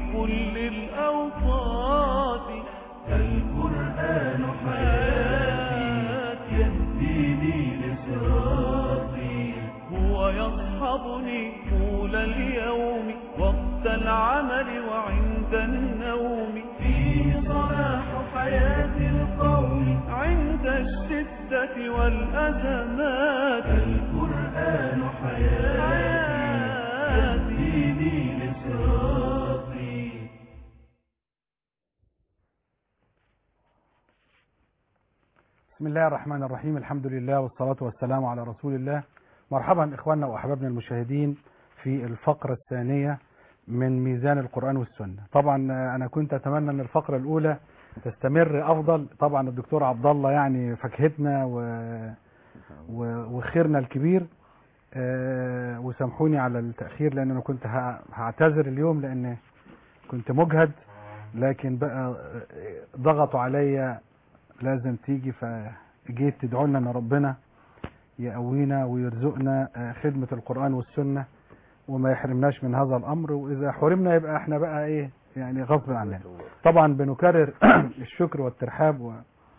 كل الأوقات القرآن حياتي يهديني لصراطي هو يصحبني طول اليوم وقت العمل وعند النوم فيه صلاح حياة القوم عند الشدة والأزمات القرآن حياتي يهديني لصراطي بسم الله الرحمن الرحيم الحمد لله والصلاة والسلام على رسول الله مرحبا إخواننا وأحبابنا المشاهدين في الفقرة الثانية من ميزان القرآن والسنة طبعا أنا كنت أتمنى أن الفقرة الأولى تستمر أفضل طبعا الدكتور عبد الله يعني فاكهتنا و... و... وخيرنا الكبير آه، وسامحوني على التأخير لأن أنا كنت ه- هعتذر اليوم لأن كنت مجهد لكن بقى آه، ضغطوا عليا لازم تيجي فجيت تدعوا لنا ان ربنا يقوينا ويرزقنا آه، خدمة القرآن والسنة وما يحرمناش من هذا الأمر وإذا حرمنا يبقى احنا بقى إيه يعني غصب عننا طبعا بنكرر الشكر والترحاب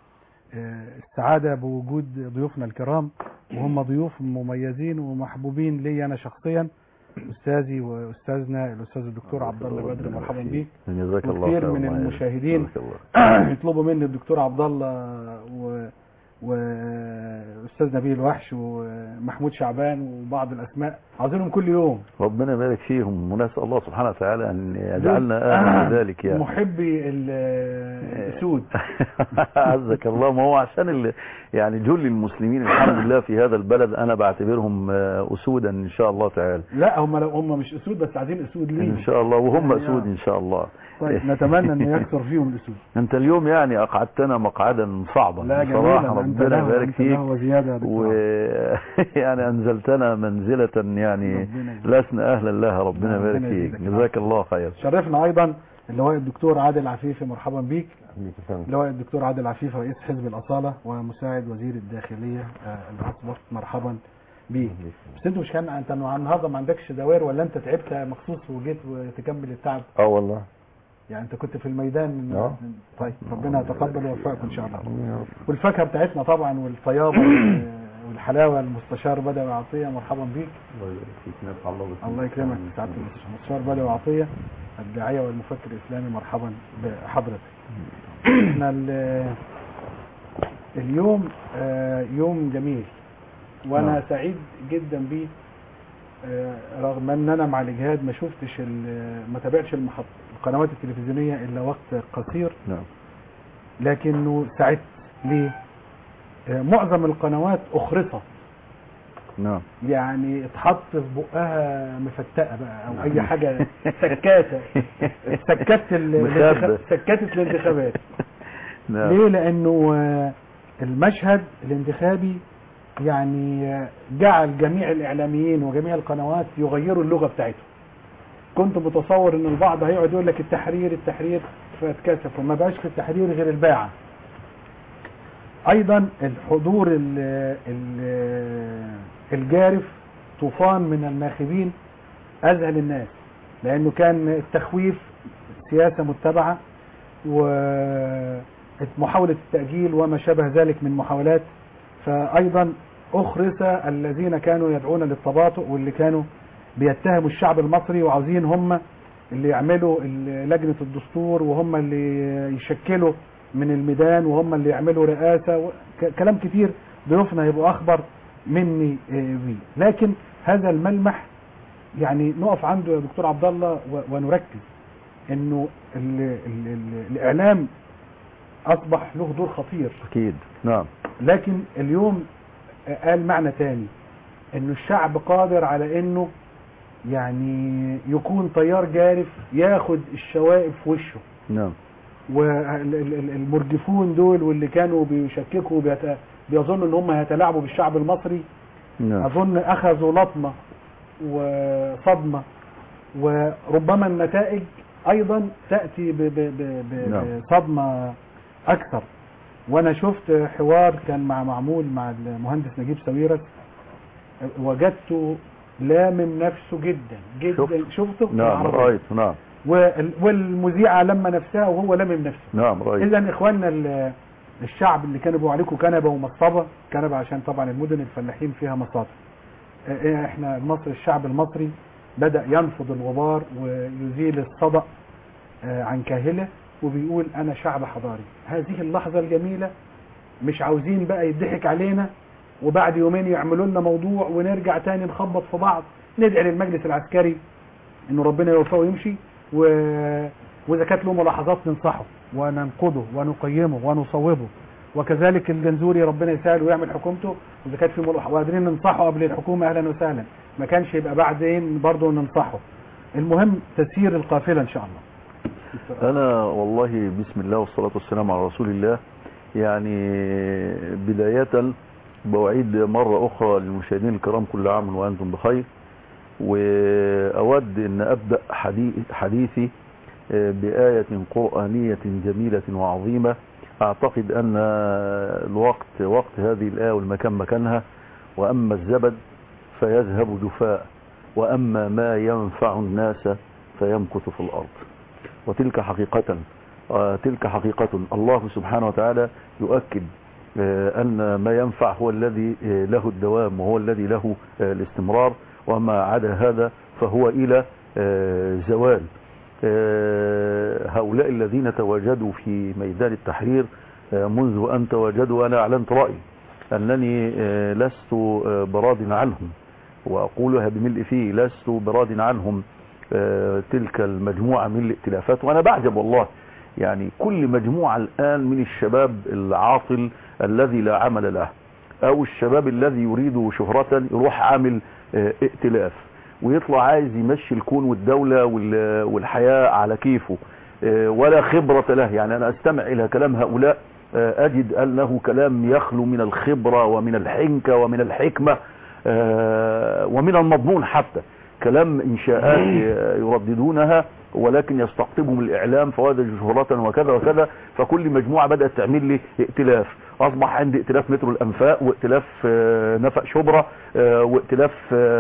والسعادة بوجود ضيوفنا الكرام وهم ضيوف مميزين ومحبوبين لي أنا شخصيا أستاذي وأستاذنا الأستاذ الدكتور عبد الله بدر مرحبا بيك جزاك الله وكثير خير من الله المشاهدين جزاك الله. يطلبوا مني الدكتور عبد الله و واستاذ نبيل وحش ومحمود شعبان وبعض الاسماء عاوزينهم كل يوم ربنا يبارك فيهم ونسأل الله سبحانه وتعالى أن يجعلنا أهلا لذلك يعني محبي ال- الاسود عزك الله ما هو عشان ال... يعني جل المسلمين الحمد لله في هذا البلد أنا بعتبرهم آه، أسودا إن شاء الله تعالى لا هم لو هم مش اسود بس عايزين اسود ليه إن شاء الله وهم يعني أسود آه. إن شاء الله طيب نتمنى ان يكثر فيهم الاسود أنت اليوم يعني أقعدتنا مقعدا صعبا لا بصراحة جميل انت ربنا له يبارك انت فيك له وزياده يا دكتور و يعني أنزلتنا منزلة يعني ربنا يجزاك. لسنا أهلا لها ربنا ربنا يبارك فيك يزيدك. جزاك الله خير شرفنا ايضا اللواء الدكتور عادل عفيفي مرحبا بيك اللواء الدكتور عادل عفيف رئيس حزب الأصالة ومساعد وزير الداخلية آه، الأسبق مرحبا بيه بس انت مش كان انت النهارده ما عندكش دوائر ولا انت تعبت مخصوص وجيت وتكمل التعب اه والله يعني انت كنت في الميدان آه. طيب ربنا يتقبل ويوفقك ان شاء الله يا رب. والفاكهه بتاعتنا طبعا والطيابه وال- والحلاوه المستشار بدوي عطيه مرحبا بيك الله يبارك فيك نفع الله بك الله يكرمك سعاده المستشار بدوي عطيه الداعيه والمفكر الاسلامي مرحبا بحضرتك احنا ال- اليوم آه، يوم جميل وانا نعم. سعيد جدا بيه آه، رغم ان انا مع الاجهاد ما شفتش ال- ما تابعتش المحط القنوات التلفزيونيه الا وقت قصير نعم لكنه سعدت ليه آه، معظم القنوات اخرطه نعم يعني اتحط في بقها مفتقه بقى او اي حاجه سكاته سكت ال- مخبة. الانتخاب- سكتت الانتخابات نعم ليه لانه آه، المشهد الانتخابي يعني آه، جعل جميع الاعلاميين وجميع القنوات يغيروا اللغه بتاعتهم كنت متصور ان البعض هيقعد يقول لك التحرير التحرير فاتكسف وما بقاش في التحرير غير الباعه ايضا الحضور ال ال الجارف طوفان من الناخبين اذهل الناس لانه كان التخويف سياسه متبعه ومحاوله التاجيل وما شابه ذلك من محاولات فايضا اخرس الذين كانوا يدعون للتباطؤ واللي كانوا بيتهموا الشعب المصري وعاوزين هم اللي يعملوا ال- لجنه الدستور وهم اللي يشكلوا من الميدان وهم اللي يعملوا رئاسه و- ك- كلام كتير ضيوفنا يبقوا اخبر مني آه، بيه لكن هذا الملمح يعني نقف عنده يا دكتور عبد الله و- ونركز انه ال ال ال الاعلام اصبح له دور خطير اكيد نعم لكن اليوم قال معنى تاني انه الشعب قادر على انه يعني يكون تيار جارف ياخد الشوائب في وشه نعم والمرجفون دول واللي كانوا بيشككوا وبيت- بيظنوا ان هم هيتلاعبوا بالشعب المصري نعم اظن اخذوا لطمه وصدمه وربما النتائج ايضا تاتي ب- ب- ب- ب- نعم. بصدمه اكثر وانا شفت حوار كان مع معمول مع المهندس نجيب ساويرس وجدته لامم نفسه جدا جدا شفت. شفته نعم العربية. رايت نعم وال- والمذيعه لما نفسها وهو لمم نفسه نعم رأي اذا اخواننا ال- الشعب اللي كانوا بيقولوا عليكم كنبه ومصطبه كنبه عشان طبعا المدن الفلاحين فيها مصاطب اه، اه، احنا مصر الشعب المصري بدا ينفض الغبار ويزيل الصدأ اه، عن كاهله وبيقول انا شعب حضاري هذه اللحظه الجميله مش عاوزين بقى يضحك علينا وبعد يومين يعملوا لنا موضوع ونرجع تاني نخبط في بعض ندعي للمجلس العسكري انه ربنا يوفقه ويمشي و... واذا كانت له ملاحظات ننصحه وننقده ونقيمه ونصوبه وكذلك الجنزوري ربنا يسهل ويعمل حكومته واذا كانت في ملاحظات وقادرين ننصحه قبل الحكومه اهلا وسهلا ما كانش يبقى بعدين برضه ننصحه المهم تسيير القافله ان شاء الله أنا والله بسم الله والصلاة والسلام على رسول الله يعني بداية بوعيد مرة أخرى للمشاهدين الكرام كل عام وأنتم بخير وأود أن أبدأ حدي- حديثي آه، بآية قرآنية جميلة وعظيمة أعتقد أن الوقت وقت هذه الآية والمكان مكانها وأما الزبد فيذهب جفاء وأما ما ينفع الناس فيمكث في الأرض وتلك حقيقة آه، تلك حقيقة الله سبحانه وتعالى يؤكد آه، أن ما ينفع هو الذي آه، له الدوام وهو الذي له آه، الاستمرار وما عدا هذا فهو إلى آه، زوال آه، هؤلاء الذين تواجدوا في ميدان التحرير آه، منذ أن تواجدوا أنا أعلنت رأيي أنني آه، لست آه، براض عنهم وأقولها بملء فيه لست براض عنهم آه، تلك المجموعة من الائتلافات وأنا بعجب والله يعني كل مجموعة الآن من الشباب العاطل الذي لا عمل له أو الشباب الذي يريد شهرة يروح عامل آه، ائتلاف ويطلع عايز يمشي الكون والدولة وال- والحياة على كيفه آه، ولا خبرة له يعني أنا أستمع إلى كلام هؤلاء آه، أجد أنه كلام يخلو من الخبرة ومن الحنكة ومن الحكمة آه، ومن المضمون حتى كلام إنشاءات آه، يرددونها ولكن يستقطبهم الإعلام فواد شهرة وكذا وكذا فكل مجموعة بدأت تعمل لي ائتلاف أصبح عندي ائتلاف مترو الأنفاق وائتلاف آه، نفق شبرا آه، وائتلاف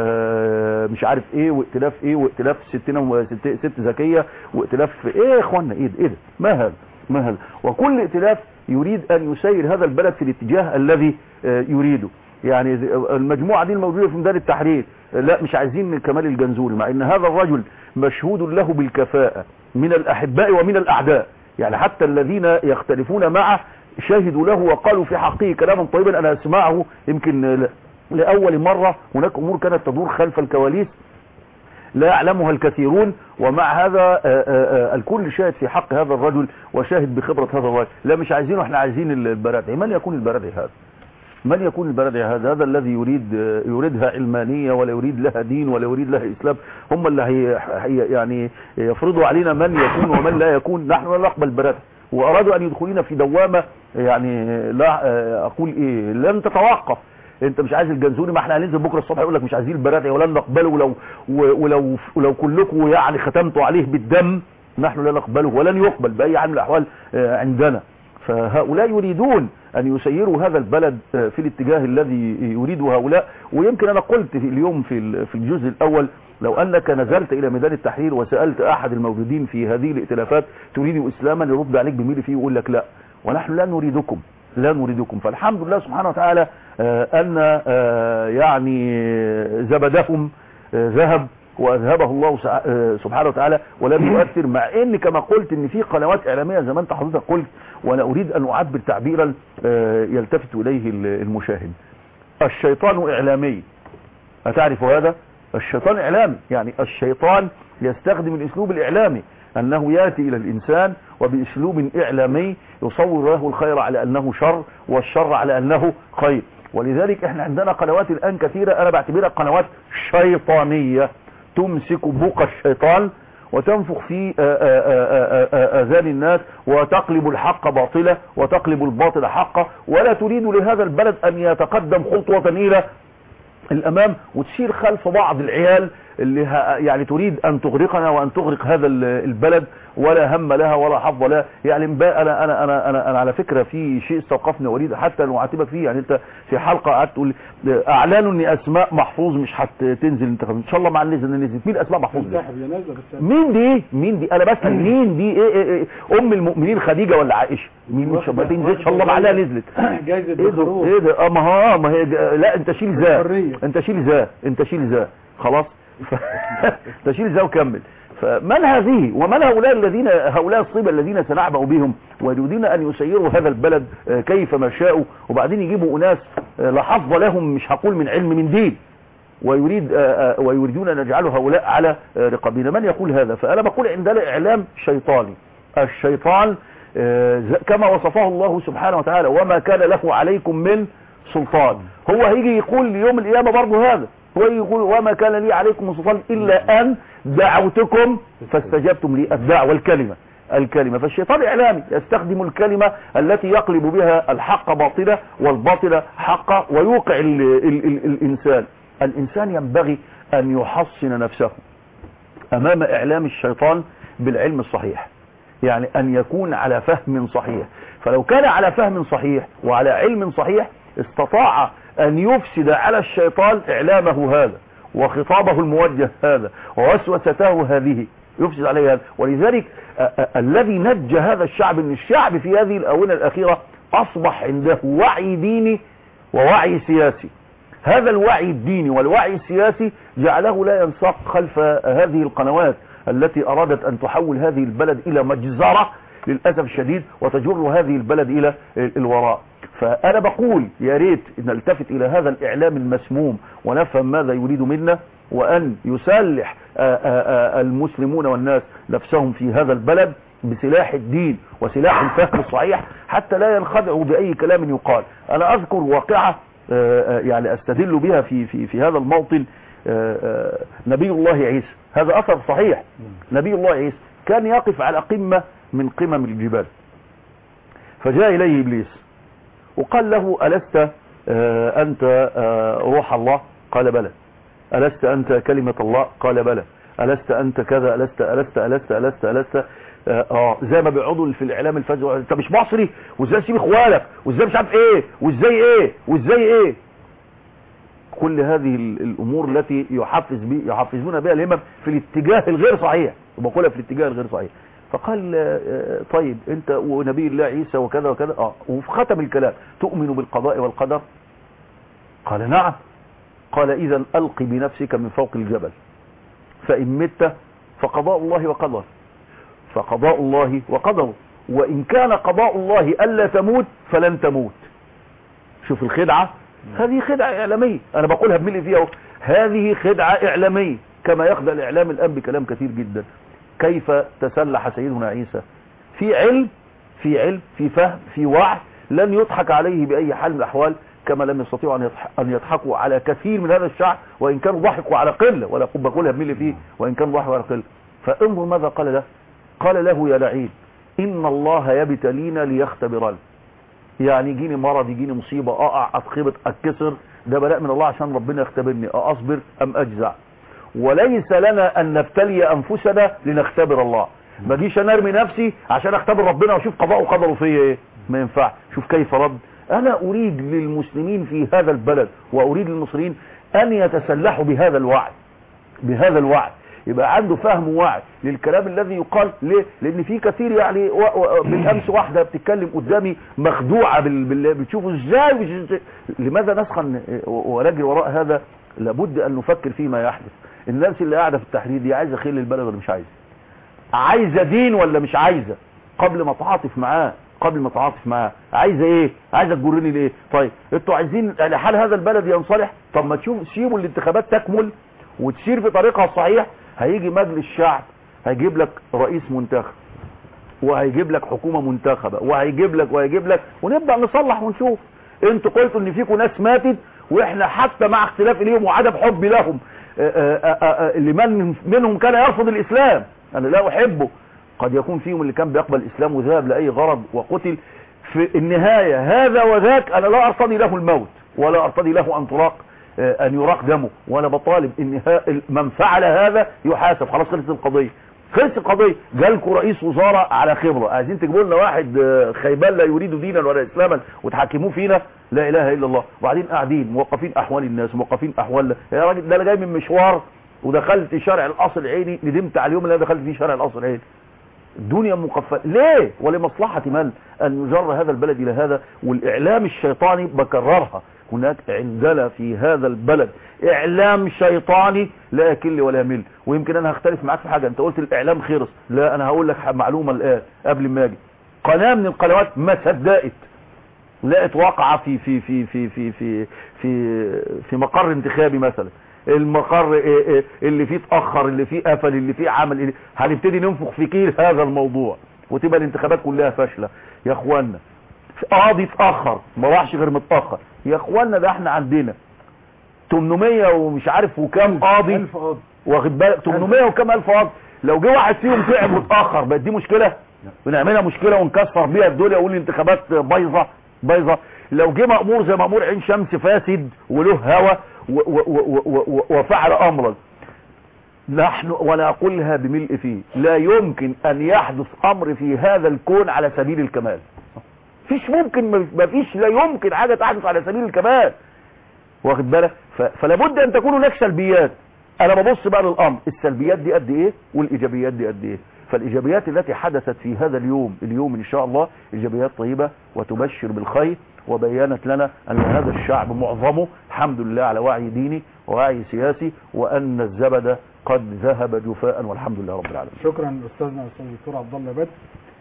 آه، مش عارف ايه وائتلاف ايه وائتلاف ستنا و- ست, ست ذكية وائتلاف ايه يا اخوانا ايه ده ايه ده ما هذا ما هذا وكل ائتلاف يريد ان يسير هذا البلد في الاتجاه الذي آه، يريده يعني المجموعة دي الموجودة في ميدان التحرير لا مش عايزين كمال الجنزوري مع ان هذا الرجل مشهود له بالكفاءة من الاحباء ومن الاعداء يعني حتى الذين يختلفون معه شهدوا له وقالوا في حقه كلاما طيبا انا اسمعه يمكن ل- لاول مرة هناك امور كانت تدور خلف الكواليس لا يعلمها الكثيرون ومع هذا آه، آه، آه، الكل شاهد في حق هذا الرجل وشاهد بخبرة هذا الرجل لا مش عايزينه احنا عايزين البرادعي من يكون البرادعي هذا من يكون البلدي هذا هذا الذي يريد يريدها علمانية ولا يريد لها دين ولا يريد لها إسلام هم اللي هي هي يعني يفرضوا علينا من يكون ومن لا يكون نحن لا نقبل برد وأرادوا أن يدخلين في دوامة يعني لا أقول إيه لن تتوقف انت مش عايز الجنزوري ما احنا هننزل بكره الصبح يقول لك مش عايزين البرادعي ولن نقبله ولو ولو ولو كلكم يعني ختمتوا عليه بالدم نحن لا نقبله ولن يقبل باي حال من الاحوال آه، عندنا فهؤلاء يريدون أن يسيروا هذا البلد في الاتجاه الذي يريده هؤلاء ويمكن أنا قلت في اليوم في ال- في الجزء الأول لو أنك نزلت إلى ميدان التحرير وسألت أحد الموجودين في هذه الائتلافات تريد إسلاما يرد عليك بميل فيه ويقول لك لا ونحن لا نريدكم لا نريدكم فالحمد لله سبحانه وتعالى آه، أن آه، يعني زبدهم آه، ذهب واذهبه الله سع- آه، سبحانه وتعالى ولم يؤثر مع ان كما قلت ان في قنوات اعلاميه زي ما انت حضرتك قلت وانا اريد ان اعبر تعبيرا آه، يلتفت اليه ال- المشاهد الشيطان اعلامي اتعرف هذا الشيطان اعلامي يعني الشيطان يستخدم الاسلوب الاعلامي انه ياتي الى الانسان وباسلوب اعلامي يصور له الخير على انه شر والشر على انه خير ولذلك احنا عندنا قنوات الان كثيرة انا بعتبرها قنوات شيطانية تمسك بوق الشيطان وتنفخ في آه، آه، آه، آه، آذان الناس وتقلب الحق باطلة وتقلب الباطل حقا ولا تريد لهذا البلد ان يتقدم خطوة الى الامام وتشير خلف بعض العيال اللي ه- يعني تريد ان تغرقنا وان تغرق هذا ال- البلد ولا هم لها ولا حظ لها يعني مبا- انا انا انا انا, أنا على فكره في شيء استوقفني وليد حتى لو اعاتبك فيه يعني انت في حلقه قعدت تقول اعلنوا ان اسماء محفوظ مش هتنزل انتخابات ان شاء الله مع النزل نزلت مين اسماء محفوظ دي؟ انسحب يا نازل بس مين دي مين دي انا بسال مين دي إيه إيه إيه ام المؤمنين خديجه ولا عائشه مين مش ما تنزلش ان شاء الله معلها نزلت جايزه ايه ده بخروج ايه ده اه ما هو اه ما هي ده- لا انت شيل ذا الحرية. انت شيل ذا انت شيل ذا خلاص ف- انت شيل ذا وكمل فمن هذه ومن هؤلاء الذين هؤلاء الصيبة الذين سنعبأ بهم ويريدون ان يسيروا هذا البلد آه، كيف ما شاءوا وبعدين يجيبوا اناس آه، لا حظ لهم مش هقول من علم من دين ويريد آه، آه، ويريدون ان يجعلوا هؤلاء على آه، رقابنا من يقول هذا فانا بقول عندنا اعلام شيطاني الشيطان آه، ز- كما وصفه الله سبحانه وتعالى وما كان له عليكم من سلطان هو هيجي يقول يوم القيامة برضه هذا هو يجي يقول وما كان لي عليكم من سلطان إلا أن دعوتكم فاستجبتم لي الدعوة الكلمة الكلمة فالشيطان إعلامي يستخدم الكلمة التي يقلب بها الحق باطلة والباطلة حقا ويوقع ال ال ال الإنسان الإنسان ينبغي أن يحصن نفسه أمام إعلام الشيطان بالعلم الصحيح يعني أن يكون على فهم صحيح فلو كان على فهم صحيح وعلى علم صحيح استطاع أن يفسد على الشيطان إعلامه هذا وخطابه الموجه هذا ووسوسته هذه يفسد عليه هذا ولذلك أ- أ- الذي نجى هذا الشعب من الشعب في هذه الآونة الأخيرة أصبح عنده وعي ديني ووعي سياسي هذا الوعي الديني والوعي السياسي جعله لا ينساق خلف هذه القنوات التي أرادت أن تحول هذه البلد إلى مجزرة للأسف الشديد وتجر هذه البلد إلى الوراء فأنا بقول يا ريت نلتفت إلى هذا الإعلام المسموم ونفهم ماذا يريد منا وأن يسلح آآ آآ المسلمون والناس نفسهم في هذا البلد بسلاح الدين وسلاح الفهم الصحيح حتى لا ينخدعوا بأي كلام يقال أنا أذكر واقعة آه، آه، يعني استدل بها في في في هذا الموطن آه، آه، نبي الله عيسى هذا اثر صحيح نبي الله عيسى كان يقف على قمة من قمم الجبال فجاء اليه ابليس وقال له الست آه، انت آه، روح الله قال بلى الست انت كلمة الله قال بلى الست انت كذا الست الست الست الست الست اه آه، زي ما بيقعدوا في الاعلام الفجر انت مش مصري وازاي تسيب اخوانك وازاي مش عارف ايه وازاي ايه وازاي ايه كل هذه ال- الامور التي يحفز بي يحفزون بها الهمم في الاتجاه الغير صحيح وبقولها في الاتجاه الغير صحيح فقال آه، آه، طيب انت ونبي الله عيسى وكذا وكذا اه وفي ختم الكلام تؤمن بالقضاء والقدر قال نعم قال اذا القي بنفسك من فوق الجبل فان مت فقضاء الله وقدره فقضاء الله وقدره وإن كان قضاء الله ألا تموت فلن تموت شوف الخدعة هذه خدعة إعلامية أنا بقولها بملء فيها أهو. هذه خدعة إعلامية كما يخدع الإعلام الآن بكلام كثير جدا كيف تسلح سيدنا عيسى في علم في علم في فهم في وعي لن يضحك عليه بأي حال من الأحوال كما لم يستطيعوا أن يضح- أن يضحكوا على كثير من هذا الشعب وإن كانوا ضحكوا على قلة ولا أقول بقولها بملء فيه وإن كانوا ضحكوا على قلة فانظر ماذا قال له قال له يا لعين إن الله يبتلينا ليختبرنا يعني يجيني مرض يجيني مصيبة أقع أتخبط أتكسر ده بلاء من الله عشان ربنا يختبرني أصبر أم أجزع وليس لنا أن نبتلي أنفسنا لنختبر الله ما جيش أنا أرمي نفسي عشان أختبر ربنا وأشوف قضاء وقدره فيا إيه ما ينفع شوف كيف رد أنا أريد للمسلمين في هذا البلد وأريد للمصريين أن يتسلحوا بهذا الوعي بهذا الوعي يبقى عنده فهم ووعي للكلام الذي يقال ليه لان في كثير يعني و... و... بالامس واحده بتتكلم قدامي مخدوعه بال... بال... بتشوفوا ازاي مش... لماذا نسخن ونجري وراء هذا لابد ان نفكر فيما يحدث الناس اللي قاعده في التحرير دي عايزه خير للبلد ولا مش عايزه عايزه دين ولا مش عايزه قبل ما تعاطف معاه قبل ما تعاطف معاه عايزه ايه عايزه تجرني ليه طيب انتوا عايزين يعني حال هذا البلد ينصلح طب ما تشوف سيبوا الانتخابات تكمل وتسير في طريقها الصحيح هيجي مجلس شعب هيجيب لك رئيس منتخب وهيجيب لك حكومة منتخبة وهيجيب لك وهيجيب لك ونبدأ نصلح ونشوف انتوا قلتوا ان فيكم ناس ماتت واحنا حتى مع اختلاف اليهم وعدم حبي لهم آآ آآ آآ لمن منهم كان يرفض الاسلام انا لا احبه قد يكون فيهم اللي كان بيقبل الاسلام وذهب لاي غرض وقتل في النهاية هذا وذاك انا لا ارتضي له الموت ولا ارتضي له ان تراق آه، ان يراق دمه وانا بطالب ان ها- من فعل هذا يحاسب خلاص خلصت القضيه خلصت القضيه جالكوا رئيس وزاره على خبره عايزين تجيبوا لنا واحد آه، خيبان لا يريد دينا ولا اسلاما وتحكموه فينا لا اله الا الله وبعدين قاعدين موقفين احوال الناس موقفين احوال يا راجل ده انا جاي من مشوار ودخلت شارع القصر العيني ندمت على اليوم اللي انا دخلت فيه شارع القصر العيني الدنيا مقفلة ليه ولمصلحة من أن يجر هذا البلد إلى هذا والإعلام الشيطاني بكررها هناك عندنا في هذا البلد إعلام شيطاني لا يكل ولا يمل ويمكن أنا هختلف معاك في حاجة أنت قلت الإعلام خرس لا أنا هقول لك معلومة الآن قبل ما أجي قناة من القنوات ما صدقت لقت واقعة في في في في في في في في مقر انتخابي مثلا المقر إيه إيه اللي فيه اتأخر اللي فيه قفل اللي فيه عمل اللي هنبتدي ننفخ في كيل هذا الموضوع وتبقى الانتخابات كلها فاشلة يا اخوانا قاضي اتأخر ما راحش غير متأخر يا اخوانا ده احنا عندنا 800 ومش عارف وكام قاضي ألف قاضي واخد بالك 800 وكام الف قاضي لو جه واحد فيهم تعب واتاخر بقت دي مشكله بنعملها مشكله ونكسر بيها الدنيا ونقول الانتخابات بايظه بايظه لو جه مامور زي مامور عين شمس فاسد وله هوى و- و- و- و- و- وفعل امرا نحن وانا اقولها بملء فيه لا يمكن ان يحدث امر في هذا الكون على سبيل الكمال فيش ممكن ما فيش لا يمكن حاجه تحدث على سبيل الكمال واخد بالك ف- فلا بد ان تكون هناك سلبيات انا ببص بقى للامر السلبيات دي قد ايه والايجابيات دي قد ايه فالايجابيات التي حدثت في هذا اليوم اليوم ان شاء الله ايجابيات طيبه وتبشر بالخير وبينت لنا ان هذا الشعب معظمه الحمد لله على وعي ديني ووعي سياسي وان الزبد قد ذهب جفاء والحمد لله رب العالمين شكرا استاذنا الاستاذ الدكتور عبد الله بدر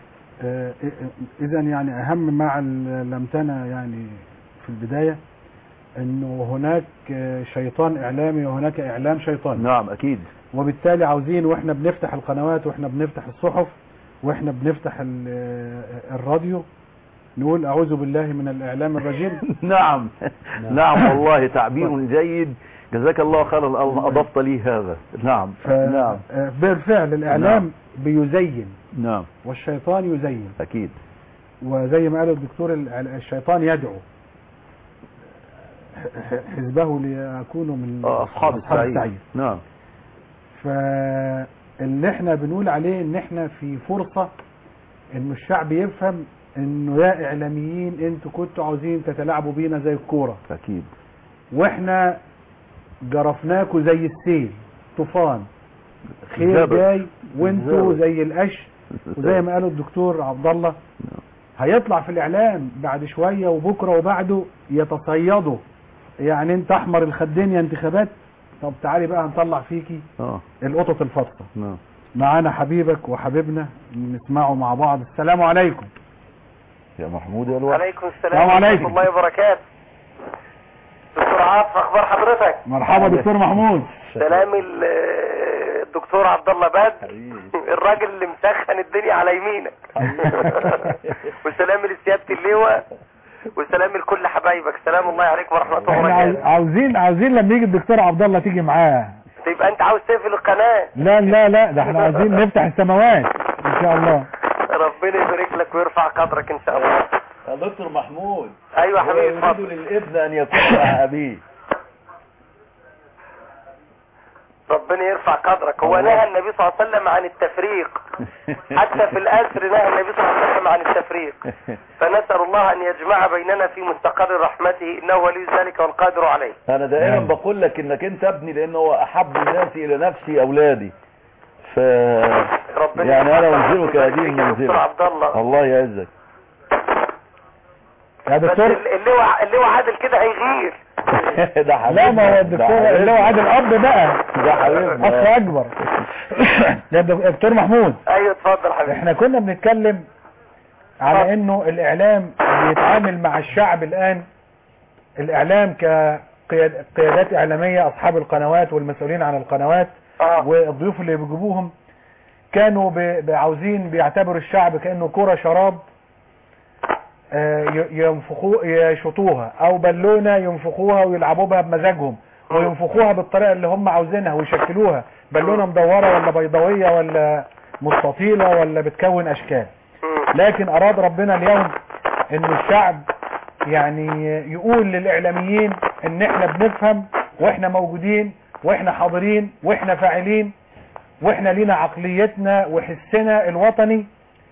اذا يعني اهم ما علمتنا يعني في البدايه انه هناك آه، شيطان اعلامي وهناك اعلام شيطاني نعم اكيد وبالتالي عاوزين واحنا بنفتح القنوات واحنا بنفتح الصحف واحنا بنفتح ال- آه، الراديو نقول اعوذ بالله من الاعلام الرجيم نعم نعم والله تعبير جيد جزاك الله خيرا أن اضفت لي هذا نعم ف- نعم آه، بالفعل الاعلام نعم. بيزين نعم والشيطان يزين اكيد وزي ما قال الدكتور ال- الشيطان يدعو ح- حزبه ليكونوا من آه، اصحاب السعيد نعم فاللي احنا بنقول عليه ان احنا في فرصة انه الشعب يفهم انه يا اعلاميين انتوا كنتوا عاوزين تتلاعبوا بينا زي الكورة اكيد واحنا جرفناكوا زي السيل طوفان خير الزبد. جاي وانتوا الزبد. زي القش وزي ما قال الدكتور عبد الله هيطلع في الاعلام بعد شوية وبكرة وبعده يتصيدوا يعني انت احمر الخدين يا انتخابات طب تعالي بقى هنطلع فيكي اه القطط الفاطمه نعم معانا حبيبك وحبيبنا نسمعه مع بعض السلام عليكم يا محمود يا الوقت عليكم السلام السلام عليكم. ورحمة الله وبركاته دكتور عاطف اخبار حضرتك مرحبا دكتور محمود سلام ال- الدكتور عبد الله بدر حبيبي. الراجل اللي مسخن الدنيا على يمينك وسلام لسيادة اللواء وسلام لكل حبايبك سلام الله عليكم ورحمة الله احنا عاوز- وبركاته عاوزين عاوزين لما يجي الدكتور عبد الله تيجي معاه يبقى انت عاوز تقفل القناة لا لا لا ده احنا عاوزين نفتح السماوات ان شاء الله ربنا يبارك لك ويرفع قدرك ان شاء الله يا دكتور محمود ايوه يا هو حبيبي يريد اتفضل للابن ان يكون مع ابيه ربنا يرفع قدرك هو الله. نهى النبي صلى الله عليه وسلم عن التفريق حتى في الأسر نهى النبي صلى الله عليه وسلم عن التفريق فنسأل الله أن يجمع بيننا في مستقر رحمته إنه ولي ذلك والقادر عليه انا دائما نعم. بقول لك انك انت ابني لانه هو احب الناس الى نفسي اولادي ف ربنا يعني انا يرفع انزلك قدرك هذه يا دكتور المنزله عبد الله الله يعزك يا بس دكتور اللواء اللواء عادل كده هيغير ده حبيبنا لا ما هو ده الدكتور حبيبنا. اللي هو عادل اب بقى ده حبيبنا اخ اكبر يا دك- دكتور محمود ايوه اتفضل حبيبي احنا كنا بنتكلم على انه الاعلام بيتعامل مع الشعب الان الاعلام كقيادات اعلامية اصحاب القنوات والمسؤولين عن القنوات اه والضيوف اللي بيجيبوهم كانوا ب- ب- عاوزين بيعتبروا الشعب كأنه كرة شراب آه، ي- ينفخوا يشطوها او بالونة ينفخوها ويلعبوا بها بمزاجهم وينفخوها بالطريقة اللي هم عاوزينها ويشكلوها بالونة مدورة ولا بيضاوية ولا مستطيلة ولا بتكون اشكال مم. لكن اراد ربنا اليوم ان الشعب يعني يقول للاعلاميين ان احنا بنفهم واحنا موجودين واحنا حاضرين واحنا فاعلين واحنا لينا عقليتنا وحسنا الوطني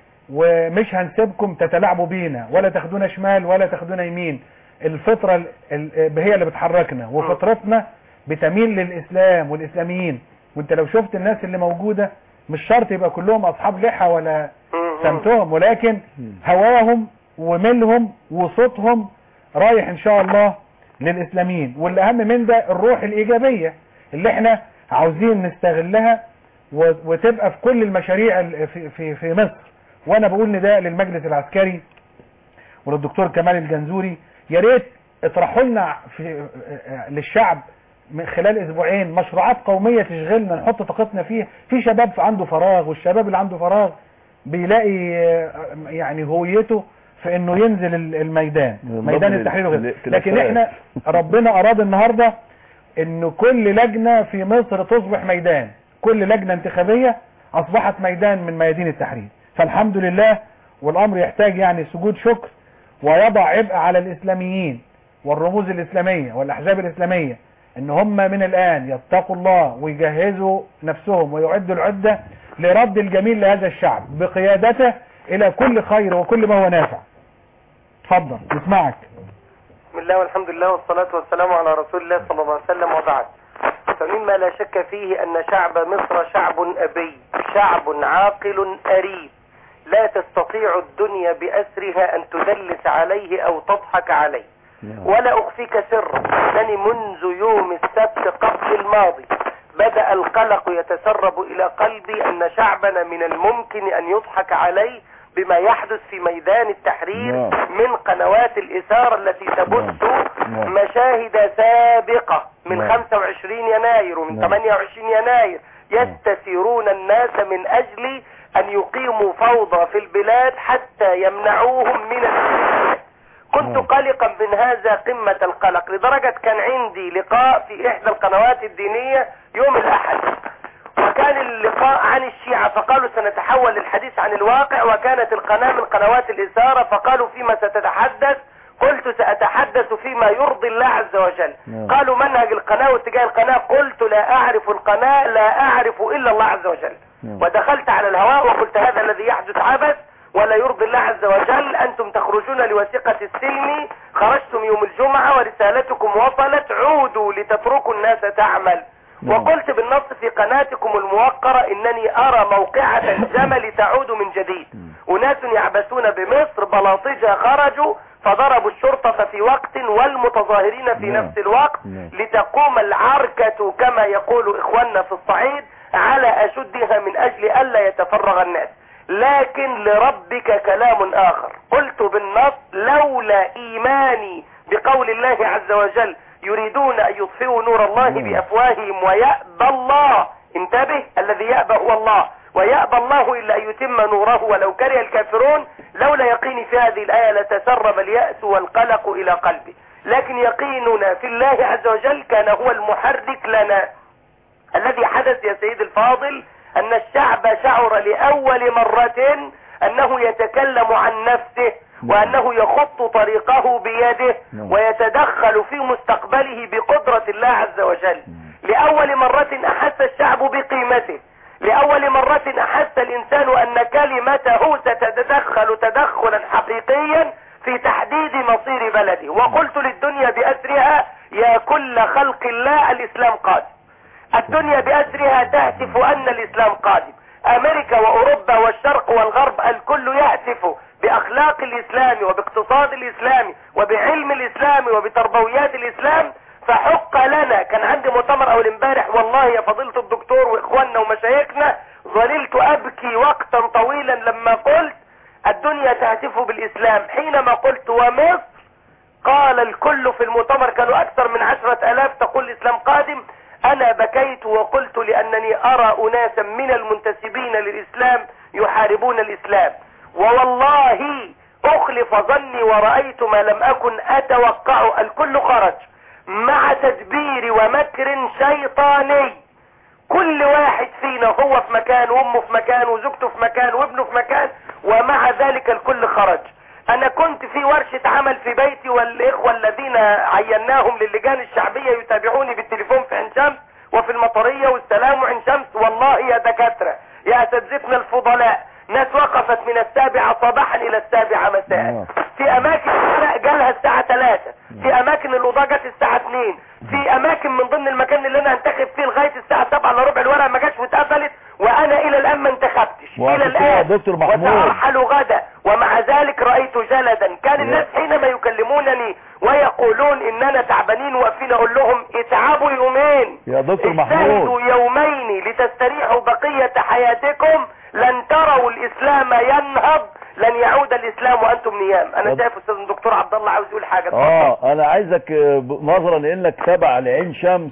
ومش هنسيبكم تتلاعبوا بينا ولا تاخدونا شمال ولا تاخدونا يمين الفطرة ال- ال- هي اللي بتحركنا وفطرتنا بتميل للإسلام والإسلاميين وانت لو شفت الناس اللي موجودة مش شرط يبقى كلهم أصحاب لحى ولا سمتهم ولكن هواهم وملهم وصوتهم رايح ان شاء الله للإسلاميين والأهم من ده الروح الإيجابية اللي احنا عاوزين نستغلها و- وتبقى في كل المشاريع ال- في, في, في مصر وانا بقول نداء للمجلس العسكري وللدكتور كمال الجنزوري يا ريت اطرحوا لنا في للشعب من خلال اسبوعين مشروعات قوميه تشغلنا نحط طاقتنا فيها في شباب عنده فراغ والشباب اللي عنده فراغ بيلاقي آه، يعني هويته في انه ينزل ال- الميدان بالضبط ميدان لل- التحرير وغيره لل- لكن للأساس. احنا ربنا اراد النهارده ان كل لجنه في مصر تصبح ميدان كل لجنه انتخابيه اصبحت ميدان من ميادين التحرير فالحمد لله والامر يحتاج يعني سجود شكر ويضع عبء على الاسلاميين والرموز الاسلاميه والاحزاب الاسلاميه ان هم من الان يتقوا الله ويجهزوا نفسهم ويعدوا العده لرد الجميل لهذا الشعب بقيادته الى كل خير وكل ما هو نافع اتفضل نسمعك بسم الله والحمد لله والصلاة والسلام على رسول الله صلى الله عليه وسلم وبعد فمما لا شك فيه أن شعب مصر شعب أبي شعب عاقل أريب لا تستطيع الدنيا بأسرها أن تدلس عليه أو تضحك عليه ولا أخفيك سرا أنني منذ يوم السبت قبل الماضي بدأ القلق يتسرب إلى قلبي أن شعبنا من الممكن أن يضحك عليه بما يحدث في ميدان التحرير نعم. من قنوات الإثارة التي تبث نعم. مشاهد سابقة من نعم. 25 يناير ومن نعم. 28 يناير يستثيرون الناس من أجل أن يقيموا فوضى في البلاد حتى يمنعوهم من الانتخابات كنت نعم. قلقا من هذا قمة القلق لدرجة كان عندي لقاء في إحدى القنوات الدينية يوم الأحد وكان اللقاء عن الشيعة فقالوا سنتحول للحديث عن الواقع وكانت القناة من قنوات الإثارة فقالوا فيما ستتحدث قلت سأتحدث فيما يرضي الله عز وجل نعم. قالوا منهج القناة واتجاه القناة قلت لا أعرف القناة لا أعرف إلا الله عز وجل نعم. ودخلت على الهواء وقلت هذا الذي يحدث عبث ولا يرضي الله عز وجل أنتم تخرجون لوثيقة السلم خرجتم يوم الجمعة ورسالتكم وصلت عودوا لتتركوا الناس تعمل نعم. وقلت بالنص في قناتكم الموقرة إنني أرى موقعة الجمل تعود من جديد أناس يعبثون بمصر بلاطجة خرجوا فضربوا الشرطة في وقت والمتظاهرين في نعم. نفس الوقت نعم. لتقوم العركة كما يقول إخواننا في الصعيد على أشدها من أجل ألا يتفرغ الناس لكن لربك كلام آخر قلت بالنص لولا إيماني بقول الله عز وجل يريدون أن يطفئوا نور الله نعم. بأفواههم ويأبى الله انتبه الذي يأبى هو الله ويأبى الله إلا أن يتم نوره ولو كره الكافرون لولا يقيني في هذه الآية لتسرب اليأس والقلق إلى قلبي لكن يقيننا في الله عز وجل كان هو المحرك لنا الذي حدث يا سيد الفاضل أن الشعب شعر لأول مرة أنه يتكلم عن نفسه وأنه يخط طريقه بيده نعم. ويتدخل في مستقبله بقدرة الله عز وجل لأول مرة أحس الشعب بقيمته لأول مرة أحس الإنسان أن كلمته ستتدخل تدخلا حقيقيا في تحديد مصير بلده وقلت للدنيا بأسرها يا كل خلق الله الإسلام قادم الدنيا بأسرها تهتف أن الإسلام قادم أمريكا وأوروبا والشرق والغرب الكل يهتف بأخلاق الإسلام وباقتصاد الإسلام وبعلم الإسلام وبتربويات الإسلام فحق لنا كان عندي مؤتمر أول امبارح والله يا فضيلة الدكتور وإخواننا ومشايخنا ظللت أبكي وقتا طويلا لما قلت الدنيا تهتف بالإسلام حينما قلت ومصر قال الكل في المؤتمر كانوا أكثر من عشرة ألاف تقول الإسلام قادم أنا بكيت وقلت لأنني أرى أناسا من المنتسبين للإسلام يحاربون الإسلام ووالله أخلف ظني ورأيت ما لم أكن أتوقع الكل خرج مع تدبير ومكر شيطاني كل واحد فينا هو في مكان وامه في مكان وزوجته في مكان وابنه في مكان ومع ذلك الكل خرج انا كنت في ورشة عمل في بيتي والاخوة الذين عيناهم للجان الشعبية يتابعوني بالتليفون في عين شمس وفي المطرية والسلام وعين شمس والله يا دكاترة يا اساتذتنا الفضلاء ناس وقفت من السابعة صباحا الى السابعة مساء آه. في اماكن الورق جالها الساعة 3 في اماكن الاوضاع جت الساعة 2 في اماكن من ضمن المكان اللي انا انتخب فيه لغاية الساعة 7 الا ربع الورقة ما جاش واتقفلت وانا الى الان ما انتخبتش وعشان الى كده يا الان دكتور محمود. وسأرحل غدا ومع ذلك رأيت جلدا كان الناس حينما يكلمونني ويقولون اننا تعبانين واقفين اقول لهم اتعبوا يومين يا دكتور محمود اجتهدوا يومين لتستريحوا بقية حياتكم لن تروا الاسلام ينهض لن يعود الاسلام وانتم نيام انا طب- شايف استاذ الدكتور عبد الله عاوز يقول حاجة اتفضل. اه انا عايزك آه، ب- نظرا لانك تبع لعين شمس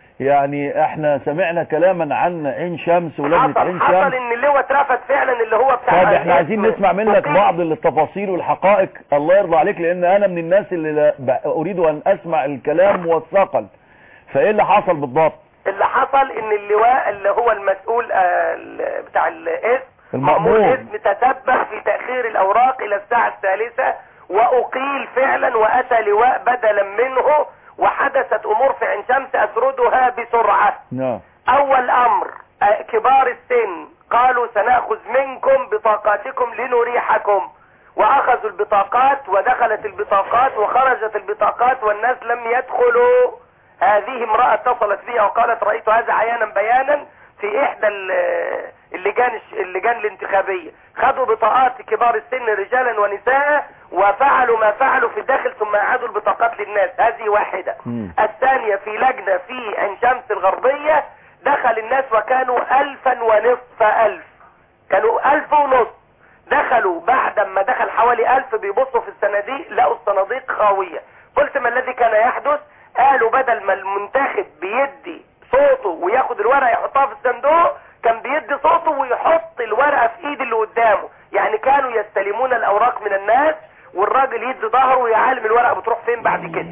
يعني احنا سمعنا كلاما عن عين شمس ولجنة عين حصل حصل شمس ان اللواء اترفد فعلا اللي هو بتاع طب احنا عايزين اسم نسمع منك مقيم. بعض التفاصيل والحقائق الله يرضى عليك لان انا من الناس اللي لا- ب- اريد ان اسمع الكلام والثقل فايه اللي حصل بالضبط اللي حصل ان اللواء اللي هو المسؤول آه، ال- بتاع الاسم المأمور. مأمور اسم تسبب في تأخير الاوراق الى الساعة الثالثة واقيل فعلا واتى لواء بدلا منه وحدثت امور في عين شمس اسردها بسرعة نعم اول امر آه، كبار السن قالوا سنأخذ منكم بطاقاتكم لنريحكم واخذوا البطاقات ودخلت البطاقات وخرجت البطاقات والناس لم يدخلوا هذه امرأة اتصلت بي وقالت رأيت هذا عيانا بيانا في احدى ال- اللجان الش- اللجان الانتخابية خدوا بطاقات كبار السن رجالا ونساء وفعلوا ما فعلوا في الداخل ثم اعادوا البطاقات للناس هذه واحدة مم. الثانية في لجنة في عين شمس الغربية دخل الناس وكانوا الفا ونصف الف كانوا الف ونصف دخلوا بعد ما دخل حوالي الف بيبصوا في الصناديق لقوا الصناديق خاوية قلت ما الذي كان يحدث قالوا بدل ما المنتخب بيدي صوته وياخد الورقة يحطها في الصندوق كان بيدي صوته ويحط الورقة في ايد اللي قدامه يعني كانوا يستلمون الاوراق من الناس والراجل يدي ظهره ويا عالم الورقة بتروح فين بعد كده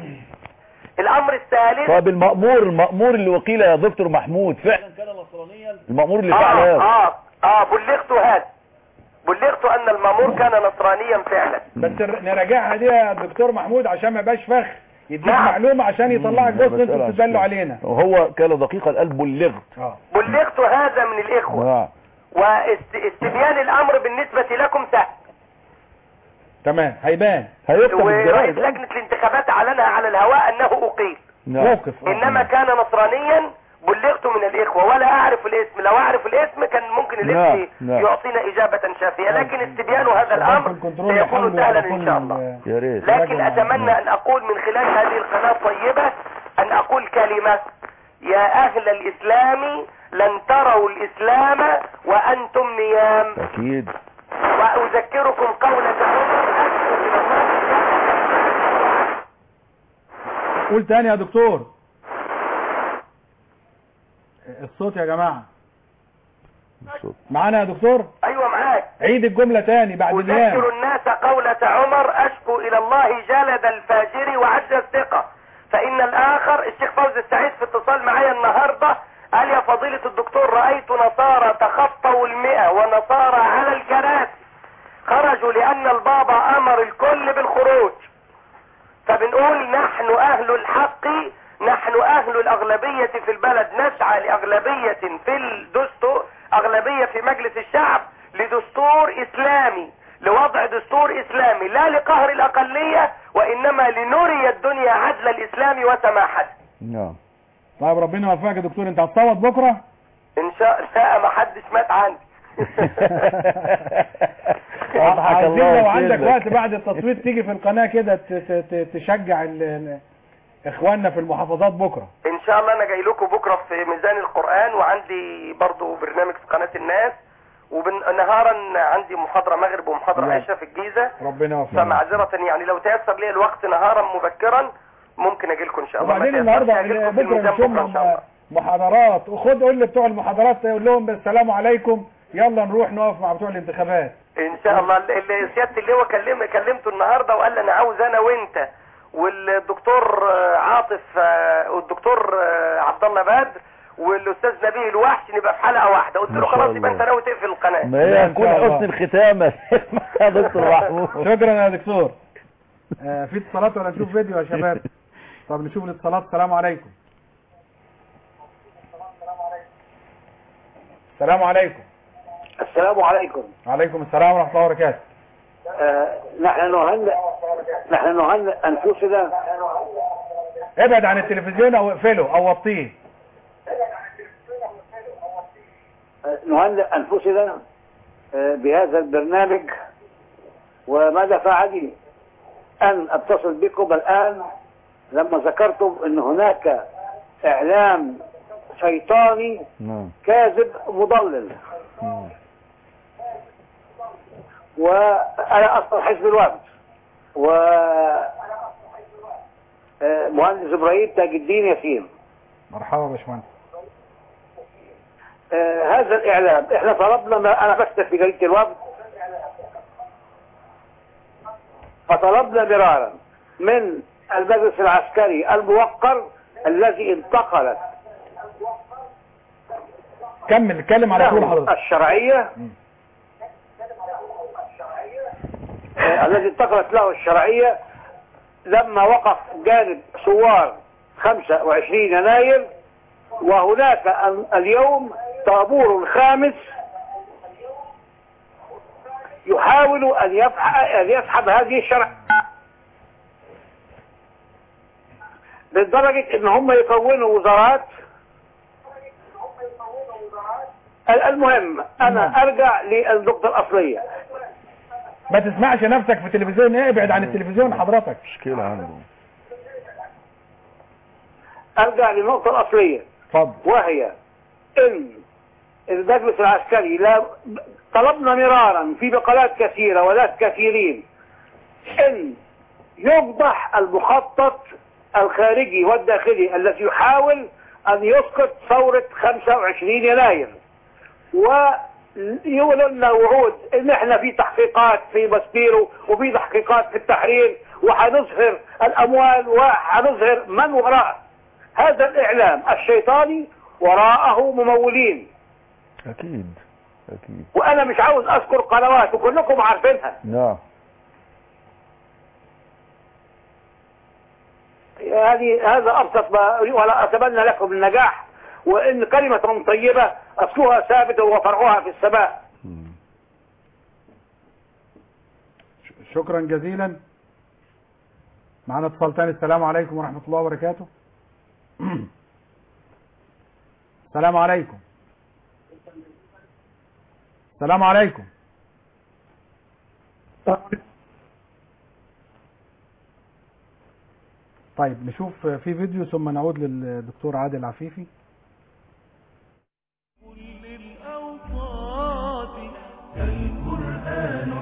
الامر الثالث طب المأمور المأمور اللي وكيل يا دكتور محمود فعلا كان نصرانيا المأمور اللي فعل اه هذا اه اه بلغت هذا بلغت ان المامور كان نصرانيا فعلا بس ر- نراجعها دي يا دكتور محمود عشان ما يبقاش فخ يديك نعم. معلومة عشان يطلعك بص مسألة انتوا بتدلوا علينا وهو كان دقيق القلب بلغت اه بلغت هذا من الاخوة نعم واستبيان الامر بالنسبة لكم سهل تمام هيبان هيكتب ورئيس الجرائد لجنة الانتخابات اعلنها على الهواء انه اقيل نعم موقف آه. انما كان نصرانيا بلغت من الاخوة ولا اعرف الاسم لو اعرف الاسم كان ممكن الاسم نعم، نعم. يعطينا اجابة شافية لكن استبيان هذا الامر الكنترول سيكون يحاولوا سهلا يعرفون ان شاء الله ال- يا ريت لكن راجع اتمنى معنا. ان اقول من خلال هذه القناة الطيبة ان اقول كلمة يا اهل الاسلام لن تروا الاسلام وانتم نيام اكيد واذكركم قولة عمر أشكر من الله قول تاني يا دكتور الصوت يا جماعة الصوت. معانا يا دكتور ايوه معاك عيد الجملة تاني بعد النيام أذكر الناس قولة عمر أشكو إلى الله جلد الفاجر وعجز الثقة فإن الآخر الشيخ فوزي السعيد في اتصال معايا النهاردة قال يا فضيلة الدكتور رأيت نصارى تخطوا المئة ونصارى على الكراسي خرجوا لأن البابا أمر الكل بالخروج فبنقول نحن أهل الحق نحن أهل الأغلبية في البلد نسعى لأغلبية في الدستور أغلبية في مجلس الشعب لدستور إسلامي لوضع دستور إسلامي لا لقهر الأقلية وإنما لنري الدنيا عدل الإسلام وسماحته نعم طيب ربنا يوفقك يا دكتور انت هتصوت بكرة إن شاء الله ما حدش مات عندي أضحك عايزين الله لو عندك يسلمك. وقت بعد التصويت تيجي في القناة كده ت- ت- ت- تشجع ال- ال- اخواننا في المحافظات بكرة ان شاء الله انا جاي لكم بكره في ميزان القران وعندي برضو برنامج في قناه الناس ونهارا عندي محاضره مغرب ومحاضره نعم. عشاء في الجيزه ربنا يوفقك فمعذره يعني لو تيسر لي الوقت نهارا مبكرا ممكن اجي لكم ان شاء الله ما وبعدين تيسرش النهارده هاجي لكم في بكره الميزان نشوف بكره ان شاء الله محاضرات وخد قول لبتوع المحاضرات يقول لهم السلام عليكم يلا نروح نقف مع بتوع الانتخابات ان شاء الله اللي سياده اللواء كلم كلمته النهارده وقال لي انا عاوز انا وانت والدكتور آه، عاطف آه، والدكتور آه، عبد الله بدر والاستاذ نبيه الوحش نبقى في حلقه واحده قلت ما له شاء خلاص يبقى الله. انت ناوي تقفل القناه ما لا، هي إن هتكون شاء الله. حسن الختامة يا دكتور محمود شكرا يا دكتور آه، في اتصالات ولا نشوف فيديو يا شباب طب نشوف الاتصالات السلام عليكم السلام عليكم السلام عليكم وعليكم السلام ورحمه الله وبركاته آه نحن نهنئ نحن نهنئ انفسنا ابعد عن التلفزيون او اقفله او وطيه آه، نهنئ انفسنا آه بهذا البرنامج وما دفعني ان اتصل بكم الان لما ذكرتم ان هناك اعلام شيطاني نعم كاذب مضلل نعم. وانا اصلا حزب الوفد و آه، مهندس ابراهيم تاج الدين ياسين مرحبا يا باشمهندس آه، هذا الاعلام احنا طلبنا ما انا بكتب في جريده الوفد فطلبنا مرارا من المجلس العسكري الموقر الذي انتقلت كمل اتكلم على طول له حضرتك الشرعيه آه، الذي انتقلت له الشرعيه لما وقف جانب ثوار 25 يناير وهناك ال- اليوم طابور خامس يحاول ان يفح- ان يسحب هذه الشرع لدرجة ان هم يكونوا وزارات ال- المهم انا ارجع للنقطة الاصلية ما تسمعش نفسك في التلفزيون ايه ابعد عن التلفزيون حضرتك مشكلة عنده ارجع للنقطة الاصلية اتفضل وهي ان المجلس العسكري لا طلبنا مرارا في بقالات كثيرة وناس كثيرين ان يفضح المخطط الخارجي والداخلي الذي يحاول ان يسقط ثورة 25 يناير ويقولوا لنا وعود ان احنا في تحقيقات في بسبيرو وفي تحقيقات في التحرير وهنظهر الاموال وهنظهر من وراء هذا الاعلام الشيطاني وراءه ممولين أكيد أكيد وانا مش عاوز اذكر قنوات وكلكم عارفينها نعم يعني هذا ابسط ما ولا اتمنى لكم النجاح وان كلمة طيبة اصلها ثابت وفرعها في السماء مم. ش- شكرا جزيلا معنا اتصال تاني السلام عليكم ورحمة الله وبركاته السلام عليكم السلام عليكم طيب نشوف في فيديو ثم نعود للدكتور عادل عفيفي كل الأوقات القرآن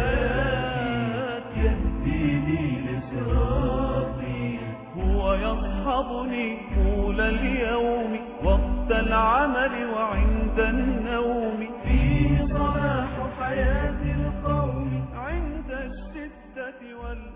حياتي يهديني لصراطي هو يصحبني طول اليوم وقت العمل وعند النوم فيه صلاح حياة القوم عند الشدة وال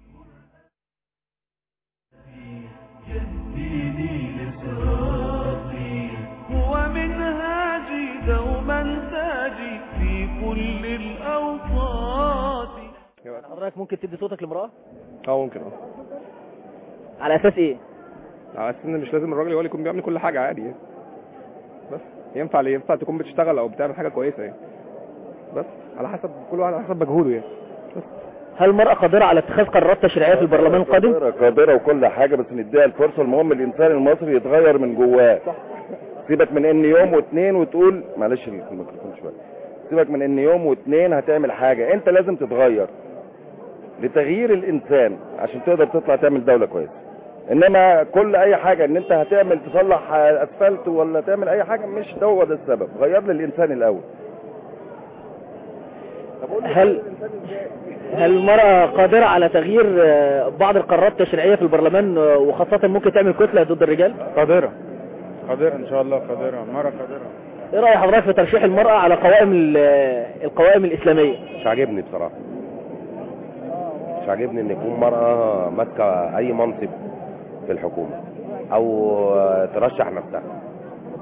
يهديني لصراطي هو منهاجي دوما تاجي في كل الأوقات حضرتك ممكن تدي صوتك لامرأة اه ممكن اه على اساس ايه على اساس ان مش لازم الراجل هو اللي يكون بيعمل كل حاجه عادي يعني بس ينفع ينفع تكون بتشتغل او بتعمل حاجه كويسه يعني بس على حسب كل واحد على حسب مجهوده يعني هل المرأة قادرة على اتخاذ قرارات تشريعية في البرلمان القادم قادرة قادرة وكل حاجة بس نديها الفرصة المهم الإنسان المصري يتغير من جواه سيبك من إن يوم واتنين وتقول معلش الميكروفون شوية سيبك من إن يوم واتنين هتعمل حاجة أنت لازم تتغير لتغيير الإنسان عشان تقدر تطلع تعمل دولة كويسة إنما كل أي حاجة إن أنت هتعمل تصلح أسفلت ولا تعمل أي حاجة مش ده هو ده السبب غير للإنسان الأول هل هل المرأة قادرة على تغيير آه، بعض القرارات التشريعية في البرلمان آه، وخاصة ممكن تعمل كتلة ضد الرجال قادرة قادرة ان شاء الله قادرة مرة قادرة ايه رأي حضرتك في ترشيح المرأة على قوائم ال- آه، القوائم الإسلامية مش عاجبني بصراحة مش عاجبني ان يكون مرأة ماسكة اي منصب في الحكومة او ترشح نفسها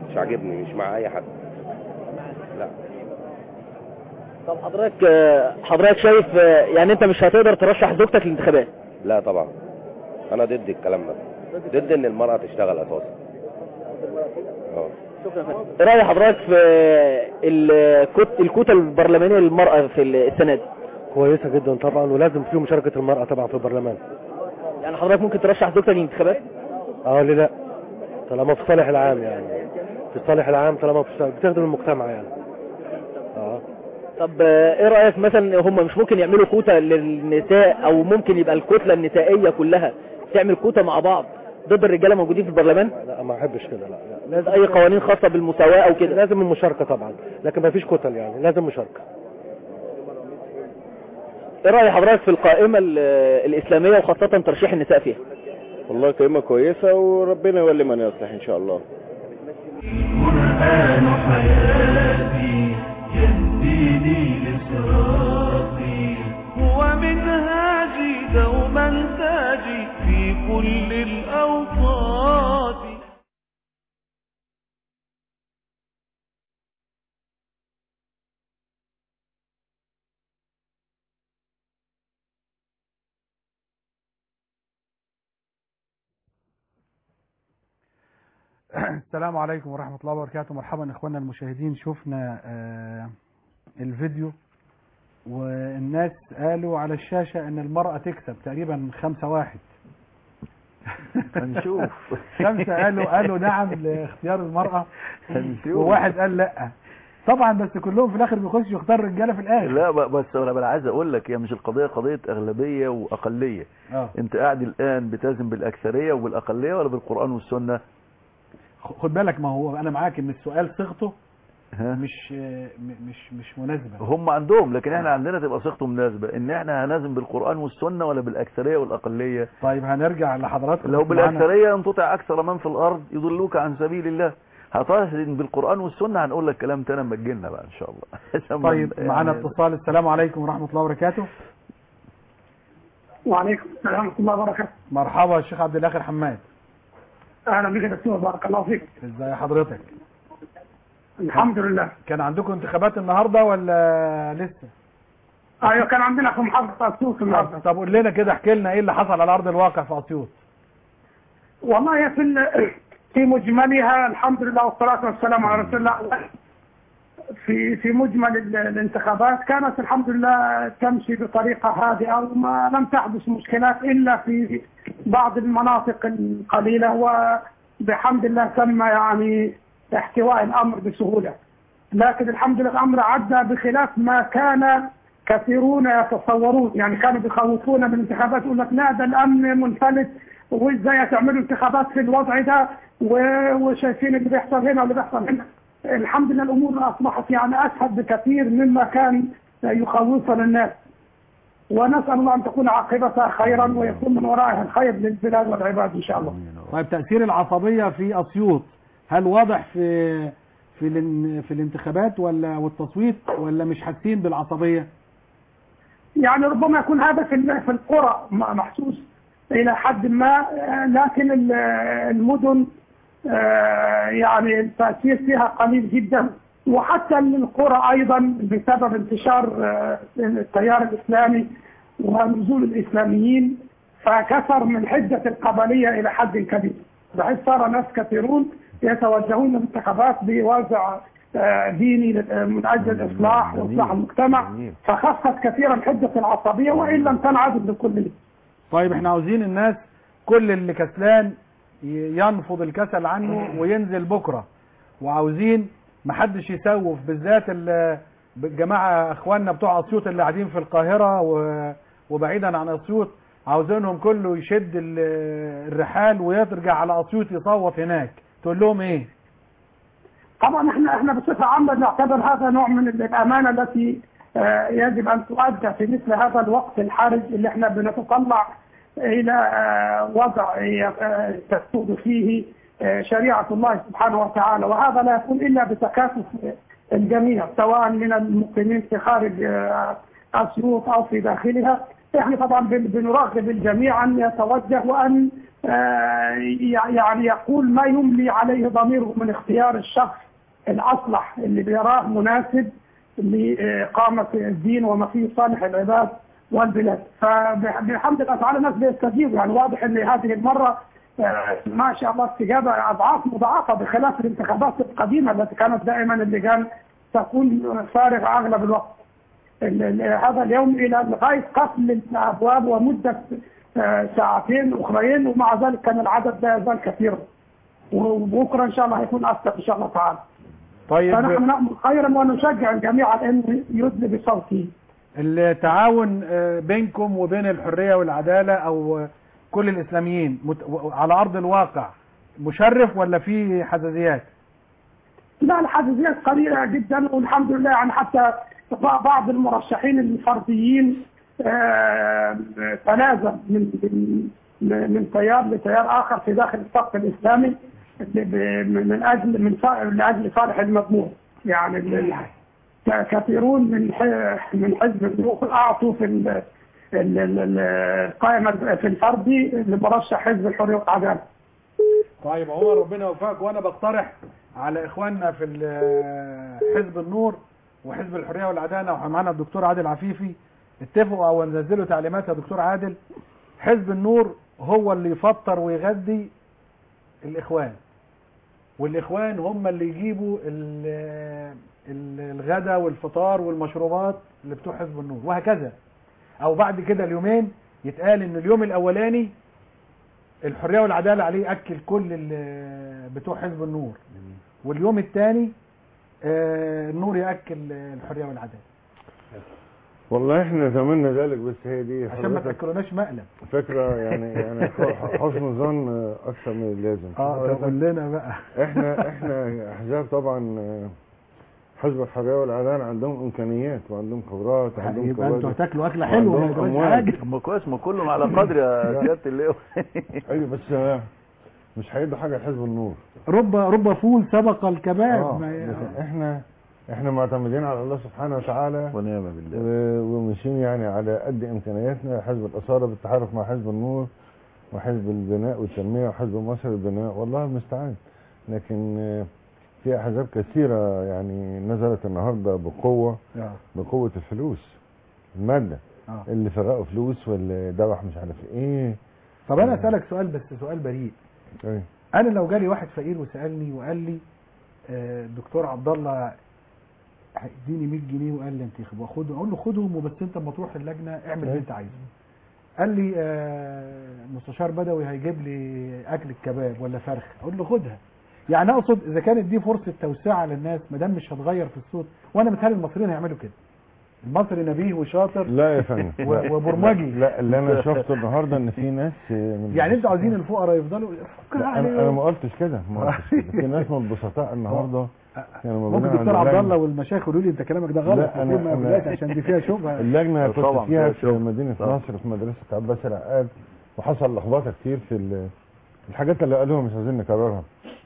مش عاجبني مش مع اي حد لا طب حضرتك آه، حضرتك شايف آه، يعني انت مش هتقدر ترشح زوجتك للانتخابات لا طبعا انا ضد الكلام ده ضد ان المرأة تشتغل اساسا اه شكرا فندم. ايه راي حضرتك في الكوت الكوتا البرلمانيه للمراه في السنه دي كويسة جدا طبعا ولازم فيه مشاركة المرأة طبعا في البرلمان يعني حضرتك ممكن ترشح زوجتك للانتخابات اه ليه لا طالما في صالح العام يعني في الصالح العام طالما في بتخدم المجتمع يعني اه طب آه، ايه رايك مثلا هم مش ممكن يعملوا كوتا للنساء او ممكن يبقى الكتله النسائيه كلها تعمل كوتا مع بعض ضد الرجاله موجودين في البرلمان لا ما احبش كده لا, لا. لازم اي قوانين خاصه بالمساواه او كده لازم المشاركة طبعا لكن ما فيش كتل يعني لازم مشاركة ايه راي حضرتك في القائمه ال- الاسلاميه وخاصه ترشيح النساء فيها والله قيمة كويسة وربنا يولي من يصلح ان شاء الله القرآن حياتي يهديني لصراطي هو منهاجي دوما تاجي في كل الأوقات السلام عليكم ورحمة الله وبركاته مرحبا اخواننا المشاهدين شفنا آه، الفيديو والناس قالوا على الشاشة ان المرأة تكسب تقريبا خمسة واحد هنشوف خمسة قالوا قالوا نعم لاختيار المرأة هنشوف وواحد قال لا طبعا بس كلهم في الاخر بيخشوا يختار رجاله في الاخر لا ب- بس انا بقى عايز اقول لك هي مش القضيه قضيه اغلبيه واقليه اه انت قاعد الان بتلزم بالاكثريه وبالاقليه ولا بالقران والسنه خد بالك ما هو انا معاك ان السؤال صيغته ها مش آه، م- مش مش مناسبه هم عندهم لكن احنا عندنا تبقى صيغته مناسبه ان احنا هنلزم بالقران والسنه ولا بالاكثريه والاقليه طيب هنرجع لحضراتكم لو بس معانا- بالاكثريه ان تطع اكثر من في الارض يضلوك عن سبيل الله هتلزم بالقران والسنه هنقول لك كلام تاني اما تجينا بقى ان شاء الله عشان ما- طيب معانا يعني- اتصال السلام عليكم ورحمه الله وبركاته وعليكم السلام ورحمه الله وبركاته مرحبا يا شيخ عبد الاخر حماد اهلا بك يا دكتور بارك الله فيك ازي حضرتك الحمد لله كان عندكم انتخابات النهارده ولا لسه ايوه كان عندنا في محافظه اسيوط طب, النهارده طب قول لنا كده احكي لنا ايه اللي حصل على ارض الواقع في اسيوط والله في ال- في مجملها الحمد لله والصلاه والسلام على رسول الله في في مجمل ال- الانتخابات كانت الحمد لله تمشي بطريقه هادئه وما لم تحدث مشكلات الا في بعض المناطق القليله وبحمد الله تم يعني احتواء الامر بسهوله لكن الحمد لله الامر عدى بخلاف ما كان كثيرون يتصورون يعني كانوا بيخوفونا بالانتخابات يقول لك لا ده الامن منفلت وازاي هتعملوا انتخابات في الوضع ده و- وشايفين اللي بيحصل هنا واللي بيحصل هنا الحمد لله الامور اصبحت يعني اسهل بكثير مما كان يخوفنا الناس ونسال الله ان تكون عاقبتها خيرا ويكون من ورائها الخير للبلاد والعباد ان شاء الله. طيب تاثير العصبيه في اسيوط هل واضح في في الان- في الانتخابات ولا والتصويت ولا مش حاسين بالعصبيه يعني ربما يكون هذا في ال- في القرى م- محسوس الى حد ما آه، لكن ال- المدن آه، يعني التاثير فيها قليل جدا وحتى القرى ايضا بسبب انتشار آه، التيار الاسلامي ونزول الاسلاميين فكثر من حده القبليه الى حد كبير بحيث صار ناس كثيرون يتوجهون للانتخابات بوازع آه، ديني لل- من اجل الاصلاح واصلاح المجتمع جميل. فخفت كثيرا حده العصبيه وان لم تنعدم لكل طيب احنا عاوزين الناس كل اللي كسلان ي- ينفض الكسل عنه وينزل بكرة وعاوزين محدش يسوف بالذات ال- الجماعة اخواننا بتوع اسيوط اللي قاعدين في القاهرة و- وبعيدا عن اسيوط عاوزينهم كله يشد ال- الرحال ويرجع على اسيوط يصوت هناك تقول لهم ايه طبعا احنا احنا بصفه عامه نعتبر هذا نوع من الامانه التي آه، يجب ان تؤدى في مثل هذا الوقت الحرج اللي احنا بنتطلع الى آه، وضع آه، تسود فيه آه، شريعه الله سبحانه وتعالى وهذا لا يكون الا بتكاتف الجميع سواء من المقيمين في خارج آه، اسيوط او في داخلها احنا طبعا بن- بنرغب الجميع ان يتوجه وان آه، يعني يقول ما يملي عليه ضميره من اختيار الشخص الأصلح اللي بيراه مناسب لإقامة الدين وما فيه صالح العباد والبلاد فبحمد الله تعالى الناس بيستجيبوا يعني واضح ان هذه المرة آه، ما شاء الله استجابة أضعاف مضاعفة بخلاف الانتخابات القديمة التي كانت دائما اللجان تكون فارغة أغلب الوقت ال- ال- هذا اليوم إلى لغاية قفل الأبواب ومدة آه، ساعتين أخرين ومع ذلك كان العدد لا يزال كثيرا وبكرة إن شاء الله هيكون أكثر إن شاء الله تعالى طيب فنحن نأمل خيرا ونشجع الجميع على أن يدلي بصوته التعاون آه، بينكم وبين الحرية والعدالة او آه، كل الاسلاميين مت- و- على ارض الواقع مشرف ولا في حزازيات لا الحساسيات قليلة جدا والحمد لله يعني حتى بعض المرشحين الفرديين آه، تنازل من من من تيار لتيار آخر في داخل الصف الإسلامي ب- ب- من أجل من صا- لأجل صالح المضمون يعني ال- ك- كثيرون من ح- من حزب النور أعطوا في ال- ال- ال- القائمة في الفردي لمرشح حزب الحرية والعدالة طيب عمر ربنا يوفقك وانا بقترح على اخواننا في ال- حزب النور وحزب الحريه والعداله ومعانا الدكتور عادل عفيفي اتفقوا او نزلوا تعليمات يا دكتور عادل حزب النور هو اللي يفطر ويغذي الاخوان والاخوان هم اللي يجيبوا ال- ال- الغدا والفطار والمشروبات اللي بتوع حزب النور وهكذا او بعد كده اليومين يتقال ان اليوم الاولاني الحريه والعداله عليه ياكل كل ال- بتوع حزب النور واليوم الثاني النور ياكل الحريه والعداله والله احنا نتمنى ذلك بس هي دي عشان ما حضرتك تاكلوناش مقلب فكرة يعني يعني حسن ظن اكثر من اللازم اه حضرتك تقول لنا بقى احنا احنا احزاب طبعا آه، حزب الحريه والعداله عندهم امكانيات وعندهم خبرات وعندهم يبقى انتوا كوادر هتاكلوا اكله حلوه ما وعندهم يبقاش أموال. حاجه ما كويس ما كلهم على قدر يا سياده اللواء ايوه بس آه، مش هيدوا حاجه لحزب النور رب رب فول سبق الكباب آه، ما ي- بس احنا احنا معتمدين على الله سبحانه وتعالى ونعم بالله و- وماشيين يعني على قد امكانياتنا حزب الاثاره بالتحالف مع حزب النور وحزب البناء والتنميه وحزب مصر للبناء والله المستعان لكن آه، في احزاب كثيره يعني نزلت النهارده بقوه آه. بقوه الفلوس الماده آه. اللي فرقوا فلوس واللي ذبح مش عارف ايه طب انا اسالك سؤال بس سؤال بريء ايه انا لو جالي واحد فقير وسالني وقال لي آه، دكتور عبد الله هيديني 100 جنيه وقال لي انتخب واخدهم اقول له خدهم وبس انت اما تروح اللجنه اعمل اللي انت عايزه قال لي آه، مستشار بدوي هيجيب لي اكل الكباب ولا فرخ اقول له خدها يعني اقصد اذا كانت دي فرصه توسعه للناس ما دام مش هتغير في الصوت وانا متهيألي المصريين هيعملوا كده المصري نبيه وشاطر لا يا فندم و- لا. وبرمجي. لا اللي انا شفته النهارده ان في ناس من يعني انتوا عايزين الفقراء يفضلوا فكر لا انا انا عليهم ما قلتش كده ما قلتش كده في ناس من البسطاء النهارده كانوا موجودين ممكن دكتور عند عبد اللجنة. الله والمشايخ يقولوا لي انت كلامك ده غلط لا، أنا- المفروض ما أنا- يقولهاش عشان دي فيها شبهه اللجنه كنت طبعاً فيها فيها في شغل. مدينه طبعاً. نصر في مدرسه عباس العقاد وحصل لخبطه كتير في ال- الحاجات اللي قالوها مش عايزين نكررها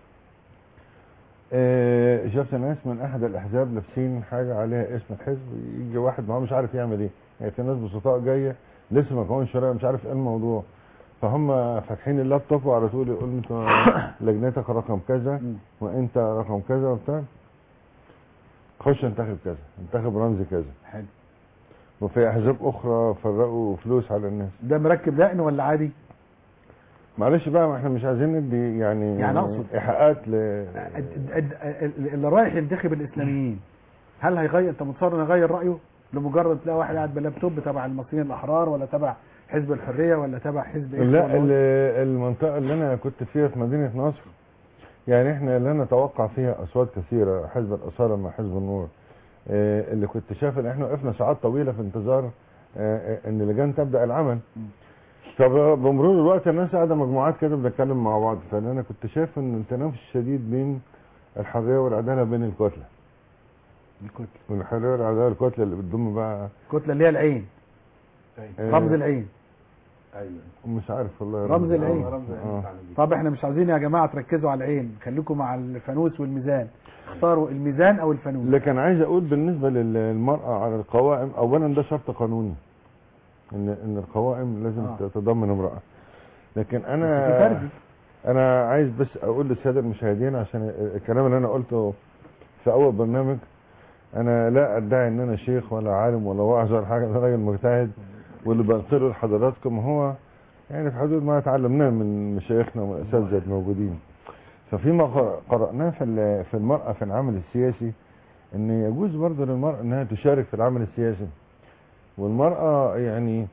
آه، شفت ناس من احد الاحزاب لابسين حاجه عليها اسم الحزب يجي واحد ما هو مش عارف يعمل ايه يعني في ناس بسطاء جايه لسه ما كونش شرعي مش عارف ايه الموضوع فهم فاتحين اللابتوب وعلى طول يقول انت لجنتك رقم كذا وانت رقم كذا وبتاع خش انتخب كذا انتخب رمز كذا حلو وفي احزاب اخرى فرقوا فلوس على الناس ده مركب دقن ولا عادي معلش بقى ما احنا مش عايزين ندي يعني يعني أقصد- ايحاءات ل الد- الد- اللي رايح ينتخب الاسلاميين هل هيغير انت متصور انه يغير رايه لمجرد تلاقي واحد قاعد بلابتوب تبع المصريين الاحرار ولا تبع حزب الحريه ولا تبع حزب إيه لا ولا- ال- المنطقه اللي انا كنت فيها في مدينه نصر يعني احنا لا نتوقع فيها اصوات كثيره حزب الاثاره مع حزب النور آه، اللي كنت شايف ان احنا وقفنا ساعات طويله في انتظار آه، آه، ان اللجان تبدا العمل فبمرور الوقت الناس قاعده مجموعات كده بنتكلم مع بعض فانا انا كنت شايف ان التنافس شديد بين الحريه والعداله بين الكتله الكتله والحريه والعداله الكتله اللي بتضم بقى الكتله اللي هي العين آه، رمز العين ايوه مش عارف والله رمز العين آه. طب احنا مش عايزين يا جماعه تركزوا على العين خليكم مع الفانوس والميزان اختاروا الميزان او الفانوس لكن عايز اقول بالنسبه للمراه على القوائم اولا ده شرط قانوني ان ان القوائم لازم آه. تتضمن امراه لكن في انا فردي. انا عايز بس اقول للساده المشاهدين عشان الكلام اللي انا قلته في اول برنامج انا لا ادعي ان انا شيخ ولا عالم ولا واعظ ولا حاجه انا راجل مجتهد واللي بنقله لحضراتكم هو يعني في حدود ما تعلمناه من مشايخنا والاساتذه الموجودين ففيما قر- قرأناه في ال- في المرأة في العمل السياسي ان يجوز برضه للمرأة انها تشارك في العمل السياسي والمرأة يعني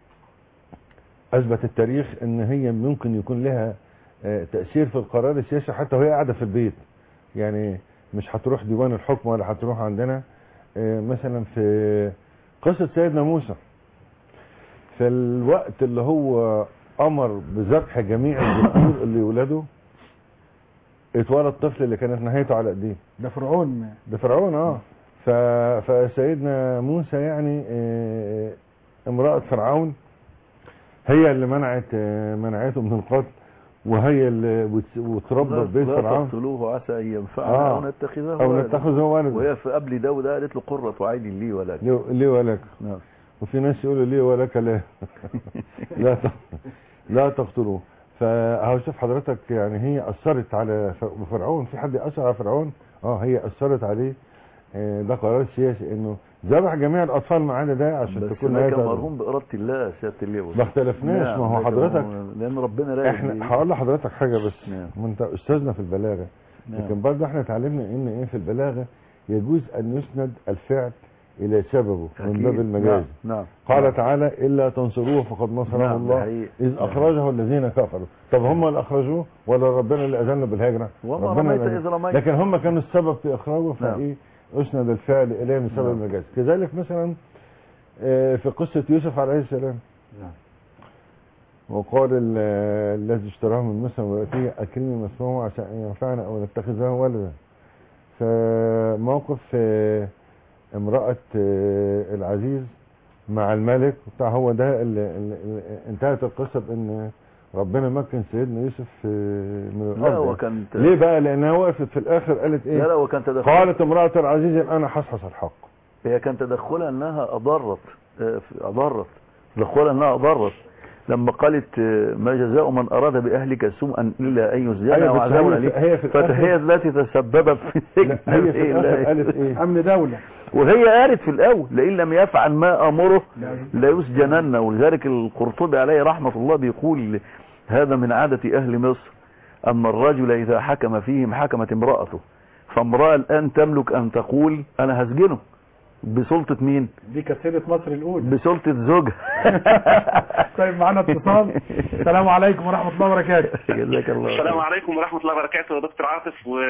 اثبت التاريخ ان هي ممكن يكون لها آه، تأثير في القرار السياسي حتى وهي قاعدة في البيت يعني مش هتروح ديوان الحكم ولا هتروح عندنا آه، مثلا في قصة سيدنا موسى في الوقت اللي هو امر بذبح جميع الذكور اللي يولدوا اتولد طفل اللي كانت نهايته على ايديه ده فرعون ده فرعون اه ف... فسيدنا موسى يعني آه، امرأة فرعون هي اللي منعت آه، منعته من القتل وهي اللي وت- وتربى في بيت لا فرعون تقتلوه عسى ان ينفعنا آه. او نتخذه او ولدا. نتخذه ولدا وهي في قبل داود قالت له قرة عين لي ولك ليه ليه ولك نعم وفي ناس يقولوا ليه ولك لا لا ت- لا تقتلوه فهو شوف حضرتك يعني هي اثرت على ف- فرعون في حد اثر على فرعون اه هي اثرت عليه آه، ده قرار سياسي انه ذبح جميع الاطفال ما عدا ده عشان بس تكون ده كان نهاية مرهون بإرادة الله يا سيادة اللواء ما اختلفناش نعم، ما هو ده حضرتك كان- لأن ربنا رايد احنا هقول لحضرتك حاجه بس نعم. ما انت استاذنا في البلاغه نعم. لكن برضه احنا اتعلمنا ان ايه في البلاغه يجوز ان يسند الفعل الى سببه من أكيد. باب المجاز نعم نعم قال نعم. تعالى الا تنصروه فقد نصره نعم، ده الله حقيقي. اذ نعم. اخرجه الذين كفروا طب هم اللي اخرجوه ولا ربنا اللي اذن بالهجره وما ربنا رميت اللي إذ أذن. رميت. لكن هم كانوا السبب في اخراجه نعم. فايه اسند الفعل اليه من سبب نعم. المجاز كذلك مثلا آه، في قصه يوسف عليه السلام نعم. وقال ال- الذي اشتراه من مصر ويأتيه أكرمي مثواه عشان أن ينفعنا أو نتخذه ولدا فموقف آه، امرأة آه، العزيز مع الملك بتاع هو ده اللي, اللي انتهت القصة بأن ربنا مكن سيدنا يوسف آه، من لا الأرض وكانت ليه بقى لأنها وقفت في الآخر قالت لا إيه لا وكان تدخل قالت امرأة العزيز أنا حصحص الحق هي كان تدخلها انها اضرت آه، في- اضرت تدخلها انها اضرت لما قالت آه، ما جزاء من اراد باهلك سوءا الا ان يسجن أيوة، او بس عذاب هي أليم في- هي في الآخر- فهي التي تسببت في لا، هي في الآخر قالت إيه امن دولة وهي قالت في الاول لئن لم يفعل ما امره لا يسجنن ولذلك القرطبي عليه رحمة الله بيقول هذا من عادة اهل مصر اما الرجل اذا حكم فيهم حكمت امرأته فامرأة الان تملك ان تقول انا هسجنه بسلطة مين دي كانت سيرة مصر الاولى بسلطة زوجها طيب معانا اتصال السلام عليكم ورحمة الله وبركاته جزاك الله السلام خير. عليكم ورحمة الله وبركاته يا دكتور عاطف و...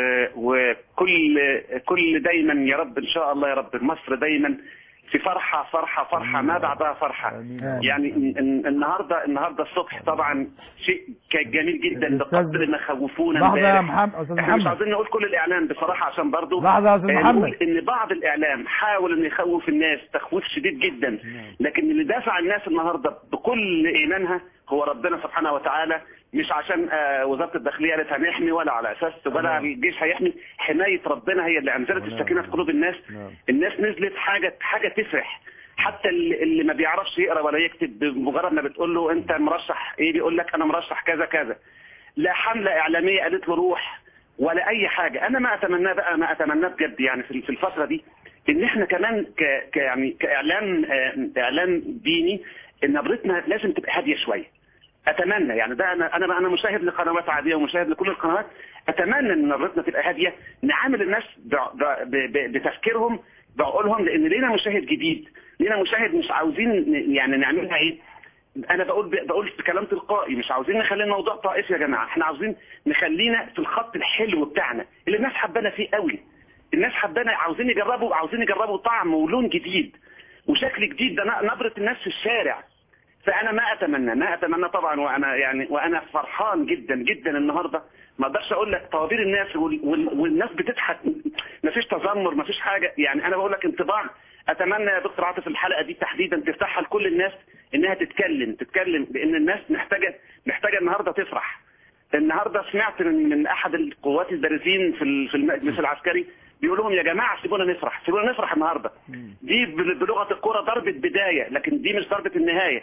وكل كل دايما يا رب إن شاء الله يا رب مصر دايما في فرحة فرحة فرحة ما بعدها فرحة آمين. يعني ال- ال- النهاردة النهاردة الصبح طبعا شيء كان جميل جدا الأستاذ- بقدر ما خوفونا لحظة يا امبارح. محمد أستاذ احنا مش محمد عاوزين نقول كل الاعلام بصراحة عشان برضو لحظة يا أستاذ آه، محمد. نقول ان بعض الاعلام حاول انه يخوف الناس تخويف شديد جدا لكن اللي دافع الناس النهارده بكل ايمانها هو ربنا سبحانه وتعالى مش عشان آه، وزاره الداخليه قالت هنحمي ولا على اساس ولا الجيش هيحمي حمايه ربنا هي اللي انزلت السكينه في قلوب الناس نعم. الناس نزلت حاجه حاجه تفرح حتى اللي اللي ما بيعرفش يقرا ولا يكتب بمجرد ما بتقول له انت مرشح ايه بيقول لك انا مرشح كذا كذا لا حمله اعلاميه قالت له روح ولا اي حاجه انا ما اتمناه بقى ما اتمناه بجد يعني في في الفتره دي ان احنا كمان ك ك- يعني كاعلام آه، اعلام ديني نبرتنا لازم تبقى هاديه شويه اتمنى يعني ده انا انا انا مشاهد لقنوات عاديه ومشاهد لكل القنوات اتمنى ان نبرتنا تبقى هاديه نعامل الناس ب- ب- ب- بتفكيرهم بعقولهم لان لينا مشاهد جديد لينا مشاهد مش عاوزين ن- يعني نعملها ايه انا بقول بقول بكلام تلقائي مش عاوزين نخلي الموضوع طائفي يا جماعه احنا عاوزين نخلينا في الخط الحلو بتاعنا اللي الناس حبانا فيه قوي الناس حبانا عاوزين يجربوا عاوزين يجربوا طعم ولون جديد وشكل جديد ده ن- نبره الناس في الشارع فانا ما اتمنى ما اتمنى طبعا وانا يعني وانا فرحان جدا جدا النهارده ما اقدرش اقول لك طوابير الناس وال وال والناس بتضحك ما فيش تذمر ما فيش حاجه يعني انا بقول لك انطباع اتمنى يا دكتور عاطف الحلقه دي تحديدا تفتحها لكل الناس انها تتكلم تتكلم لان الناس محتاجه محتاجه النهارده تفرح النهارده سمعت من, من احد القوات البارزين في ال- في المجلس العسكري بيقول لهم يا جماعه سيبونا نفرح سيبونا نفرح النهارده دي بل- بلغه الكوره ضربه بدايه لكن دي مش ضربه النهايه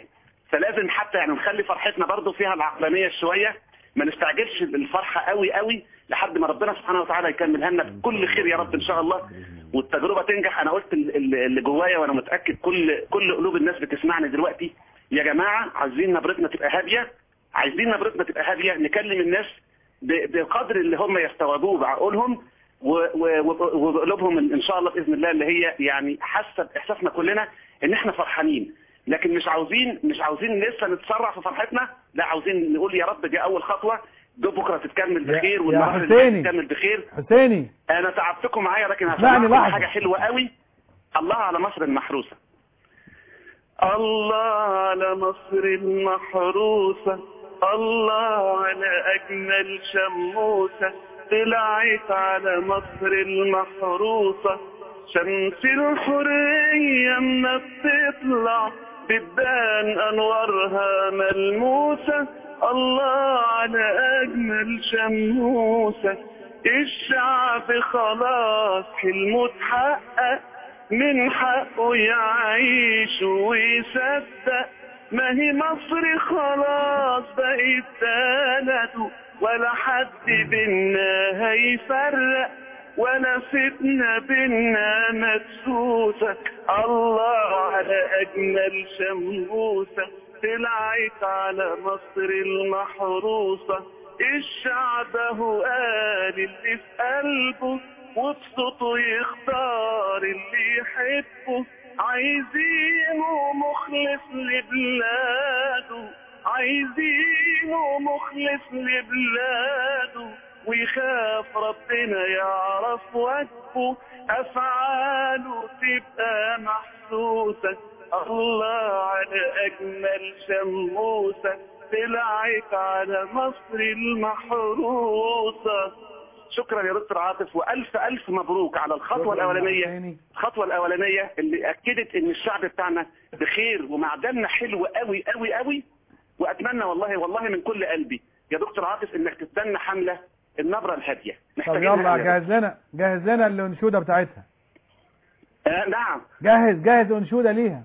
فلازم حتى يعني نخلي فرحتنا برضو فيها العقلانيه شويه ما نستعجلش الفرحه قوي قوي لحد ما ربنا سبحانه وتعالى يكملها لنا بكل خير يا رب ان شاء الله والتجربه تنجح انا قلت ال- ال- اللي جوايا وانا متاكد كل كل قلوب الناس بتسمعني دلوقتي يا جماعه عايزين نبرتنا تبقى هاديه عايزين نبرتنا تبقى هاديه نكلم الناس ب- بقدر اللي هم يستوعبوه بعقولهم و- و- و- وبقلوبهم ان شاء الله باذن الله اللي هي يعني حاسه باحساسنا كلنا ان احنا فرحانين لكن مش عاوزين مش عاوزين لسه نتسرع في فرحتنا لا عاوزين نقول يا رب دي اول خطوه ده بكره تتكمل يا- بخير يا والنهار اللي حسيني. تتكمل بخير حسيني انا تعبتكم معايا لكن اسمعني هسمعكم لحظة. حاجه حلوه قوي الله على مصر المحروسه الله على مصر المحروسه الله على اجمل شموسه طلعت على مصر المحروسه شمس الحريه ما بتطلع بتبان انوارها ملموسه الله على اجمل شموسه الشعب خلاص حلمه اتحقق من حقه يعيش ويصدق ما هي مصر خلاص بقت بلده ولا حد بينا هيفرق ولا فتنة بينا مدسوسة الله على أجمل شموسة طلعت على مصر المحروسة الشعب هو قال اللي في قلبه وبصوته يختار اللي يحبه عايزينه مخلص لبلاده عايزينه مخلص لبلاده ويخاف ربنا يعرف وجهه افعاله تبقى محسوسه الله على اجمل شموسه طلعت على مصر المحروسه شكرا يا دكتور عاطف والف الف مبروك على الخطوه الاولانيه الخطوه الاولانيه اللي اكدت ان الشعب بتاعنا بخير ومعدننا حلو قوي قوي قوي واتمنى والله والله من كل قلبي يا دكتور عاطف انك تستنى حمله النبره الهاديه طب محتاجينها يلا قوي. جهز لنا جهز لنا الانشوده بتاعتها آه نعم جهز جهز انشوده ليها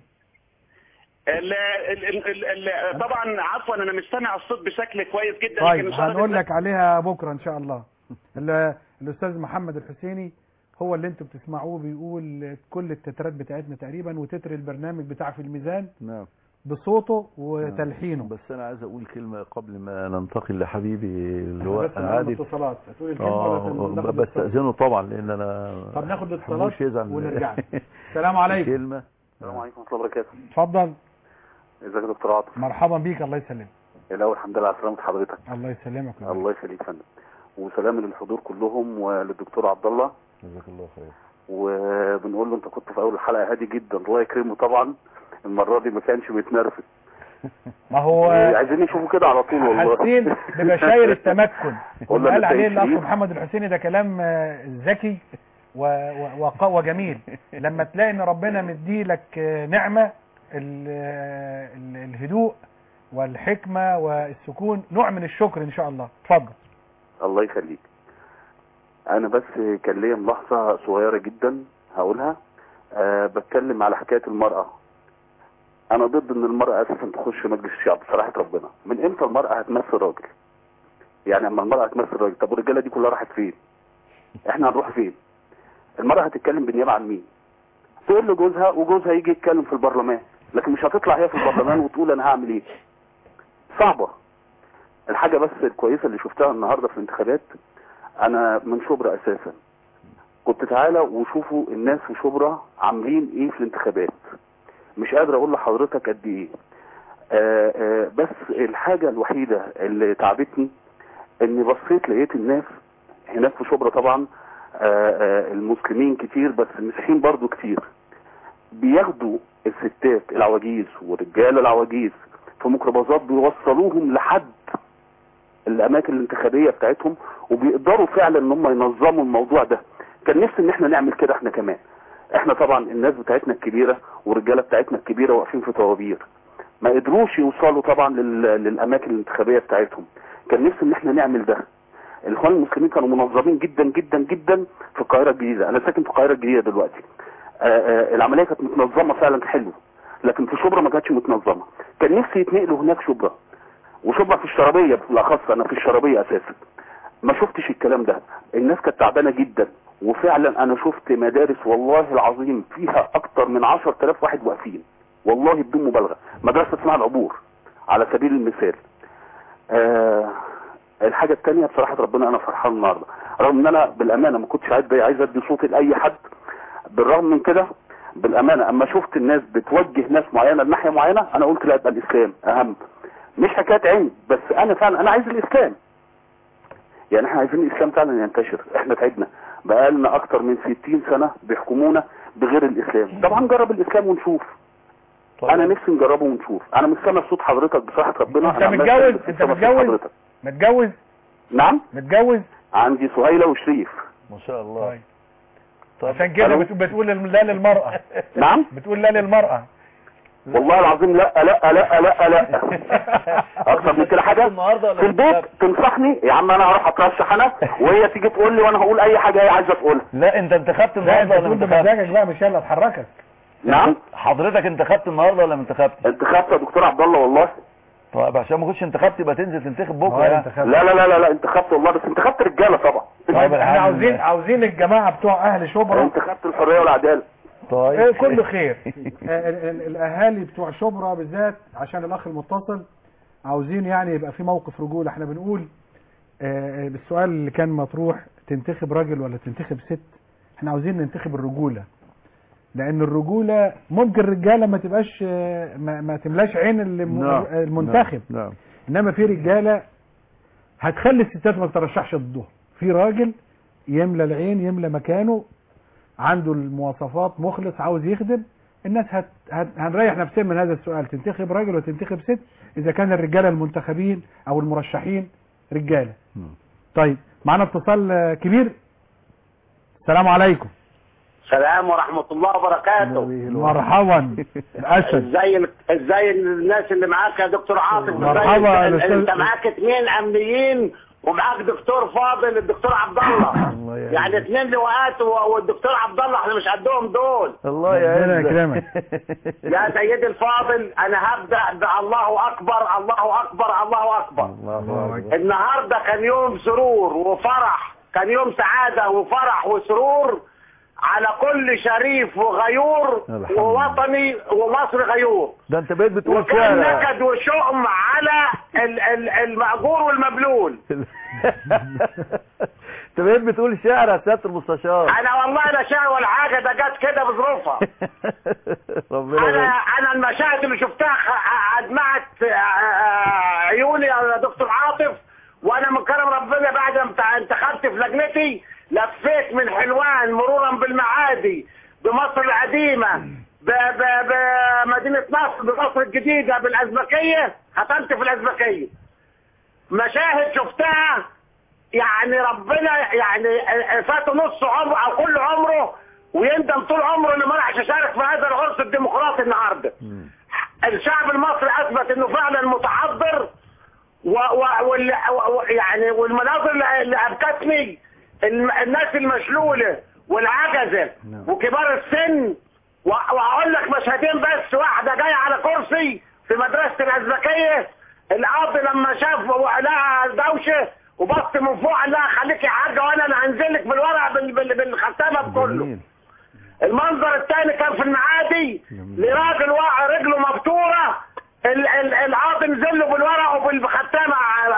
ال ال ال ال ال طبعا عفوا انا مش سامع الصوت بشكل كويس جدا طيب لكن إن شاء الله هنقول بإذن لك عليها بكره ان شاء الله ال- الاستاذ محمد الحسيني هو اللي انتوا بتسمعوه بيقول كل التترات بتاعتنا تقريبا وتتر البرنامج بتاع في الميزان نعم بصوته وتلحينه بس انا عايز اقول كلمه قبل ما ننتقل لحبيبي اللي احنا هو بس معانا عادل اتصالات هتقول الكلمه اه ولا ناخد الاتصال؟ بستاذنه طبعا لان انا طب ناخد محبوش الاتصالات يزعل ونرجع السلام عليكم كلمه السلام عليكم ورحمه الله وبركاته اتفضل ازيك يا دكتور عاطف مرحبا بيك الله يسلمك الاول الحمد لله على سلامه حضرتك الله يسلمك الله يخليك يا فندم وسلام للحضور كلهم وللدكتور عبد الله جزاك الله خير وبنقول له انت كنت في اول الحلقه هادي جدا الله يكرمه طبعا المره دي ما كانش متنرفز ما هو عايزين نشوفه كده على طول والله حاسين ببشاير التمكن والله واللي قال ده عليه سيد الاخ شريف. محمد الحسيني ده كلام آه، ذكي و- و- وق- وجميل لما تلاقي ان ربنا مديلك آه، نعمه ال- آه، ال- الهدوء والحكمه والسكون نوع من الشكر ان شاء الله اتفضل الله يخليك انا بس كان ليا ملاحظه صغيره جدا هقولها أه بتكلم على حكايه المراه انا ضد ان المراه اساسا تخش مجلس الشعب صراحه ربنا من امتى المراه هتمثل راجل يعني اما المراه هتمثل راجل طب والرجاله دي كلها راحت فين احنا هنروح فين المراه هتتكلم بالنيابه عن مين تقول لجوزها وجوزها يجي يتكلم في البرلمان لكن مش هتطلع هي في البرلمان وتقول انا هعمل ايه صعبه الحاجه بس الكويسه اللي شفتها النهارده في الانتخابات انا من شبرا اساسا كنت تعالى وشوفوا الناس في شبرا عاملين ايه في الانتخابات مش قادر اقول لحضرتك قد ايه آه آه بس الحاجة الوحيدة اللي تعبتني اني بصيت لقيت الناس هناك في شبرا طبعا آه آه المسلمين كتير بس المسيحيين برضو كتير بياخدوا الستات العواجيز والرجال العواجيز في ميكروباصات بيوصلوهم لحد الاماكن الانتخابيه بتاعتهم وبيقدروا فعلا ان هم ينظموا الموضوع ده كان نفسي ان احنا نعمل كده احنا كمان احنا طبعا الناس بتاعتنا الكبيره والرجاله بتاعتنا الكبيره واقفين في طوابير ما قدروش يوصلوا طبعا لل... للاماكن الانتخابيه بتاعتهم كان نفسي ان احنا نعمل ده الاخوان المسلمين كانوا منظمين جدا جدا جدا في القاهره الجديده انا ساكن في القاهره الجديده دلوقتي آآ آآ العمليه كانت متنظمه فعلا حلو لكن في شبرا ما كانتش متنظمه كان نفسي يتنقلوا هناك شبرا وشبرا في الشرابيه بالاخص انا في الشرابيه اساسا ما شفتش الكلام ده الناس كانت تعبانه جدا وفعلا انا شفت مدارس والله العظيم فيها اكتر من 10000 واحد واقفين والله بدون مبالغه مدرسه اسمها العبور على سبيل المثال آه الحاجه الثانيه بصراحه ربنا انا فرحان النهارده رغم ان انا بالامانه ما كنتش عايز عايز ادي صوتي لاي حد بالرغم من كده بالامانه اما شفت الناس بتوجه ناس معينه لناحيه معينه انا قلت لا يبقى الاسلام اهم مش حكايه عين بس انا فعلا انا عايز الاسلام يعني احنا عايزين الاسلام فعلا ينتشر احنا تعبنا بقالنا اكتر من 60 سنه بيحكمونا بغير الاسلام طبعا نجرب الاسلام ونشوف انا نفسي نجربه ونشوف انا مش سامع صوت حضرتك بصراحه ربنا انت أنا عمال متجوز أسمع انت صوت متجوز حضرتك. متجوز نعم متجوز عندي سهيله وشريف ما شاء الله طيب. عشان كده ألو؟ بتقول, بتقول لا للمرأة نعم بتقول لا للمرأة والله العظيم لا لا لا لا لا اكتر من كده حاجه في البيت تنصحني يا عم انا هروح اترشح انا وهي تيجي تقول لي وانا هقول اي حاجه هي عايزه تقولها لا انت انتخبت لا انت النهارده ولا تقول ما انتخبتش بمزاجك بقى مش هي اللي هتحركك نعم حضرتك انتخبت النهارده ولا ما انتخبتش انتخبت يا دكتور عبد الله والله طيب عشان ما كنتش انتخبت يبقى تنزل تنتخب بكره اه، يعني انتخبت. لا لا لا لا لا انتخبت والله بس انتخبت رجاله طبعا طيب احنا الحمد عاوزين لله. عاوزين الجماعة بتوع اهل شبرا انتخبت الحريه والعداله طيب إيه، كله خير آه، ال- ال- الاهالي بتوع شبرا بالذات عشان الاخ المتصل عاوزين يعني يبقى في موقف رجولة احنا بنقول آه، السؤال اللي كان مطروح تنتخب راجل ولا تنتخب ست احنا عاوزين ننتخب الرجولة لان الرجولة ممكن الرجالة ما تبقاش آه، ما, ما تملاش عين الم- نعم، المنتخب نعم نعم. انما في رجالة هتخلي الستات ما ترشحش ضدهم في راجل يملى العين يملى مكانه عنده المواصفات مخلص عاوز يخدم الناس هت... هت... هنريح نفسنا من هذا السؤال تنتخب راجل وتنتخب ست اذا كان الرجاله المنتخبين او المرشحين رجاله طيب معنا اتصال آه، كبير السلام عليكم السلام ورحمة الله وبركاته مرحبا الاسد ازاي ازاي الناس اللي معاك يا دكتور عاطف مرحبا ازاي يا انت, أستاذ. انت معاك اثنين امنيين ومعاك دكتور فاضل الدكتور عبد الله الله يعينك. يعني اثنين لواءات و- والدكتور عبد الله احنا مش قدهم دول الله ربنا يعزك يكرمك. يا سيدي الفاضل انا هبدا بالله اكبر الله اكبر الله اكبر الله أكبر. النهارده كان يوم سرور وفرح كان يوم سعاده وفرح وسرور على كل شريف وغيور الحمد لله. ووطني ومصر غيور ده انت بقيت بتقول وكان شعر نكد وشؤم على ال- ال- المأجور والمبلول انت بقيت بتقول شعر يا سياده المستشار انا والله لا شعر ولا حاجه ده جت كده بظروفها ربنا انا يبارك. انا المشاهد اللي شفتها خ- ادمعت آه، آه، عيوني يا دكتور عاطف وانا من كرم ربنا بعد ما انت- انتخبت في لجنتي لفيت من حلوان مرورا بالمعادي بمصر القديمه ب- ب- بمدينه نصر بمصر الجديده بالازبكيه ختمت في الازبكيه مشاهد شفتها يعني ربنا يعني فات نص عمره او كل عمره ويندم طول عمره انه ما راحش يشارك في هذا العرس الديمقراطي النهارده. الشعب المصري اثبت انه فعلا متحضر و و وال و يعني والمناظر اللي- اللي ابكتني الم- الناس المشلوله والعجزه وكبار السن و- واقول لك مشهدين بس واحده جايه على كرسي في مدرسه الازبكيه الاب لما شاف لقى دوشه وبص من فوق قال لها خليك يا حاجه وانا اللي هنزل لك بالورق بال- بال- بالختامه بكله جميل. المنظر الثاني كان في المعادي لراجل واقع رجله مبتوره ال- ال- القاضي نزل له بالورق وبالختامه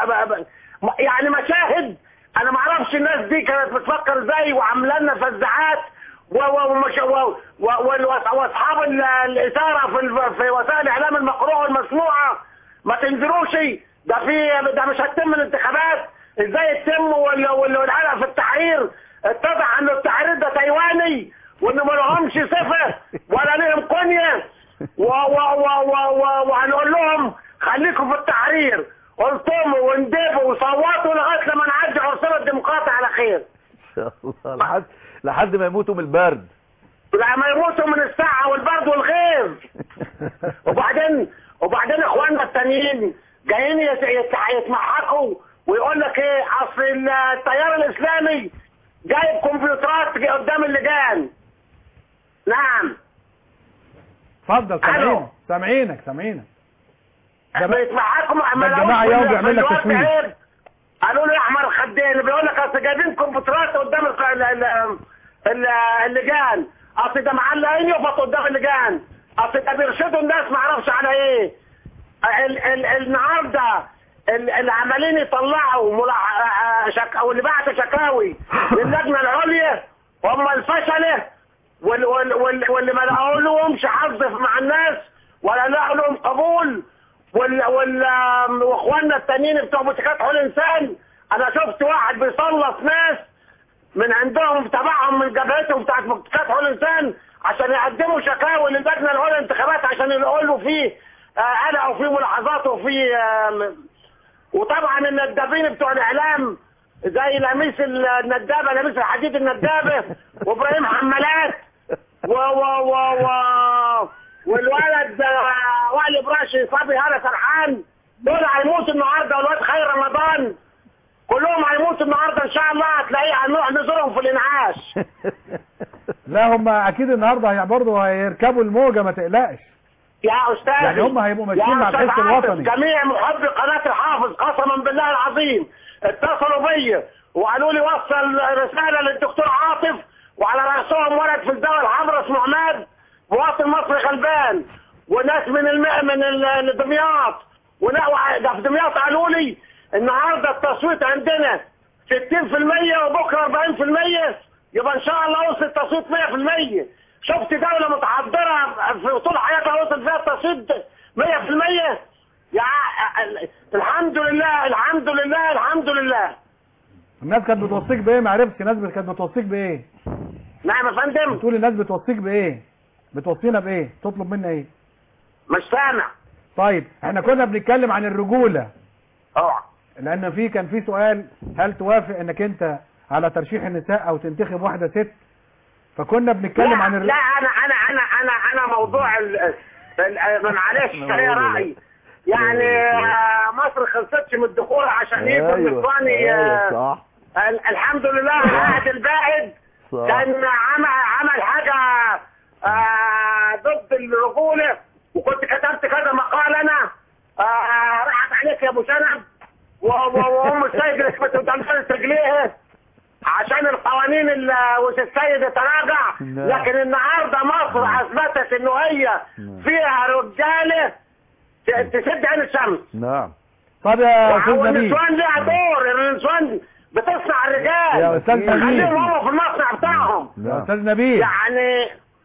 يعني مشاهد انا ما اعرفش الناس دي كانت بتفكر ازاي وعامله لنا فزاعات و- و- ومش- و- و- وال- واصحاب ال- الاثاره في ال- في وسائل الاعلام المقروءه والمسموعه ما تنزلوش ده في ده مش هتتم الانتخابات ازاي تتم وال- وال- والحلقه في التحرير اتضح ان التحرير ده تايواني وانه ما لهمش صفه ولا لهم كنيه و- و- و- و- و- وهنقول لهم خليكم في التحرير قلتموا واندبوا وصوتوا لغايه لما نعدي عرسنا الديمقراطي على خير ان شاء الله لحد لحد ما يموتوا من البرد لما يموتوا من الساعه والبرد والغيظ وبعدين وبعدين اخواننا التانيين جايين يت- يت- يتمحكوا ويقول لك ايه اصل التيار الاسلامي جايب كمبيوترات قدام اللجان نعم اتفضل ألو. سامعينك سامعينك سامعينك ده ما- بيتمحكوا ده ما الجماعة لقوش يوم في بيعمل لك الوقت تشويه. عيب. قالوا له يا احمر الخدين بيقول لك اصل جايبين كمبيوترات قدام الق- ال- ال- ال- اللجان اصل ده معلقين يفط قدام اللجان اصل ده بيرشدوا الناس ما اعرفش على ايه ال ال النهارده ال- اللي عمالين يطلعوا ملا- آه، شك او اللي بعت شكاوي للجنه العليا هم الفشله وال وال وال واللي ما لقوا لهمش حظ مع الناس ولا لقوا لهم قبول وال وال آم، واخواننا التانيين بتوع بوتيكات حقوق الانسان انا شفت واحد بيصلص ناس من عندهم تبعهم من جبهتهم بتاعت بوتيكات حقوق الانسان عشان يقدموا شكاوي للجنه الاولى للانتخابات عشان يقولوا فيه آه، قلق وفيه ملاحظات وفيه آم، وطبعا الندابين بتوع الاعلام زي لميس الندابه لميس الحديد الندابه وابراهيم حمالات و و و و والولد آه، وائل براشي صبي هذا سرحان دول هيموتوا النهارده والواد خير رمضان كلهم هيموتوا النهارده ان شاء الله هتلاقيه هنروح نزورهم في الانعاش لا هم اكيد النهارده هي برضه هيركبوا الموجه ما تقلقش يا استاذ يعني هم هيبقوا ماشيين مع الحزب الوطني جميع محبي قناه الحافظ قسما بالله العظيم اتصلوا بيا وقالوا لي وصل رساله للدكتور عاطف وعلى راسهم ولد في الدوله الحمراء اسمه عماد مواطن مصري غلبان وناس من الم... من ال- دمياط ولا وع- ده في دمياط قالوا لي النهارده التصويت عندنا 60% وبكره 40% يبقى ان شاء الله وصل التصويت 100% شفت دولة متحضرة في طول حياتها وصل فيها التصويت 100% يا ع- الحمد لله الحمد لله الحمد لله الناس كانت بتوصيك بايه ما عرفتش الناس كانت بتوصيك بايه نعم يا فندم بتقول الناس بتوصيك بايه بتوصينا بايه تطلب منا ايه مش سامع طيب احنا كنا بنتكلم عن الرجولة اه لان في كان في سؤال هل توافق انك انت على ترشيح النساء او تنتخب واحدة ست فكنا بنتكلم لا, عن الر... لا انا انا انا انا انا موضوع ال ال- معلش هي راعي يعني آه، مصر خلصتش من الدخول عشان يجوا النسواني ايوه صح ال- الحمد لله عهد البائد صح كان عمل عمل حاجة آه ضد الرجولة وكنت كتبت كذا مقال انا آه راحت عليك يا ابو شنب و- و- وام السيد اللي كنت بتنفذ رجليها عشان القوانين ال- والسيد يتراجع نعم. لكن النهارده مصر اثبتت انه هي فيها رجاله ت- تسد عين الشمس نعم طب يا استاذ نبيل والنسوان ليها دور النسوان بتصنع الرجال يا أستاذ نبيل. خليهم هم في المصنع بتاعهم يا استاذ نبيل يعني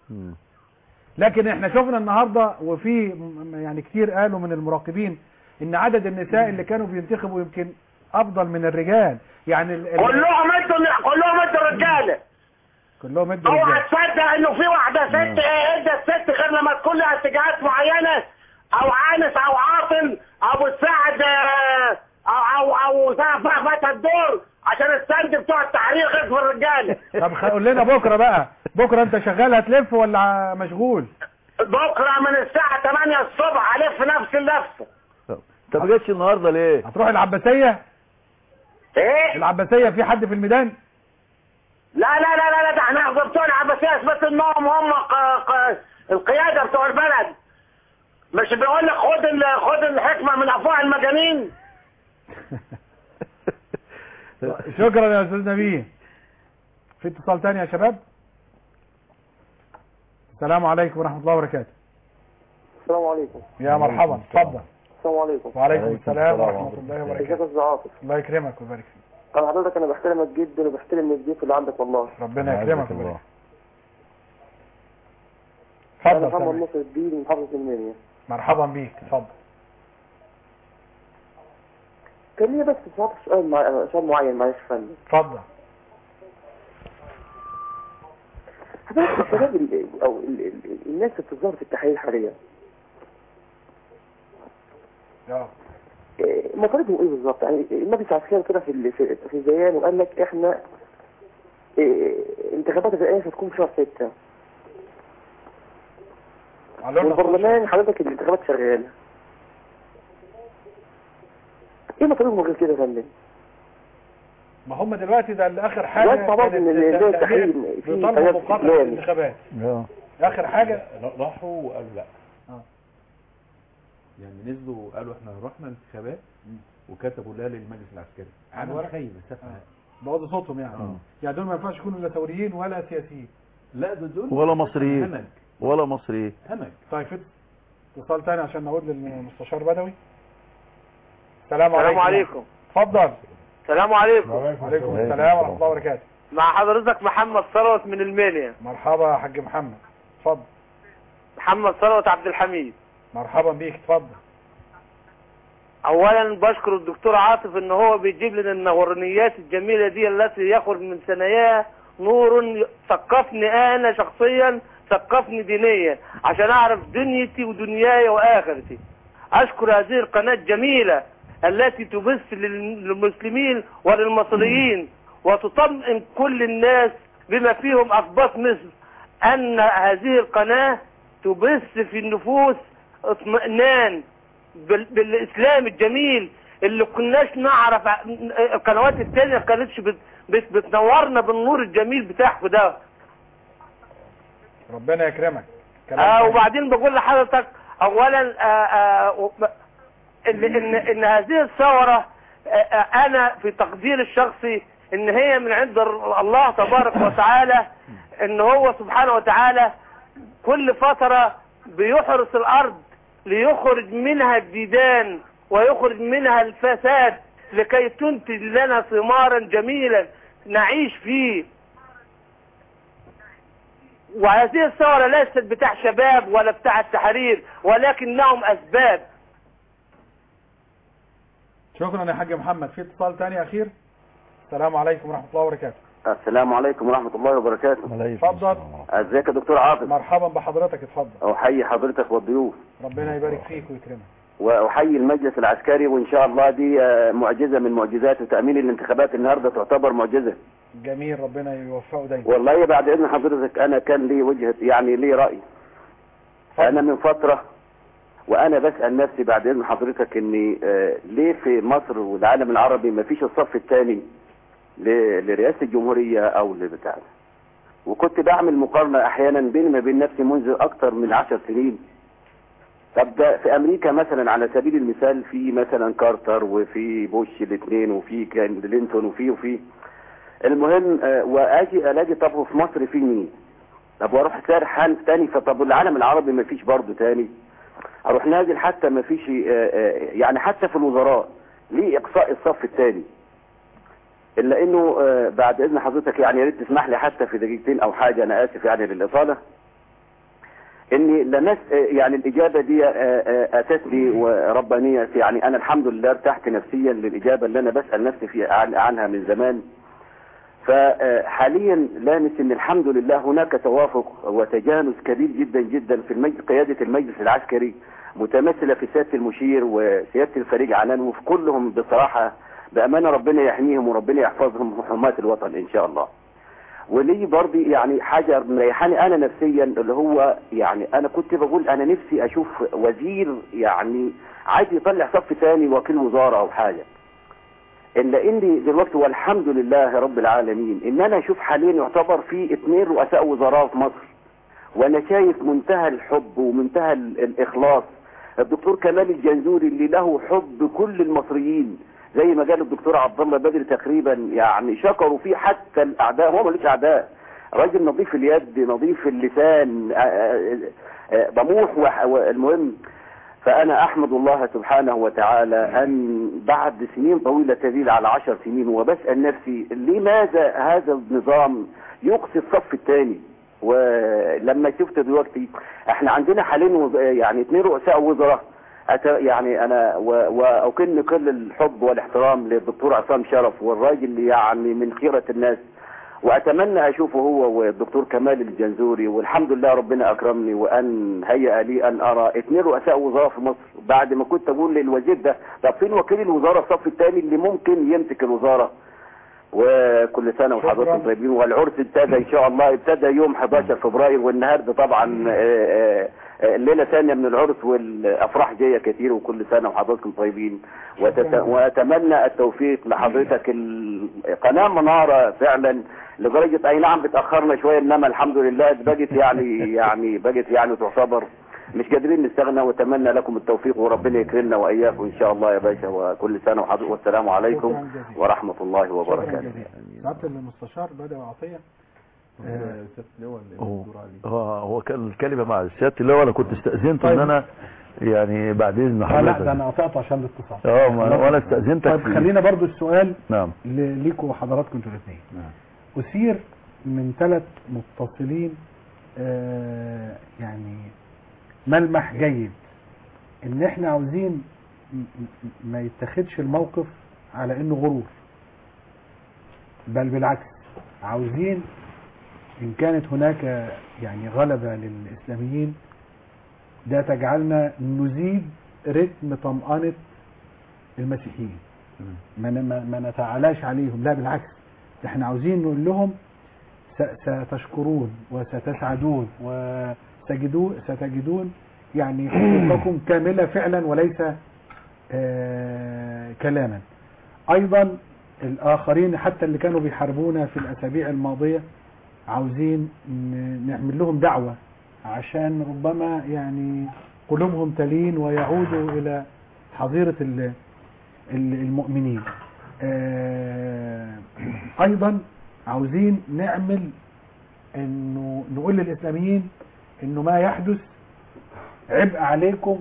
لكن احنا شفنا النهارده وفي م- يعني كتير قالوا من المراقبين ان عدد النساء اللي كانوا بينتخبوا يمكن افضل من الرجال يعني ال... ال- كلهم ادوا كلهم ادوا رجاله كلهم ادوا اوعى رجال تصدق انه في واحده ست ايه ادت ست غير لما تكون لها اتجاهات معينه او عانس او عاطل او بتساعد آه، او او او فات الدور عشان السند بتوع التحرير غير في الرجاله طب خ- قول لنا بكره بقى بكره انت شغال هتلف ولا ع- مشغول بكره من الساعه 8 الصبح هلف نفس اللفه انت ما جيتش النهارده ليه هتروح العباسيه ايه العباسيه في حد في الميدان لا لا لا لا لا ده احنا بتوع العباسيه اثبت انهم هم ق- ق- القياده بتوع البلد مش بيقول لك خد ال- خد الحكمه من افواه المجانين شكرا يا استاذ نبيل في اتصال تاني يا شباب السلام عليكم ورحمه الله وبركاته السلام عليكم يا مرحبا اتفضل السلام عليكم وعليكم السلام ورحمه الله ازيك يا وبركاته استاذ عاطف الله يكرمك ويبارك فيك انا حضرتك انا بحترمك جدا وبحترم الضيوف اللي عندك والله ربنا يكرمك ويبارك فيك انا اتفضل محمد سامع. نصر الدين من محافظه المنيا مرحبا بيك اتفضل كان لي بس بصراحه سؤال مع... سؤال معين معلش يا فندم اتفضل حضرتك الشباب ال... او ال... ال... الناس اللي بتظهر في التحرير حاليا يا إيه، مطالبهم ايه بالظبط يعني المجلس العسكري كده في ال... في, في الزيان وقال لك احنا إيه، انتخابات الرئاسه هتكون في شهر 6 على لون والبرلمان حضرتك الانتخابات شغاله ايه مطالبهم غير كده يا فندم؟ ما هم دلوقتي ده اللي اخر حاجه دلوقتي مع بعض كانت إن ال- التأمين التحرير في بيطالبوا تيار بمقاطعه إسلامي. الانتخابات اه اخر حاجه راحوا وقالوا لا يعني نزلوا قالوا احنا رحنا انتخابات وكتبوا لا للمجلس العسكري على انا ورق. متخيل السفه بوظوا صوتهم يعني آه. يعني دول ما ينفعش يكونوا لا ثوريين ولا سياسيين لا دول دول ولا مصريين همج ولا مصريين همج طيب فت- اتصال تاني عشان نعود للمستشار بدوي السلام السلام عليكم عليكم اتفضل السلام عليكم وعليكم السلام ورحمه الله وبركاته مع حضرتك محمد ثروت من المنيا مرحبا يا حاج محمد اتفضل محمد ثروت عبد الحميد مرحبا بيك اتفضل اولا بشكر الدكتور عاطف ان هو بيجيب لنا النورانيات الجميله دي التي يخرج من ثناياها نور ثقفني انا شخصيا ثقفني دينيا عشان اعرف دنيتي ودنياي واخرتي اشكر هذه القناه الجميله التي تبث لل- للمسلمين وللمصريين وتطمئن كل الناس بما فيهم اقباط مصر ان هذه القناه تبث في النفوس اطمئنان بال- بالاسلام الجميل اللي كناش نعرف ع- القنوات التانية ما كانتش بت- بت- بتنورنا بالنور الجميل بتاعكم ده ربنا يكرمك كلام آه طيب. وبعدين بقول لحضرتك اولا آه آه و- ان ان ان هذه الثوره آه آه انا في تقديري الشخصي ان هي من عند الله تبارك وتعالى ان هو سبحانه وتعالى كل فتره بيحرس الارض ليخرج منها الديدان ويخرج منها الفساد لكي تنتج لنا ثمارا جميلا نعيش فيه وهذه الثورة ليست بتاع شباب ولا بتاع التحرير ولكنهم أسباب شكرا يا حاج محمد في اتصال تاني اخير السلام عليكم ورحمه الله وبركاته السلام عليكم ورحمة الله وبركاته اتفضل ازيك يا دكتور عاطف مرحبا بحضرتك اتفضل احيي حضرتك والضيوف ربنا يبارك فيك ويكرمك واحيي المجلس العسكري وان شاء الله دي آه، معجزة من معجزات وتأمين الانتخابات النهاردة تعتبر معجزة جميل ربنا يوفقه دايما والله بعد اذن حضرتك انا كان لي وجهة يعني لي رأي انا من فترة وانا بسأل نفسي بعد اذن حضرتك اني آه، ليه في مصر والعالم العربي ما فيش الصف الثاني لرئاسة الجمهورية او لبتاع ده. وكنت بعمل مقارنة احيانا بيني ما بين نفسي منذ اكثر من عشر سنين طب ده في امريكا مثلا على سبيل المثال في مثلا كارتر وفي بوش الاثنين وفي كان كلينتون وفي وفي المهم آه، واجي الاقي طب في مصر في مين طب واروح سارح حال تاني فطب العالم العربي ما فيش برضه تاني اروح نازل حتى ما فيش آه، آه، يعني حتى في الوزراء ليه اقصاء الصف الثاني الا انه آه، بعد اذن حضرتك يعني يا ريت تسمح لي حتى في دقيقتين او حاجه انا اسف يعني للاطاله اني لمست آه، يعني الاجابه دي آه، آه، اتتني وربانيه يعني انا الحمد لله ارتحت نفسيا للاجابه اللي انا بسال نفسي في عن عنها من زمان فحاليا لامس ان الحمد لله هناك توافق وتجانس كبير جدا جدا في المجلس قياده المجلس العسكري متمثله في سياده المشير وسياده الفريق عنان وفي كلهم بصراحه بامانه ربنا يحميهم وربنا يحفظهم حماة الوطن ان شاء الله. ولي برضي يعني حاجه مريحاني انا نفسيا اللي هو يعني انا كنت بقول انا نفسي اشوف وزير يعني عايز يطلع صف ثاني وكيل وزاره او حاجه. الا اني دلوقتي والحمد لله رب العالمين ان انا اشوف حاليا يعتبر في اثنين رؤساء وزراء في مصر وانا شايف منتهى الحب ومنتهى ال- الاخلاص الدكتور كمال الجنزوري اللي له حب كل المصريين زي ما قال الدكتور عبد الله بدري تقريبا يعني شكروا فيه حتى الاعداء هو ملوش اعداء راجل نظيف اليد نظيف اللسان آه، آه، آه، طموح وح- والمهم فأنا أحمد الله سبحانه وتعالى أن بعد سنين طويلة تزيد على عشر سنين وبسأل نفسي لماذا هذا النظام يقصي الصف الثاني ولما شفت دلوقتي احنا عندنا حاليا وز- يعني اثنين رؤساء وزراء أت- يعني انا و- واكن كل الحب والاحترام للدكتور عصام شرف والراجل يعني من خيرة الناس واتمنى اشوفه هو والدكتور كمال الجنزوري والحمد لله ربنا اكرمني وان هيأ لي ان ارى اثنين رؤساء وزراء في مصر بعد ما كنت اقول للوزير ده طب فين وكيل الوزاره الصف الثاني اللي ممكن يمسك الوزاره وكل سنه وحضراتكم طيبين والعرس ابتدى ان شاء الله ابتدى يوم 11 فبراير والنهارده طبعا آه، آه، آه، ليله ثانيه من العرس والافراح جايه كتير وكل سنه وحضراتكم طيبين وتت... واتمنى التوفيق لحضرتك القناه مناره فعلا لدرجه اي نعم بتاخرنا شويه انما الحمد لله بقت يعني يعني بقت يعني تعتبر مش قادرين نستغنى واتمنى لكم التوفيق وربنا يكرمنا واياكم ان شاء الله يا باشا وكل سنه وحضرتك والسلام عليكم شكراً جزيلاً. ورحمه الله شكراً وبركاته جزيلاً. سعادة المستشار بدأ عطية آه، هو هو هو كان الكلمه مع سياده اللواء انا كنت استاذنته ان طيب. انا يعني بعد اذن آه لا ده حضرتك انا قطعته عشان الاتصال اه ما أنا- وانا استاذنتك طيب في- خلينا برضو السؤال نعم ل- ليكوا وحضراتكم انتوا الاثنين أثير من ثلاث متصلين آه يعني ملمح جيد ان احنا عاوزين م- م- ما يتخذش الموقف على انه غرور بل بالعكس عاوزين ان كانت هناك يعني غلبة للاسلاميين ده تجعلنا نزيد رتم طمأنة المسيحيين ما ن- ما ما نتعالاش عليهم لا بالعكس ده احنا عاوزين نقول لهم س- ستشكرون وستسعدون وستجدون ستجدون يعني حقوقكم كاملة فعلا وليس آه كلاما ايضا الاخرين حتى اللي كانوا بيحاربونا في الاسابيع الماضية عاوزين ن- نعمل لهم دعوة عشان ربما يعني قلوبهم تلين ويعودوا الى حظيرة ال- ال- المؤمنين آه، ايضا عاوزين نعمل انه نقول للاسلاميين انه ما يحدث عبء عليكم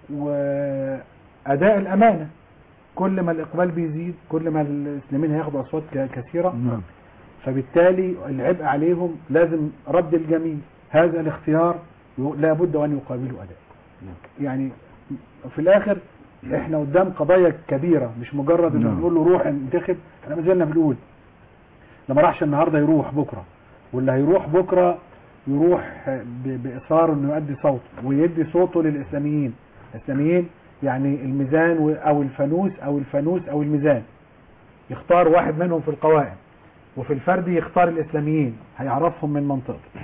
واداء الامانه كل ما الاقبال بيزيد كل ما الاسلاميين هياخدوا اصوات ك- كثيره نعم فبالتالي العبء عليهم لازم رد الجميل هذا الاختيار لا بد ان يقابله اداء يعني في الاخر احنا قدام قضايا كبيرة مش مجرد ان نعم. نقول له روح انتخب احنا ما زلنا بنقول لما راحش النهارده يروح بكره واللي هيروح بكره يروح ب- باصرار انه يؤدي صوته ويدي صوته للاسلاميين الاسلاميين يعني الميزان و- او الفانوس او الفانوس او الميزان يختار واحد منهم في القوائم وفي الفردي يختار الاسلاميين هيعرفهم من منطقته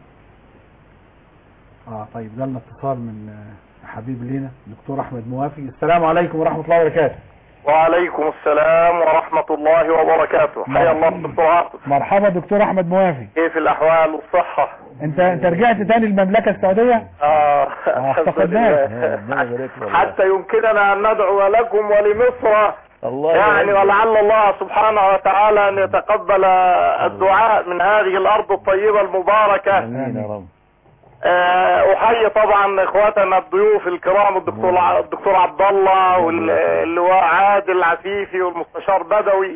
اه طيب جالنا اتصال من آه، حبيب لينا دكتور احمد موافي السلام عليكم ورحمه الله وبركاته وعليكم السلام ورحمة الله وبركاته حيا الله دكتور عاطف مرحبا دكتور احمد موافي كيف الأحوال والصحة انت انت رجعت تاني المملكه السعوديه آه افتقدناك. حتى يمكننا أن ندعو لكم ولمصر الله يعني يبارك. ولعل الله سبحانه وتعالى أن يتقبل الدعاء من هذه الأرض الطيبة المباركة امين يا رب آه، احيي طبعا اخواتنا الضيوف الكرام الدكتور ع- الدكتور عبد الله واللواء عادل عفيفي والمستشار بدوي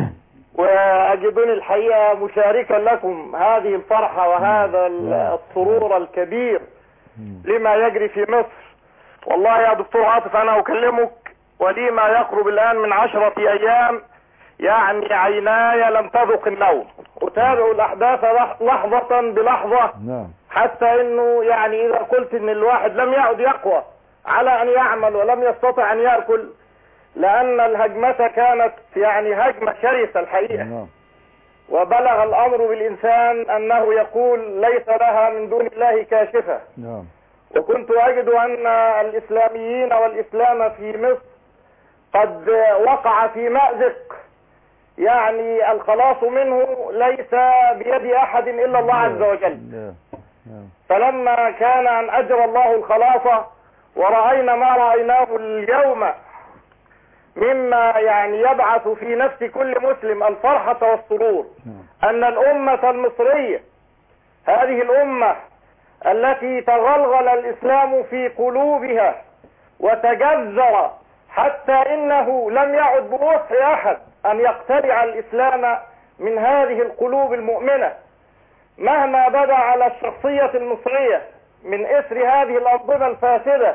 واجدني الحقيقه مشاركا لكم هذه الفرحه وهذا ال- السرور الكبير لما يجري في مصر والله يا دكتور عاطف انا اكلمك ولي ما يقرب الان من عشرة ايام يعني عيناي لم تذق النوم اتابع الاحداث لح- لحظة بلحظة نعم حتى انه يعني اذا قلت ان الواحد لم يعد يقوى على ان يعمل ولم يستطع ان يأكل لان الهجمة كانت يعني هجمة شرسة الحقيقة نعم وبلغ الامر بالانسان انه يقول ليس لها من دون الله كاشفة نعم وكنت أجد أن الإسلاميين والإسلام في مصر قد وقع في مأزق يعني الخلاص منه ليس بيد أحد إلا الله عز وجل نعم نعم فلما كان أن أجرى الله الخلاص ورأينا ما رأيناه اليوم مما يعني يبعث في نفس كل مسلم الفرحة والسرور أن الأمة المصرية هذه الأمة التي تغلغل الإسلام في قلوبها وتجذر حتى إنه لم يعد بوسع أحد أن يقتلع الإسلام من هذه القلوب المؤمنة مهما بدا على الشخصية المصرية من إثر هذه الأنظمة الفاسدة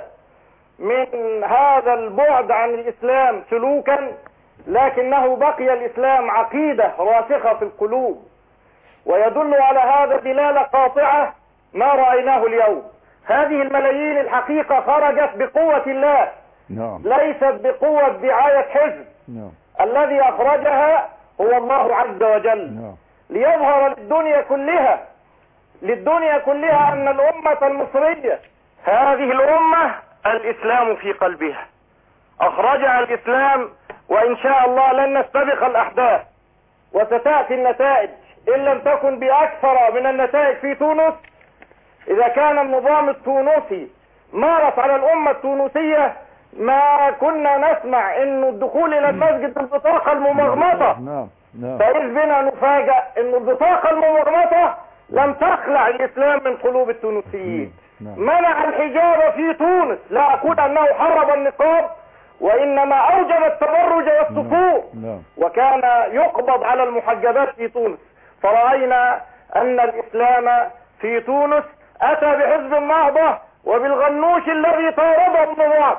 من هذا البعد عن الإسلام سلوكا لكنه بقي الإسلام عقيدة راسخة في القلوب ويدل على هذا دلالة قاطعة ما رأيناه اليوم هذه الملايين الحقيقة خرجت بقوة الله نعم ليست بقوة دعاية حزب نعم الذي أخرجها هو الله عز وجل نعم ليظهر للدنيا كلها للدنيا كلها أن الأمة المصرية هذه الأمة الإسلام في قلبها أخرجها الإسلام وإن شاء الله لن نستبق الأحداث وستأتي النتائج إن لم تكن بأكثر من النتائج في تونس إذا كان النظام التونسي مارس على الأمة التونسية ما كنا نسمع انه الدخول الى المسجد بالبطاقة الممغمطة نعم نعم فإذ بنا نفاجأ ان البطاقة الممغمطة لم تخلع الاسلام من قلوب التونسيين منع الحجاب في تونس لا اقول انه حرم النقاب وانما اوجب التبرج والسفور نعم وكان يقبض على المحجبات في تونس فرأينا ان الاسلام في تونس اتى بحزب النهضة وبالغنوش الذي طارده النظام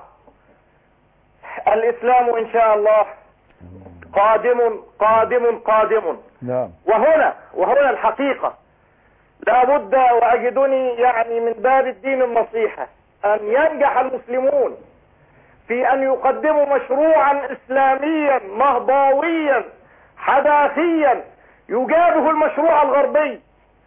الاسلام ان شاء الله قادم قادم قادم نعم وهنا وهنا الحقيقة لابد واجدني يعني من باب الدين النصيحة ان ينجح المسلمون في ان يقدموا مشروعا اسلاميا نهضاويا حداثيا يجابه المشروع الغربي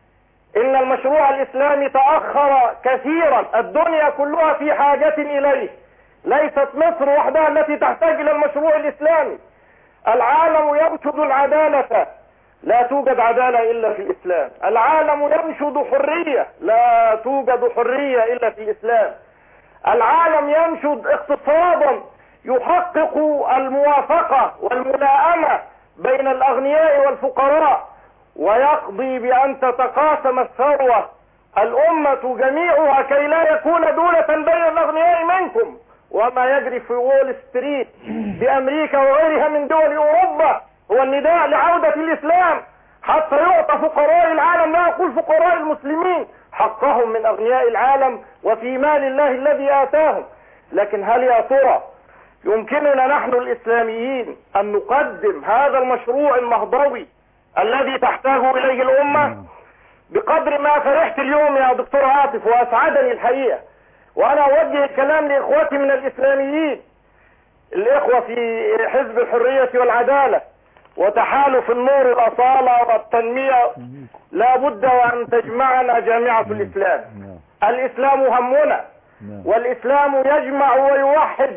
ان المشروع الاسلامي تأخر كثيرا الدنيا كلها في حاجة اليه ليست مصر وحدها التي تحتاج الى المشروع الاسلامي العالم ينشد العدالة لا توجد عدالة الا في الاسلام العالم ينشد حرية لا توجد حرية الا في الاسلام العالم ينشد اقتصادا يحقق الموافقة والملائمة بين الاغنياء والفقراء ويقضي بان تتقاسم الثروة الامة جميعها كي لا يكون دولة بين الاغنياء منكم وما يجري في وول ستريت بامريكا وغيرها من دول اوروبا هو النداء لعودة الاسلام حتى يعطى فقراء العالم لا اقول فقراء المسلمين حقهم من اغنياء العالم وفي مال الله الذي اتاهم لكن هل يا ترى يمكننا نحن الاسلاميين ان نقدم هذا المشروع النهضوي الذي تحتاج اليه الامة بقدر ما فرحت اليوم يا دكتور عاطف واسعدني الحقيقة وانا اوجه الكلام لاخواتي من الاسلاميين الاخوة في حزب الحرية والعدالة وتحالف النور الاصالة والتنمية لا بد وان تجمعنا جامعة الاسلام الاسلام همنا والاسلام يجمع ويوحد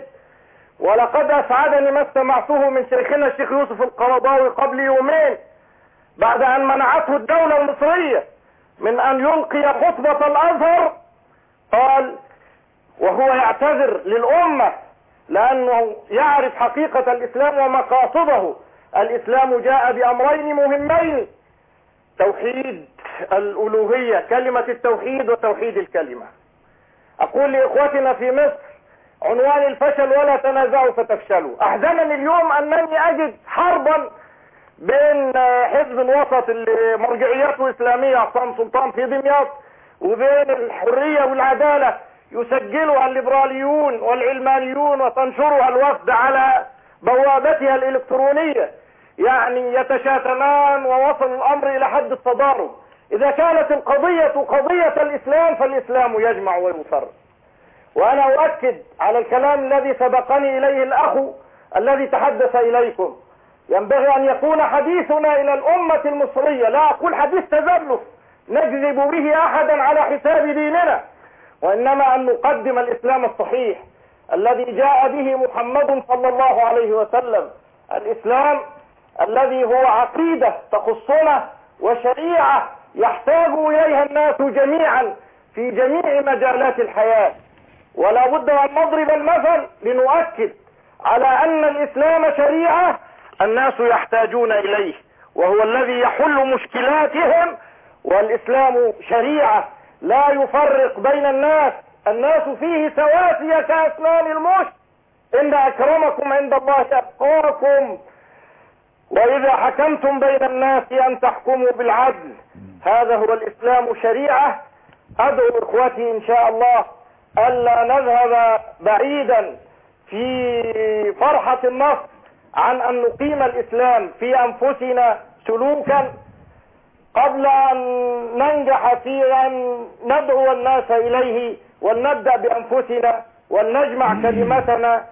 ولقد اسعدني ما استمعته من شيخنا الشيخ يوسف القرضاوي قبل يومين بعد ان منعته الدولة المصرية من ان يلقي خطبة الازهر قال وهو يعتذر للامة لانه يعرف حقيقة الاسلام ومقاصده الاسلام جاء بامرين مهمين توحيد الالوهية كلمة التوحيد وتوحيد الكلمة اقول لاخوتنا في مصر عنوان الفشل ولا تنازعوا فتفشلوا احزنني اليوم انني اجد حربا بين حزب الوسط اللي مرجعيته اسلامية عصام سلطان في دمياط وبين الحرية والعدالة يسجلها الليبراليون والعلمانيون وتنشرها الوفد على بوابتها الالكترونية يعني يتشاتمان ووصل الامر الى حد التضارب اذا كانت القضية قضية الاسلام فالاسلام يجمع ويفرق وانا اؤكد على الكلام الذي سبقني اليه الاخ الذي تحدث اليكم ينبغي ان يكون حديثنا الى الامة المصرية لا اقول حديث تزلف نجذب به احدا على حساب ديننا وانما ان نقدم الاسلام الصحيح الذي جاء به محمد صلى الله عليه وسلم الاسلام الذي هو عقيدة تخصنا وشريعة يحتاج اليها الناس جميعا في جميع مجالات الحياة ولا بد ان نضرب المثل لنؤكد على ان الاسلام شريعة الناس يحتاجون اليه وهو الذي يحل مشكلاتهم والاسلام شريعة لا يفرق بين الناس الناس فيه سواسية كاسنان المشت ان اكرمكم عند الله اتقاكم واذا حكمتم بين الناس ان تحكموا بالعدل هذا هو الاسلام شريعة ادعو اخوتي ان شاء الله الا نذهب بعيدا في فرحة النصر عن ان نقيم الاسلام في انفسنا سلوكا قبل ان ننجح في ان ندعو الناس اليه ولنبدأ بانفسنا ولنجمع كلمتنا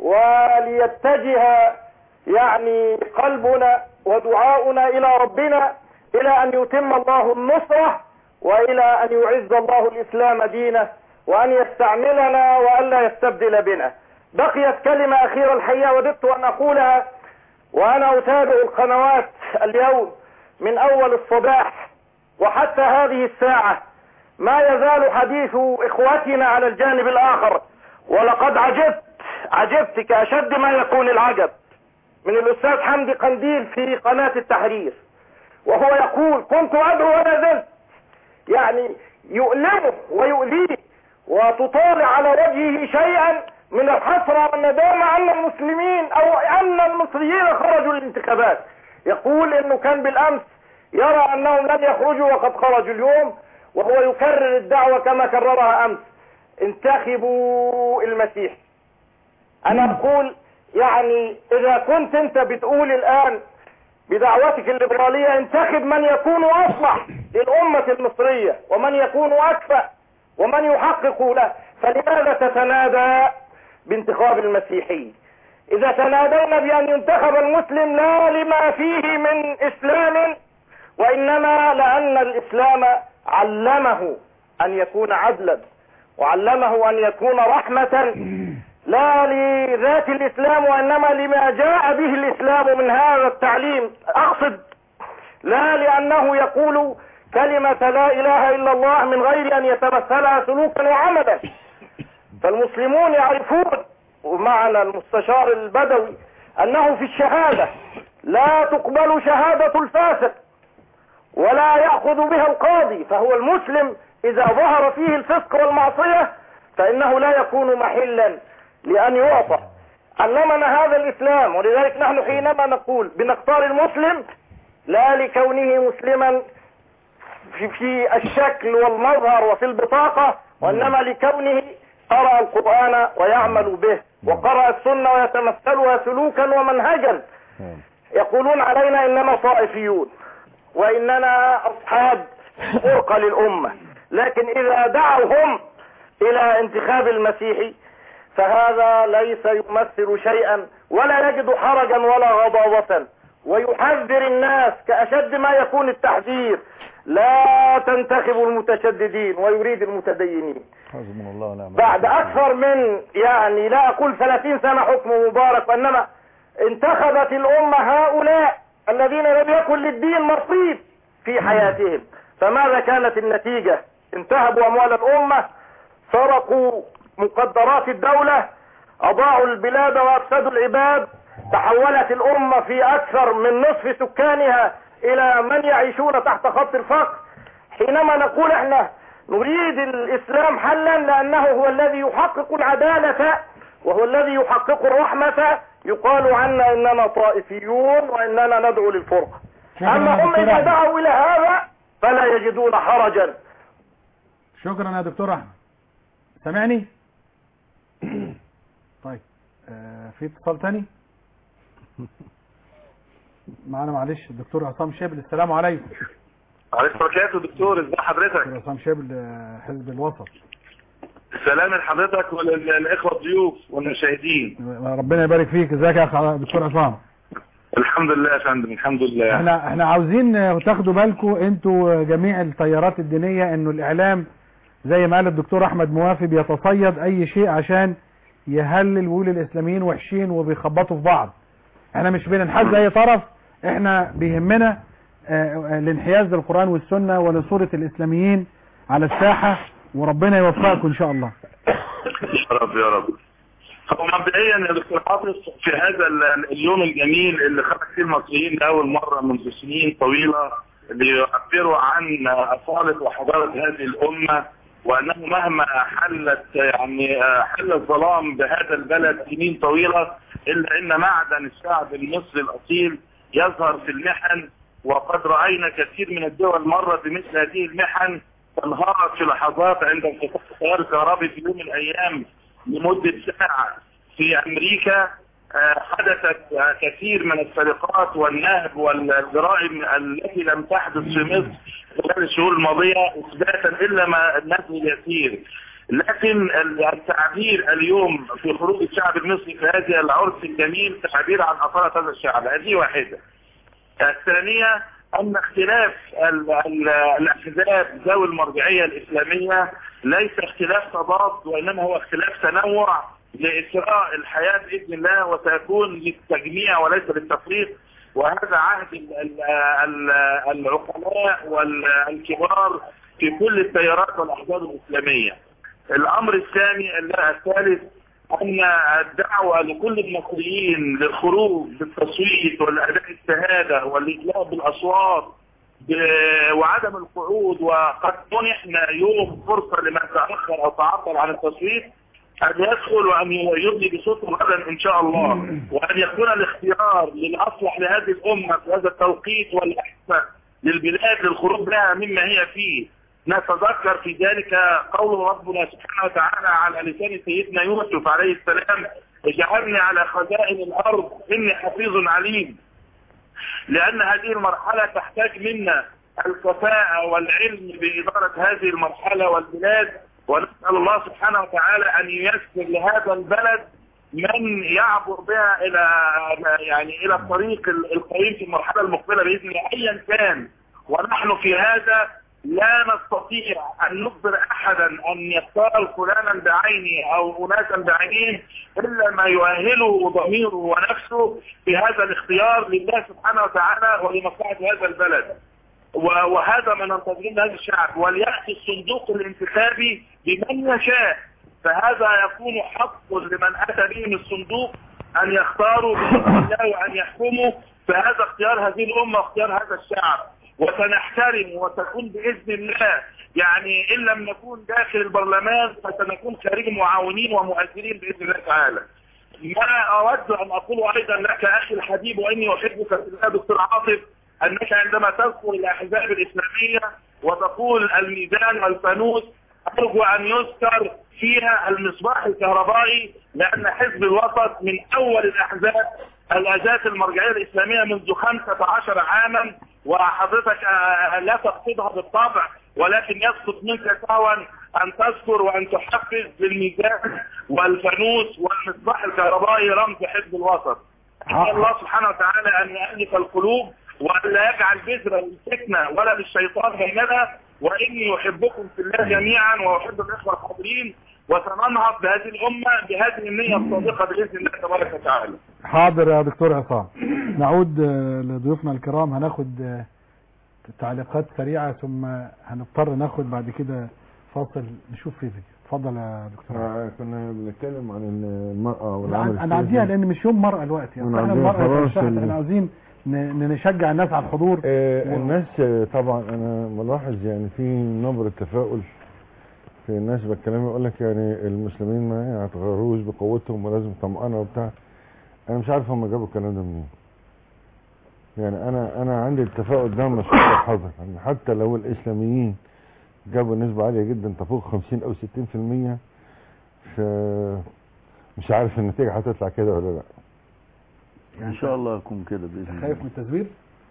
وليتجه يعني قلبنا ودعاؤنا الى ربنا الى ان يتم الله النصرة والى ان يعز الله الاسلام دينه وان يستعملنا والا يستبدل بنا بقيت كلمة اخيرة الحقيقة وددت ان اقولها وانا اتابع القنوات اليوم من اول الصباح وحتى هذه الساعة ما يزال حديث إخوتنا على الجانب الآخر ولقد عجبت عجبت كأشد ما يكون العجب من الأستاذ حمدي قنديل في قناة التحرير وهو يقول كنت أدعو ولا زلت يعني يؤلمه ويؤذيه وتطالع على وجهه شيئا من الحسرة والندامة أن المسلمين أو أن المصريين خرجوا للانتخابات يقول أنه كان بالأمس يرى أنهم لن يخرجوا وقد خرجوا اليوم وهو يكرر الدعوة كما كررها أمس انتخبوا المسيح أنا أقول يعني إذا كنت أنت بتقول الآن بدعوتك الليبرالية انتخب من يكون أصلح للأمة المصرية ومن يكون أكفأ ومن يحقق له فلماذا تتنادى بانتخاب المسيحي إذا تنادينا بأن ينتخب المسلم لا لما فيه من إسلام وإنما لأن الإسلام علمه أن يكون عدلا وعلمه أن يكون رحمة لا لذات الإسلام وإنما لما جاء به الإسلام من هذا التعليم أقصد لا لأنه يقول كلمة لا إله إلا الله من غير أن يتمثلها سلوكا وعملا فالمسلمون يعرفون ومعنا المستشار البدوي أنه في الشهادة لا تقبل شهادة الفاسق ولا يأخذ بها القاضي فهو المسلم إذا ظهر فيه الفسق والمعصية فإنه لا يكون محلا لأن يعطى علمنا هذا الإسلام ولذلك نحن حينما نقول بنختار المسلم لا لكونه مسلما في, في الشكل والمظهر وفي البطاقة وإنما لكونه قرأ القرآن ويعمل به وقرأ السنة ويتمثلها سلوكا ومنهجا يقولون علينا إننا طائفيون وإننا أصحاب فرقة للأمة لكن إذا دعوا هم إلى انتخاب المسيحي فهذا ليس يمثل شيئا ولا يجد حرجا ولا غضاضة ويحذر الناس كأشد ما يكون التحذير لا تنتخبوا المتشددين ويريد المتدينين حسبنا الله ونعم بعد أكثر من يعني لا أقول 30 سنة حكم مبارك وإنما انتخبت الأمة هؤلاء الذين لم يكن للدين نصيب في حياتهم فماذا كانت النتيجة انتهبوا أموال الأمة سرقوا مقدرات الدولة أضاعوا البلاد وأفسدوا العباد تحولت الأمة في أكثر من نصف سكانها إلى من يعيشون تحت خط الفقر حينما نقول احنا نريد الإسلام حلا لأنه هو الذي يحقق العدالة وهو الذي يحقق الرحمة يقال عنا إننا طائفيون وإننا ندعو للفرقة أما هم إذا دعوا إلى هذا فلا يجدون حرجا شكرا يا دكتور احمد سامعني طيب آه في اتصال تاني معانا معلش الدكتور عصام شابل السلام عليكم عليكم بركاته دكتور ازي حضرتك دكتور عصام شابل آه، حزب الوسط سلام لحضرتك وللاخوه الضيوف والمشاهدين ربنا يبارك فيك ازيك يا أخ دكتور عصام الحمد لله يا فندم الحمد لله احنا احنا عاوزين آه، تاخدوا بالكم انتوا جميع التيارات الدينيه انه الاعلام زي ما قال الدكتور احمد موافي بيتصيد اي شيء عشان يهلل ويقول الاسلاميين وحشين وبيخبطوا في بعض احنا مش بننحاز اي طرف احنا بيهمنا آه، الانحياز للقرآن والسنة ولصورة الاسلاميين على الساحة وربنا يوفقكم ان شاء الله يا رب يا رب هو مبدئيا يا دكتور حافظ في هذا ال- اليوم الجميل اللي خرج فيه المصريين لاول مره منذ سنين طويله ليعبروا عن اصاله وحضاره هذه الامه وانه مهما حلت يعني حل الظلام بهذا البلد سنين طويله الا ان معدن الشعب المصري الاصيل يظهر في المحن وقد راينا كثير من الدول مرت بمثل هذه المحن تنهارت في لحظات عند انقطاع التيار الكهربي في يوم من الايام لمده ساعه في امريكا آه، حدثت آه، كثير من السرقات والنهب والجرائم التي لم تحدث في مصر خلال الشهور الماضيه اثباتا الا ما النهب اليسير لكن التعبير اليوم في خروج الشعب المصري في هذا العرس الجميل تعبير عن اصاله هذا الشعب هذه واحده الثانية أن اختلاف ال- ال- الأحزاب ذوي المرجعية الإسلامية ليس اختلاف تضاد وإنما هو اختلاف تنوع لإسراء الحياة بإذن الله وسيكون للتجميع وليس للتفريق وهذا عهد ال- ال- ال- العقلاء والكبار في كل التيارات والأحزاب الإسلامية الأمر الثاني الثالث أن الدعوة لكل المصريين للخروج بالتصويت والأداء الشهادة والإجلاء بالأصوات ب- وعدم القعود وقد منحنا يوم فرصة لمن تأخر أو تعطل عن التصويت أن يدخل وأن يبني بصوته غدا إن شاء الله وأن يكون الاختيار للأصلح لهذه الأمة في هذا التوقيت والأحسن للبلاد للخروج لها مما هي فيه نتذكر في ذلك قول ربنا سبحانه وتعالى على لسان سيدنا يوسف عليه السلام اجعلني على خزائن الأرض إني حفيظ عليم لأن هذه المرحلة تحتاج منا الكفاءة والعلم بإدارة هذه المرحلة والبلاد ونسأل الله سبحانه وتعالى أن ييسر لهذا البلد من يعبر بها إلى يعني إلى الطريق القريب في المرحلة المقبلة بإذن الله أيا كان ونحن في هذا لا نستطيع أن نخبر أحدا أن يختار فلانا بعينه أو أناسا بعينهم إلا ما يؤهله ضميره ونفسه في هذا الاختيار لله سبحانه وتعالى ولمصلحة هذا البلد و- وهذا ما ننتظره من هذا الشعب وليأتي الصندوق الانتخابي بمن يشاء فهذا يكون حق لمن أتى به من الصندوق أن يختاروا بإذن الله وأن يحكموا فهذا اختيار هذه الأمة واختيار هذا الشعب وسنحترم وتكون بإذن الله يعني إن لم نكون داخل البرلمان فسنكون خارج معاونين ومؤثرين بإذن الله تعالى ما أود أن أقول أيضا لك أخي الحبيب وإني أحبك في الله دكتور عاطف أنك عندما تذكر الأحزاب الإسلامية وتقول الميزان والفانوس أرجو أن يذكر فيها المصباح الكهربائي لأن حزب الوسط من أول الأحزاب الأجات المرجعية الإسلامية منذ 15 عاما وحضرتك آه، لا تقصدها بالطبع ولكن يسقط منك سهوا أن تذكر وأن تحفز بالميزان والفانوس والمصباح الكهربائي رمز حزب الوسط أسأل الله سبحانه وتعالى أن يألف القلوب وأن لا يجعل بذرة للفتنة ولا للشيطان بيننا وإني أحبكم في الله جميعا وأحب الإخوة الحاضرين وسننهض بهذه الأمة بهذه النية الصادقة بإذن الله تبارك وتعالى حاضر يا دكتور عصام نعود آه، لضيوفنا الكرام هناخد آه، تعليقات سريعة ثم هنضطر ناخد بعد كده فاصل نشوف فيه فيديو اتفضل يا دكتور آه، كنا بنتكلم عن المرأة لا، والعمل انا عديها السياسي. لان مش يوم مرأة الوقت يعني أنا احنا عندنا المرأة خلاص ترشحت ال- احنا عاوزين ن- نشجع الناس على الحضور آه، الناس آه، طبعا انا ملاحظ يعني في نبرة تفاؤل في الناس بالكلام يقول لك يعني المسلمين ما يتغروش بقوتهم ولازم طمأنة وبتاع انا مش عارف هم جابوا الكلام ده منين يعني انا انا عندي التفاؤل ده مش حاضر يعني حتى لو الاسلاميين جابوا نسبة عالية جدا تفوق 50 او 60% ف مش عارف النتيجة هتطلع كده ولا لا ان شاء الله يكون كده باذن الله خايف من التزوير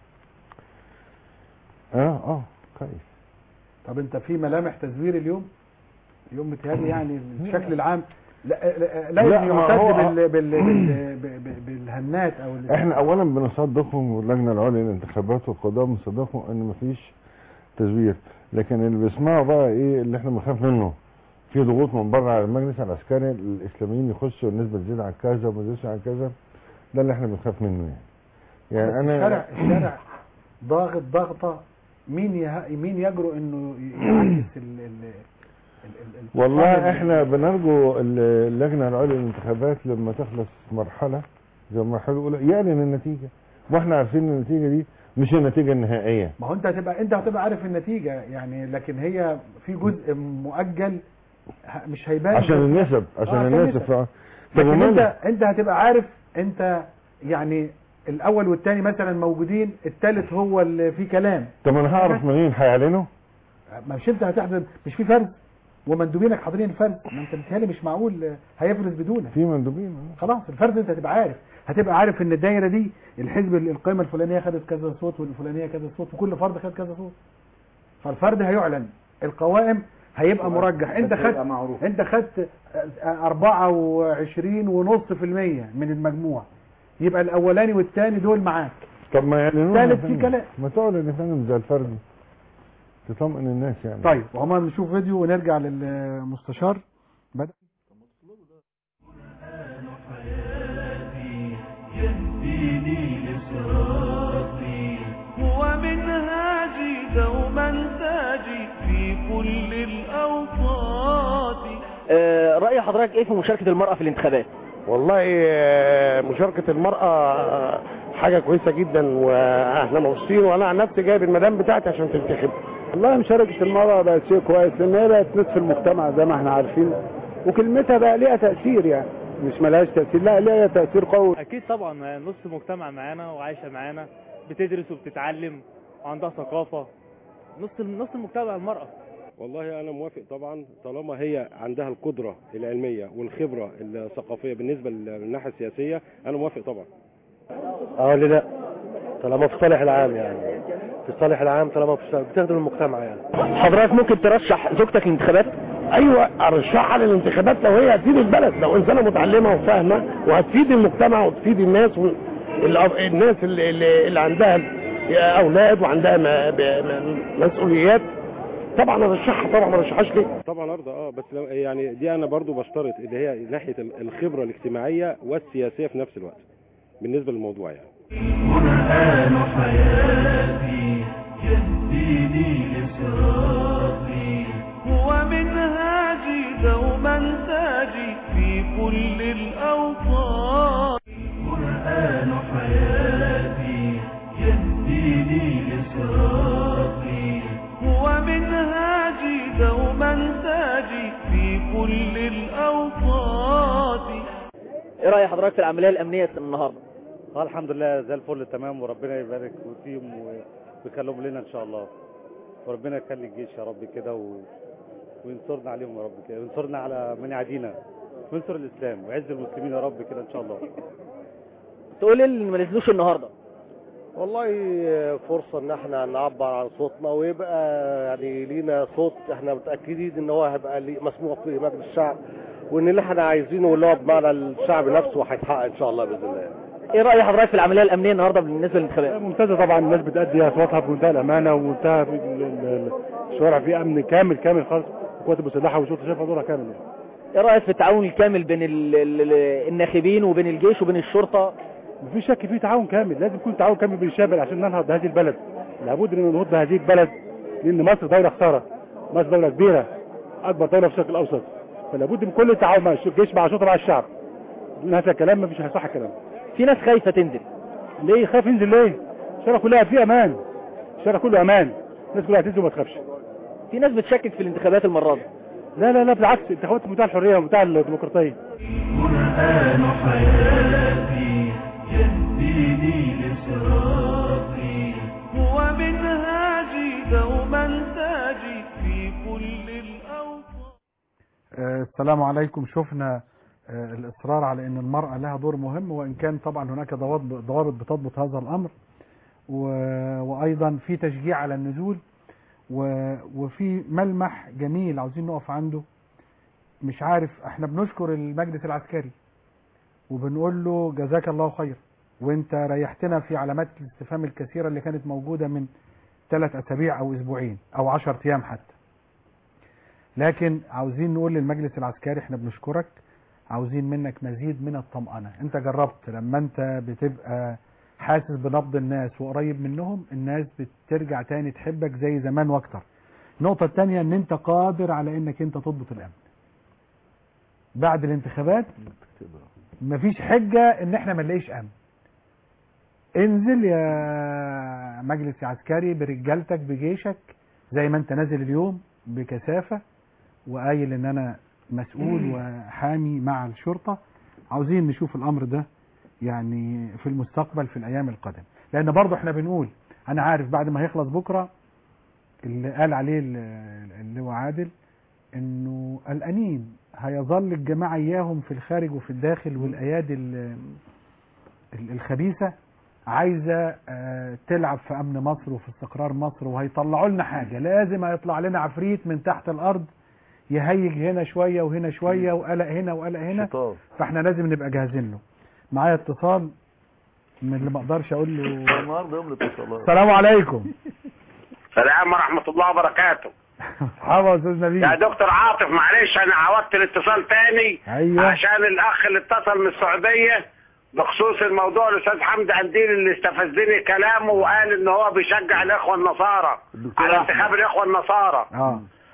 اه اه كويس طب انت في ملامح تزوير اليوم اليوم متهيألي يعني الشكل العام لا لا, لا, لا، لا ما يعتد هو- بال بال بال بال بالهنات او ال- احنا اولا بنصدقهم واللجنه العليا للانتخابات والقضاء بنصدقهم ان مفيش تزوير لكن اللي بيسمعوا بقى ايه اللي احنا بنخاف منه في ضغوط من بره على المجلس العسكري الاسلاميين يخشوا النسبه تزيد عن كذا وما تزيدش عن كذا ده اللي احنا بنخاف منه يعني يعني بس انا الشارع الشارع ضاغط ضغطه مين يه... مين يجرؤ انه يعكس ال ال ال- ال- ال- والله احنا بنرجو اللجنه العليا للانتخابات لما تخلص مرحله زي المرحله الاولى يعلن النتيجه واحنا عارفين ان النتيجه دي مش النتيجه النهائيه ما هو انت هتبقى انت هتبقى عارف النتيجه يعني لكن هي في جزء مؤجل ه- مش هيبان عشان النسب عشان آه، النسب النسب. طب لكن وماله؟ انت انت هتبقى عارف انت يعني الاول والثاني مثلا موجودين الثالث هو اللي فيه كلام طب انا هعرف منين هيعلنوا ما مش انت هتحضر مش في فرد ومندوبينك حاضرين الفرد ما انت متهيألي مش معقول هيفرز بدونك في مندوبين خلاص الفرد انت هتبقى عارف هتبقى عارف ان الدايره دي الحزب القائمه الفلانيه خدت كذا صوت والفلانيه كذا صوت وكل فرد خد كذا صوت فالفرد هيعلن القوائم هيبقى مرجح انت بس يبقى خدت معروف. انت خدت 24 ونص في المية من المجموع يبقى الاولاني والثاني دول معاك طب ما يعلنوا ثالث في كلام ما تعلن يا فندم زي الفردي تطمئن الناس يعني طيب وهما نشوف فيديو ونرجع للمستشار بدأ يهديني لصراطي هو منهاجي دوما تاجي في كل الأوقات آه، رأي حضرتك ايه في مشاركة المرأة في الانتخابات والله آه، مشاركة المرأة آه، حاجة كويسة جدا واحنا مبسوطين وانا عن نفسي جايب المدام بتاعتي عشان تنتخب والله مشاركة المرأة بقت شيء كويس لأن هي بقت نصف المجتمع زي ما احنا عارفين وكلمتها بقى ليها تأثير يعني مش ملهاش تأثير لا ليها تأثير قوي اكيد طبعا نص المجتمع معانا وعايشه معانا بتدرس وبتتعلم وعندها ثقافه نص نص المجتمع المراه والله انا موافق طبعا طالما هي عندها القدره العلميه والخبره الثقافيه بالنسبه للناحيه السياسيه انا موافق طبعا اه ليه لا طالما في صالح العام يعني في صالح العام طالما في بتخدم المجتمع يعني حضرتك ممكن ترشح زوجتك للانتخابات ايوه ارشحها للانتخابات لو هي هتفيد البلد لو انسانه متعلمه وفاهمه وهتفيد المجتمع وتفيد الناس و... ال- الناس اللي, اللي اللي عندها اولاد وعندها م- ب- م- مسؤوليات طبعا ارشحها طبعا ما ارشحهاش ليه طبعا ارضى اه بس لو يعني دي انا برضو بشترط اللي هي ناحيه ال- الخبره الاجتماعيه والسياسيه في نفس الوقت بالنسبه للموضوع يعني قرآن حياتي يهديني لصراطي هو منهاجي دوما تاجي في كل الأوقات قرآن حياتي يهديني لصراطي هو منهاجي دوما تاجي في كل الأوقات ايه رأي حضرتك في العملية الامنية النهاردة اه الحمد لله زي الفل تمام وربنا يبارك فيهم ويخليهم لنا ان شاء الله وربنا يخلي الجيش يا رب كده و... وينصرنا عليهم يا رب كده وينصرنا على من يعادينا وينصر الاسلام ويعز المسلمين يا رب كده ان شاء الله تقول ايه اللي ما نزلوش النهاردة والله فرصة ان احنا نعبر عن صوتنا ويبقى يعني لينا صوت احنا متأكدين ان هو هيبقى ليه- مسموع في مجلس الشعب وان اللي احنا عايزينه واللي هو بمعنى الشعب نفسه هيتحقق ان شاء الله باذن الله ايه رأي حضرتك في العملية الامنية النهاردة بالنسبة للانتخابات ممتازة طبعا الناس بتأدي أصواتها بمنتهى الأمانة ومنتهى في ال- ال- الشوارع فيه أمن كامل كامل خالص القوات المسلحة والشرطة شايفة دورها كامل ايه رأيك في التعاون الكامل بين ال- ال- ال- الناخبين وبين الجيش وبين الشرطة مفيش شك فيه تعاون كامل لازم يكون تعاون كامل بين الشباب عشان ننهض بهذه البلد لابد ان ننهض بهذه البلد لان مصر دوله خساره مصر دوله كبيره اكبر دوله في الشرق الاوسط فلا بد من كل التعاون مع الجيش مع الشرطه مع الشعب دون هذا الكلام مفيش هيصح الكلام في ناس خايفة تنزل ليه خايف ينزل ليه الشارع كلها فيه امان الشارع كله امان الناس كلها هتنزل وما تخافش في ناس بتشكك في الانتخابات المرة دي لا لا لا بالعكس انتخابات منتهى الحريه ومنتهى الديمقراطيه قرآن حياتي يهديني لصراطي هو منهاجي دوما تاجي في كل الأوقات آه، السلام عليكم شفنا آه، الإصرار على أن المرأة لها دور مهم وإن كان طبعا هناك ضوابط ضوابط بتضبط هذا الأمر و- وأيضا في تشجيع على النزول و- وفي ملمح جميل عاوزين نقف عنده مش عارف احنا بنشكر المجلس العسكري وبنقول له جزاك الله خير وانت ريحتنا في علامات الاستفهام الكثيرة اللي كانت موجودة من ثلاث أسابيع أو أسبوعين أو عشر أيام حتى لكن عاوزين نقول للمجلس العسكري احنا بنشكرك عاوزين منك مزيد من الطمأنة انت جربت لما انت بتبقى حاسس بنبض الناس وقريب منهم الناس بترجع تاني تحبك زي زمان واكتر النقطة التانية ان انت قادر على انك انت تضبط الامن بعد الانتخابات مفيش حجة ان احنا ما نلاقيش امن انزل يا مجلس عسكري برجالتك بجيشك زي ما انت نازل اليوم بكثافة وقايل ان انا مسؤول وحامي مع الشرطة عاوزين نشوف الامر ده يعني في المستقبل في الايام القادمة لان برضه احنا بنقول انا عارف بعد ما هيخلص بكرة اللي قال عليه ال- اللي هو عادل انه قلقانين هيظل الجماعة اياهم في الخارج وفي الداخل والايادي ال- ال- الخبيثة عايزة آه، تلعب في امن مصر وفي استقرار مصر وهيطلعوا لنا حاجة لازم هيطلع لنا عفريت من تحت الارض يهيج هنا شوية وهنا شوية وقلق هنا وقلق هنا شيطان. فاحنا لازم نبقى جاهزين له معايا اتصال من اللي ما اقدرش اقول له النهارده يوم الاتصالات السلام عليكم السلام ورحمة الله وبركاته مرحبا يا استاذ نبيل يا دكتور عاطف معلش انا عودت الاتصال تاني ايوه عشان الاخ اللي اتصل من السعودية بخصوص الموضوع الاستاذ حمدي قنديل اللي استفزني كلامه وقال ان هو بيشجع الاخوة النصارى على انتخاب الاخوة النصارى اه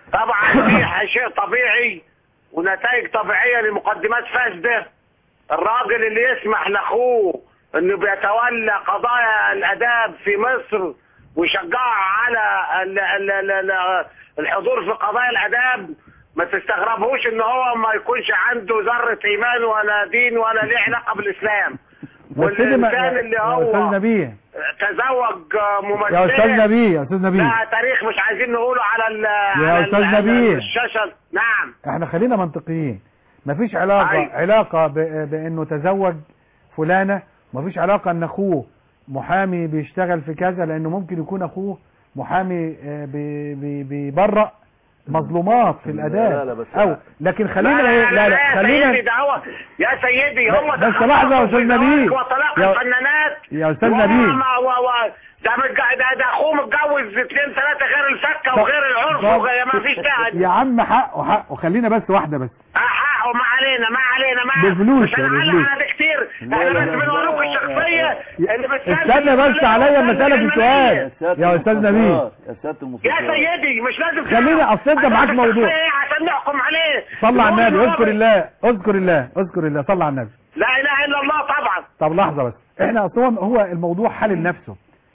طبعا في شيء طبيعي ونتائج طبيعية لمقدمات فاسدة الراجل اللي يسمح لاخوه انه بيتولى قضايا الاداب في مصر ويشجعه على ال- ال- ال- ال- الحضور في قضايا الاداب ما تستغربوش ان هو ما يكونش عنده ذرة ايمان ولا دين ولا ليه علاقة بالاسلام بس كده ما- والانسان اللي يا استاذ هو نبيه تزوج ممثلة يا استاذ نبيه يا استاذ نبيه ده تاريخ مش عايزين نقوله على ال على ال- أستاذ على نبيه. الشاشة نعم احنا خلينا منطقيين مفيش علاقة أيوة. علاقة ب- بانه تزوج فلانة مفيش علاقة ان اخوه محامي بيشتغل في كذا لانه ممكن يكون اخوه محامي آه، بي- بي- بيبرأ مظلومات في الاداء لا، لا، بس او لكن خلينا لا ايه لا لا لا يا خلينا سيدي ده هو يا سيدي ب- هم بس لحظة يا أستاذ نبيل. وطلاق يا- الفنانات يا استاذ وهم نبيل ما- و... و... ده, متج... ده ده اخوه متجوز اثنين ثلاثه غير الفكه طب- وغير العرف طب- وغير ما فيش داعي يا عم حقه حقه خلينا بس واحدة بس حقه ما علينا ما علينا ما بفلوس مش يا هنعلق بفلوس. على ده كتير لا، احنا لا، بس لا، بنوريكم لا، الشخصيه اللي بتسلم استنى بس عليا اما اسالك السؤال يا استاذ نبيل يا سيادة يا المستشار سيدي مش لازم خليني أصل أنت معاك هنعرف موضوع. الشخصية عشان نحكم عليه صلى على نقول النبي إن هو اذكر الله اذكر الله اذكر الله صلى على النبي لا اله الا الله طبعا طب لحظة بس احنا اصلا هو الموضوع حل نفسه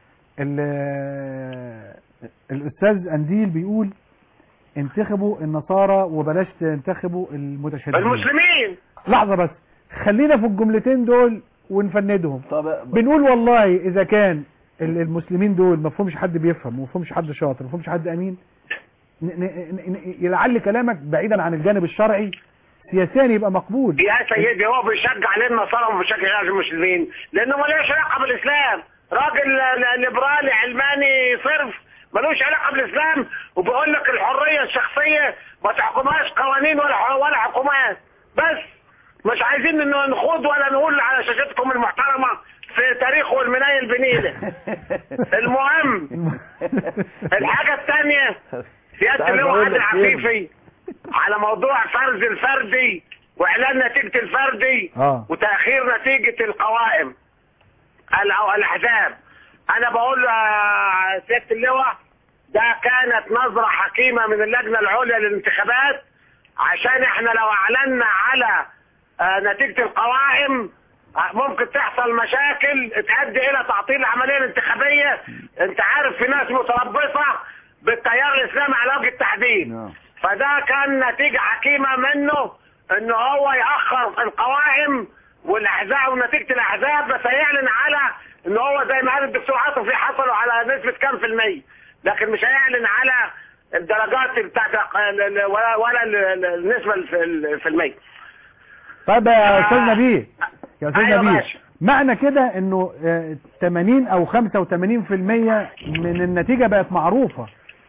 ال- الاستاذ انديل بيقول انتخبوا النصارى وبلاش تنتخبوا المتشددين المسلمين لحظة بس خلينا في الجملتين دول ونفندهم طب بنقول والله اذا كان ال- المسلمين دول ما فيهمش حد بيفهم وما فيهمش حد شاطر ما فيهمش حد امين ن- ن- ن- لعل كلامك بعيدا عن الجانب الشرعي سياسيا يبقى مقبول يا سيدي هو بيشجع ليه النصارى وما بيشجع المسلمين لانه ملوش علاقه بالاسلام راجل ل- ليبرالي علماني صرف ملوش علاقه بالاسلام وبيقول لك الحريه الشخصيه ما تحكمهاش قوانين ولا ح- ولا حكومات بس مش عايزين انه نخوض ولا نقول على شاشتكم المحترمه في تاريخه المنايل بنيله المهم الحاجه الثانيه سياده عايز اللواء أقول عادل لك إيه؟ عفيفي على موضوع فرز الفردي واعلان نتيجه الفردي اه وتاخير نتيجه القوائم ال- او الاحزاب انا بقول يا سياده اللواء ده كانت نظره حكيمه من اللجنه العليا للانتخابات عشان احنا لو اعلنا على آه، نتيجه القوائم آه، ممكن تحصل مشاكل تؤدي الى تعطيل العمليه الانتخابيه انت عارف في ناس متربصه بالتيار الاسلامي على وجه التحديد فده كان نتيجه حكيمه منه ان هو ياخر القوائم والاحزاب ونتيجه الاحزاب بس هيعلن على ان هو زي ما قال الدكتور عاطف حصلوا على نسبه كام في الميه لكن مش هيعلن على الدرجات بتاعت ال- ال- ولا ولا ال- ال- النسبه في ال- في الميه طيب يا استاذ نبيل يا استاذ أيوة نبيل ماشي. معنى كده انه آه، 80 او 85% من النتيجة بقت معروفة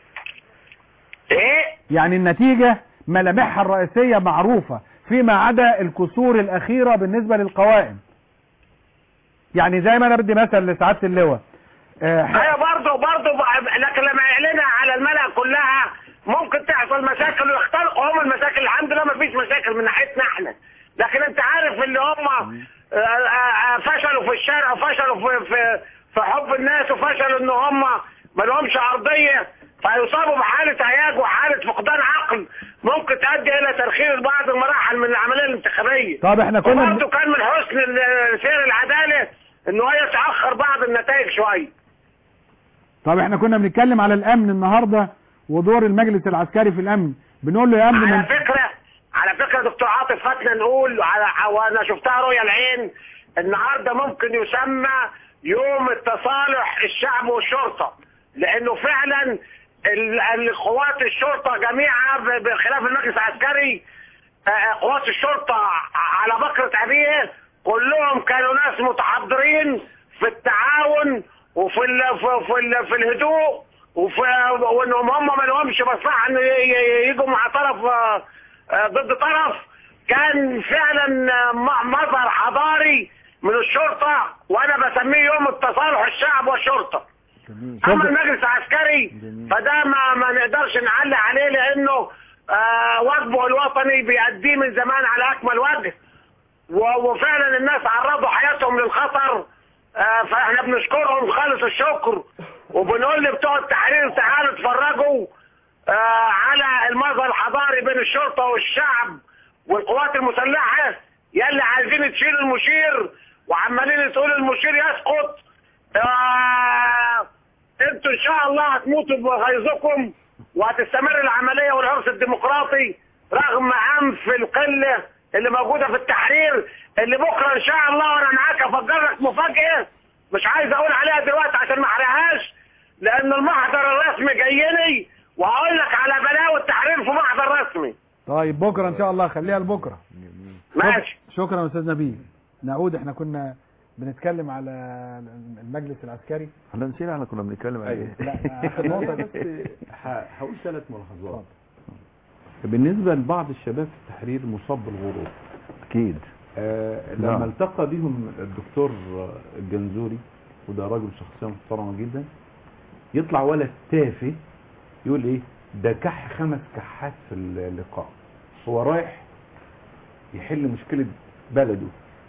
ايه يعني النتيجة ملامحها الرئيسية معروفة فيما عدا الكسور الأخيرة بالنسبة للقوائم يعني زي ما أنا بدي مثل لسعادة اللواء آه، ايوه برضه برضه ب- لكن لما يعلنها على الملأ كلها ممكن تحصل مشاكل ويختلقوا هم المشاكل الحمد لله ما فيش مشاكل من ناحيتنا احنا لكن انت عارف اللي هم آه، آه، آه، فشلوا في الشارع وفشلوا في في في حب الناس وفشلوا ان هم ما لهمش ارضيه فيصابوا بحاله عياج وحاله فقدان عقل ممكن تؤدي الى ترخيص بعض المراحل من العمليه الانتخابيه طب احنا كنا وبرضه كان من حسن ال- سير العداله ان هو يتاخر بعض النتائج شويه طب احنا كنا بنتكلم على الأمن النهاردة ودور المجلس العسكري في الأمن بنقول له يا أمن على من فكرة على فكرة دكتور عاطف فاتنا نقول على وانا شفتها رؤيا العين النهارده ممكن يسمى يوم التصالح الشعب والشرطة لانه فعلا ال- القوات الشرطة جميعا ب- بخلاف المجلس العسكري آه، قوات الشرطة على بكرة أبيه كلهم كانوا ناس متحضرين في التعاون وفي ال في, في, ال في الهدوء وفي وانهم هم ما لهمش مصلحه ان ي- ي- يجوا مع طرف آه، آه، ضد طرف كان فعلا آه، م- مظهر حضاري من الشرطه وانا بسميه يوم التصالح الشعب والشرطه اما المجلس العسكري فده ما ما نقدرش نعلق عليه لانه آه واجبه الوطني بيأديه من زمان على اكمل وجه و- وفعلا الناس عرضوا حياتهم للخطر آه فاحنا بنشكرهم خالص الشكر وبنقول لبتوع التحرير تعالوا اتفرجوا آه على المظهر الحضاري بين الشرطة والشعب والقوات المسلحة يلي عايزين تشيل المشير وعمالين تقولوا المشير يسقط آه انتوا ان شاء الله هتموتوا بغيظكم وهتستمر العملية والعرس الديمقراطي رغم عنف القلة اللي موجودة في التحرير اللي بكرة ان شاء الله وانا معاك افجر لك مفاجأة مش عايز اقول عليها دلوقتي عشان ما احرقهاش لان المحضر الرسمي جايني وهقول لك على بلاوي التحرير في محضر رسمي طيب بكره ان شاء الله خليها لبكره ماشي شكرا يا استاذ نبيل نعود احنا كنا بنتكلم على المجلس العسكري احنا نسينا احنا كنا بنتكلم عن ايه لا آخر نقطة بس ه- هقول ثلاث ملاحظات بالنسبة لبعض الشباب في التحرير مصاب بالغرور اكيد آه نعم. لما التقى بهم الدكتور الجنزوري وده راجل شخصية محترمة جدا يطلع ولد تافه يقول ايه ده كح خمس كحات في اللقاء هو رايح يحل مشكلة بلده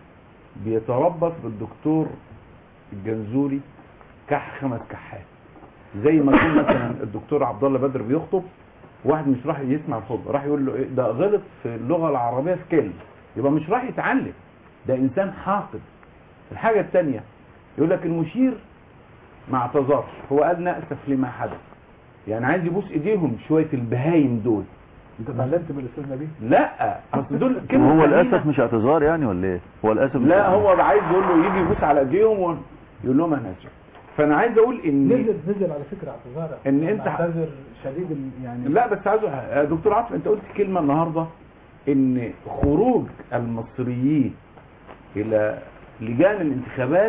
بيتربص بالدكتور الجنزوري كح خمس كحات زي ما يكون مثلا الدكتور عبد الله بدر بيخطب واحد مش راح يسمع الخطبه راح يقول له ايه ده غلط في اللغه العربيه في كلمه يبقى مش راح يتعلم ده انسان حاقد الحاجه الثانيه يقول لك المشير ما اعتذرش هو قال ناسف لما حدث يعني عايز يبوس ايديهم شويه البهايم دول انت اتعلمت من الاستاذ نبيل لا اصل دول هو كلمه للاسف مش اعتذار يعني ولا ايه هو للاسف مش لا هو عايز يقول له يجي يبوس على ايديهم ويقول لهم انا اسف فانا عايز اقول ان نزل نزل على فكره اعتذار إن أنت- اعتذر شديد ال- يعني لا بس عايز أقول- يا دكتور عاطف انت قلت كلمه النهارده ان خروج المصريين الى لجان الانتخابات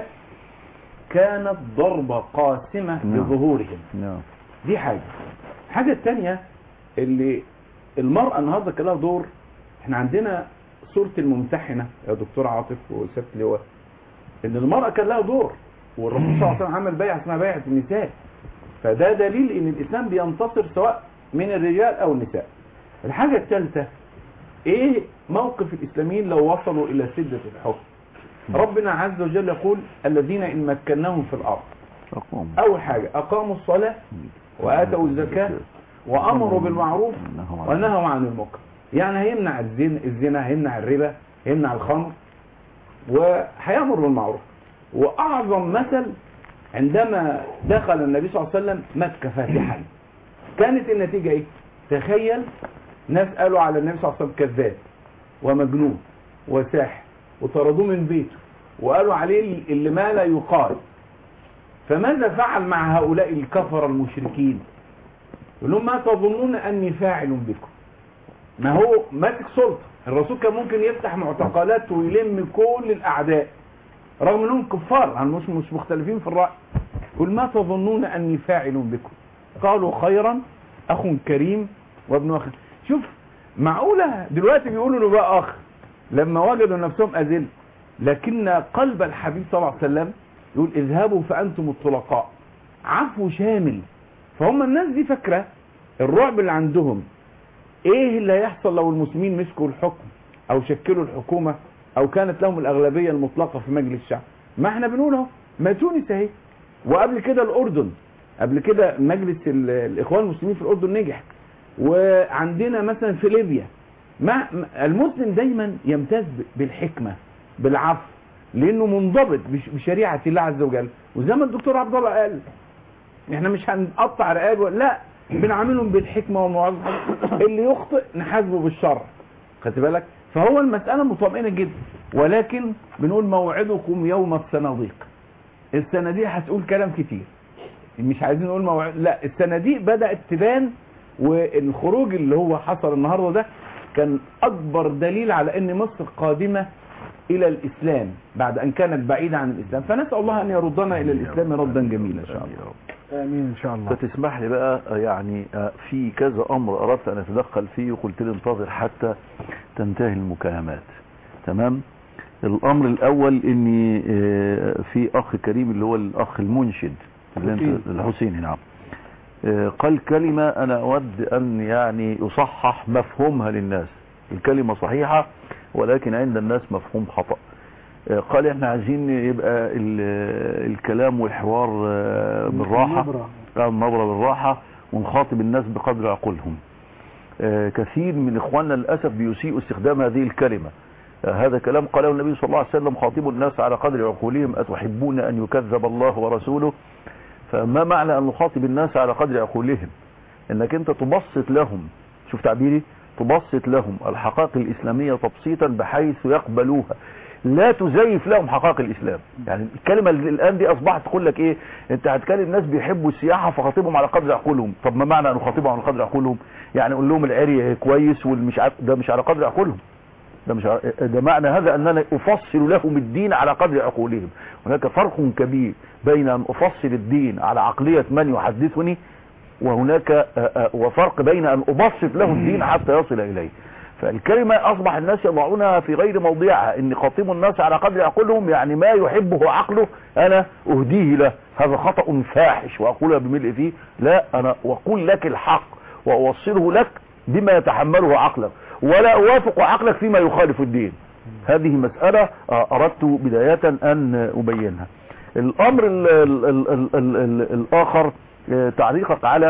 كانت ضربه قاسمه نعم. لظهورهم نعم دي حاجه الحاجه الثانيه اللي المراه النهارده كان لها دور احنا عندنا صوره الممتحنه يا دكتور عاطف وسياده اللواء ان المراه كان لها دور والرسول صلى الله عليه وسلم عمل بيعه اسمها بيعه النساء فده دليل ان الاسلام بينتصر سواء من الرجال او النساء الحاجه الثالثه ايه موقف الاسلاميين لو وصلوا الى سده الحكم ربنا عز وجل يقول الذين ان مكناهم في الارض أقوم. اول حاجه اقاموا الصلاه واتوا الزكاه وامروا بالمعروف ونهوا عن المنكر يعني هيمنع الزنا الزنا هيمنع الربا هيمنع الخمر وهيامر بالمعروف واعظم مثل عندما دخل النبي صلى الله عليه وسلم مكه فاتحا كانت النتيجه ايه تخيل ناس قالوا على النبي صلى الله عليه وسلم كذاب ومجنون وساحر وطردوه من بيته وقالوا عليه اللي ما لا يقال فماذا فعل مع هؤلاء الكفر المشركين يقول لهم ما تظنون اني فاعل بكم ما هو ماسك سلطه الرسول كان ممكن يفتح معتقلات ويلم كل الاعداء رغم انهم كفار يعني مش مش مختلفين في الراي يقول ما تظنون اني فاعل بكم قالوا خيرا اخ كريم وابن اخ شوف معقوله دلوقتي بيقولوا له بقى اخ لما وجدوا نفسهم اذل لكن قلب الحبيب صلى الله عليه وسلم يقول اذهبوا فانتم الطلقاء عفو شامل فهم الناس دي فاكره الرعب اللي عندهم ايه اللي هيحصل لو المسلمين مسكوا الحكم او شكلوا الحكومه او كانت لهم الاغلبيه المطلقه في مجلس الشعب ما احنا بنقول اهو ما تونس اهي وقبل كده الاردن قبل كده مجلس ال- الاخوان المسلمين في الاردن نجح وعندنا مثلا في ليبيا ما المسلم دايما يمتاز ب- بالحكمه بالعفو لانه منضبط بش- بشريعه الله عز وجل وزي ما الدكتور عبد الله قال احنا مش هنقطع رقاب لا بنعاملهم بالحكمه والموعظه اللي يخطئ نحاسبه بالشرع خدت بالك فهو المساله مطمئنه جدا ولكن بنقول موعدكم يوم الصناديق الصناديق هتقول كلام كتير مش عايزين نقول موعد لا الصناديق بدات تبان والخروج اللي هو حصل النهارده ده كان اكبر دليل على ان مصر قادمه الى الاسلام بعد ان كانت بعيده عن الاسلام فنسال الله ان يردنا الى الاسلام ردا جميلا ان شاء الله امين ان شاء الله فتسمح لي بقى يعني آه، في كذا امر اردت ان اتدخل فيه وقلت لي انتظر حتى تنتهي المكالمات تمام الامر الاول اني آه، في اخ كريم اللي هو الاخ المنشد اللي انت حسين. الحسيني نعم آه، قال كلمة انا اود ان يعني يصحح مفهومها للناس الكلمة صحيحة ولكن عند الناس مفهوم خطأ آه، قال احنا عايزين يبقى ال- الكلام والحوار آه، بالراحة النبرة. آه، النبرة بالراحة ونخاطب الناس بقدر عقولهم آه، كثير من إخواننا للأسف بيسيء استخدام هذه الكلمة آه، هذا كلام قاله النبي صلى الله عليه وسلم خاطب الناس على قدر عقولهم أتحبون أن يكذب الله ورسوله فما معنى أن نخاطب الناس على قدر عقولهم انك انت تبسط لهم شوف تعبيري تبسط لهم الحقائق الإسلامية تبسيطا بحيث يقبلوها لا تزيف لهم حقائق الإسلام يعني الكلمة اللي الآن دي أصبحت تقول لك إيه أنت هتكلم ناس بيحبوا السياحة فخاطبهم على قدر عقولهم طب ما معنى أن نخاطبهم على قدر عقولهم يعني قول لهم العري كويس والمش عارف ده مش على قدر عقولهم ده مش ع- ده معنى هذا أننا أفصل لهم الدين على قدر عقولهم هناك فرق كبير بين أن أفصل الدين على عقلية من يحدثني وهناك آه، آه، وفرق بين أن أبسط له الدين حتى يصل إليه فالكلمة أصبح الناس يضعونها في غير موضعها إن خاطب الناس على قدر عقولهم يعني ما يحبه عقله أنا أهديه له هذا خطأ فاحش وأقولها بملء فيه لا أنا أقول لك الحق وأوصله لك بما يتحمله عقلك ولا أوافق عقلك فيما يخالف الدين هذه مسألة آه، أردت بداية أن أبينها الأمر ال ال ال ال ال ال الآخر آه، تعليقك على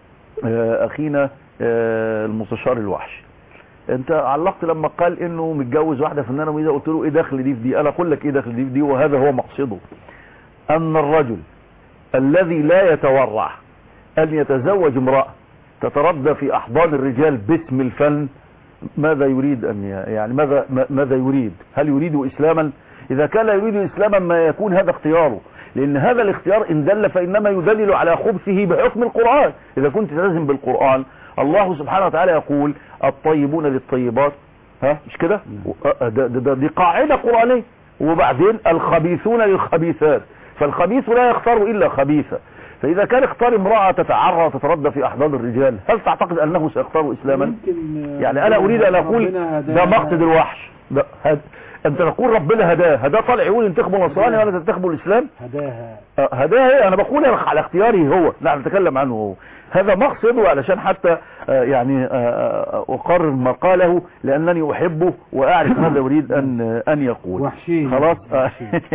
آه، أخينا آه، المستشار الوحش انت علقت لما قال انه متجوز واحده فنانه وإذا قلت له ايه دخل دي في دي انا اقول لك ايه دخل دي في دي وهذا هو مقصده ان الرجل الذي لا يتورع ان يتزوج امراه تتردى في احضان الرجال باسم الفن ماذا يريد ان ي- يعني ماذا ما- ماذا يريد هل يريد اسلاما اذا كان لا يريد اسلاما ما يكون هذا اختياره لان هذا الاختيار ان دل فانما يدلل على خبثه بحكم القران اذا كنت تلزم بالقران الله سبحانه وتعالى يقول الطيبون للطيبات ها مش كده ده, ده, ده دي قاعده قرانيه وبعدين الخبيثون للخبيثات فالخبيث لا يختار الا خبيثه فاذا كان اختار امراه تتعرى وتتردى في احضان الرجال هل تعتقد انه سيختار اسلاما يعني انا اريد ان اقول ده مقصد الوحش ده هد... انت تقول ربنا هداه هداه طالع يقول انتخبوا نصراني ولا تنتخبوا الاسلام هداها آه، هداه ايه انا بقول على اختياري هو لا نتكلم عنه هو هذا مقصده علشان حتى آه، يعني آه، آه، اقرر ما قاله لانني احبه واعرف ماذا يريد ان ان يقول وحشين خلاص آه.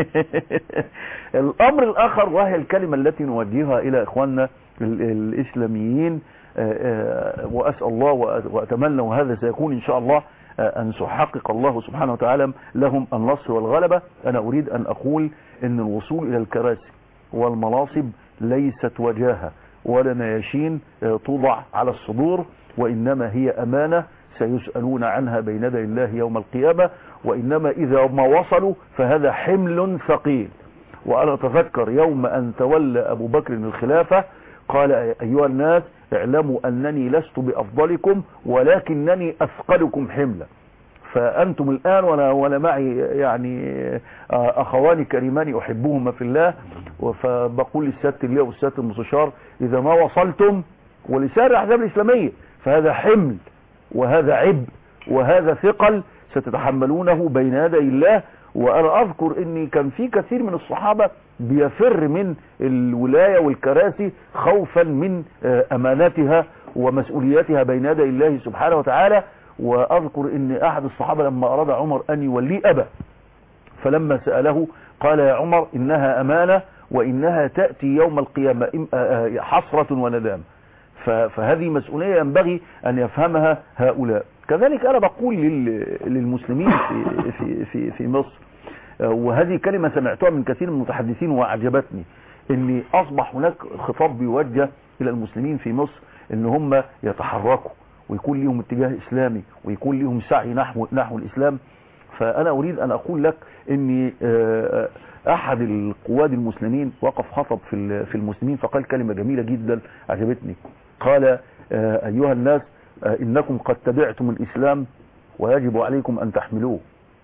الامر الاخر وهي الكلمه التي نوجهها الى اخواننا ال- الاسلاميين آه، آه، واسال الله وأ- واتمنى وهذا سيكون ان شاء الله آه، ان سيحقق الله سبحانه وتعالى لهم النصر والغلبه انا اريد ان اقول ان الوصول الى الكراسي والمناصب ليست وجاهه ولا نياشين آه، توضع على الصدور وانما هي امانه سيسالون عنها بين يدي الله يوم القيامه وانما اذا ما وصلوا فهذا حمل ثقيل وانا اتذكر يوم ان تولى ابو بكر الخلافه قال ايها الناس اعلموا انني لست بافضلكم ولكنني اثقلكم حملا فانتم الان وانا وانا معي يعني آه، اخواني كريمان احبهما في الله فبقول للسياده الله والسياده المستشار اذا ما وصلتم ولسائر الاحزاب الاسلاميه فهذا حمل وهذا عبء وهذا ثقل ستتحملونه بين يدي الله وانا اذكر ان كان في كثير من الصحابه بيفر من الولايه والكراسي خوفا من آه، اماناتها ومسؤولياتها بين يدي الله سبحانه وتعالى واذكر ان احد الصحابه لما اراد عمر ان يوليه ابى فلما ساله قال يا عمر انها امانه وانها تاتي يوم القيامه إم- آه، آه، حسره وندامه ف- فهذه مسؤولية ينبغي أن يفهمها هؤلاء كذلك أنا بقول لل- للمسلمين في, في, في, في مصر آه، وهذه كلمة سمعتها من كثير من المتحدثين وأعجبتني أن أصبح هناك خطاب بيوجه إلى المسلمين في مصر أن هم يتحركوا ويكون لهم اتجاه إسلامي ويكون لهم سعي نحو, نحو الإسلام فأنا أريد أن أقول لك أن آه، أحد القواد المسلمين وقف خطب في ال- في المسلمين فقال كلمة جميلة جدا عجبتني قال آه، أيها الناس آه، إنكم قد تبعتم الإسلام ويجب عليكم أن تحملوه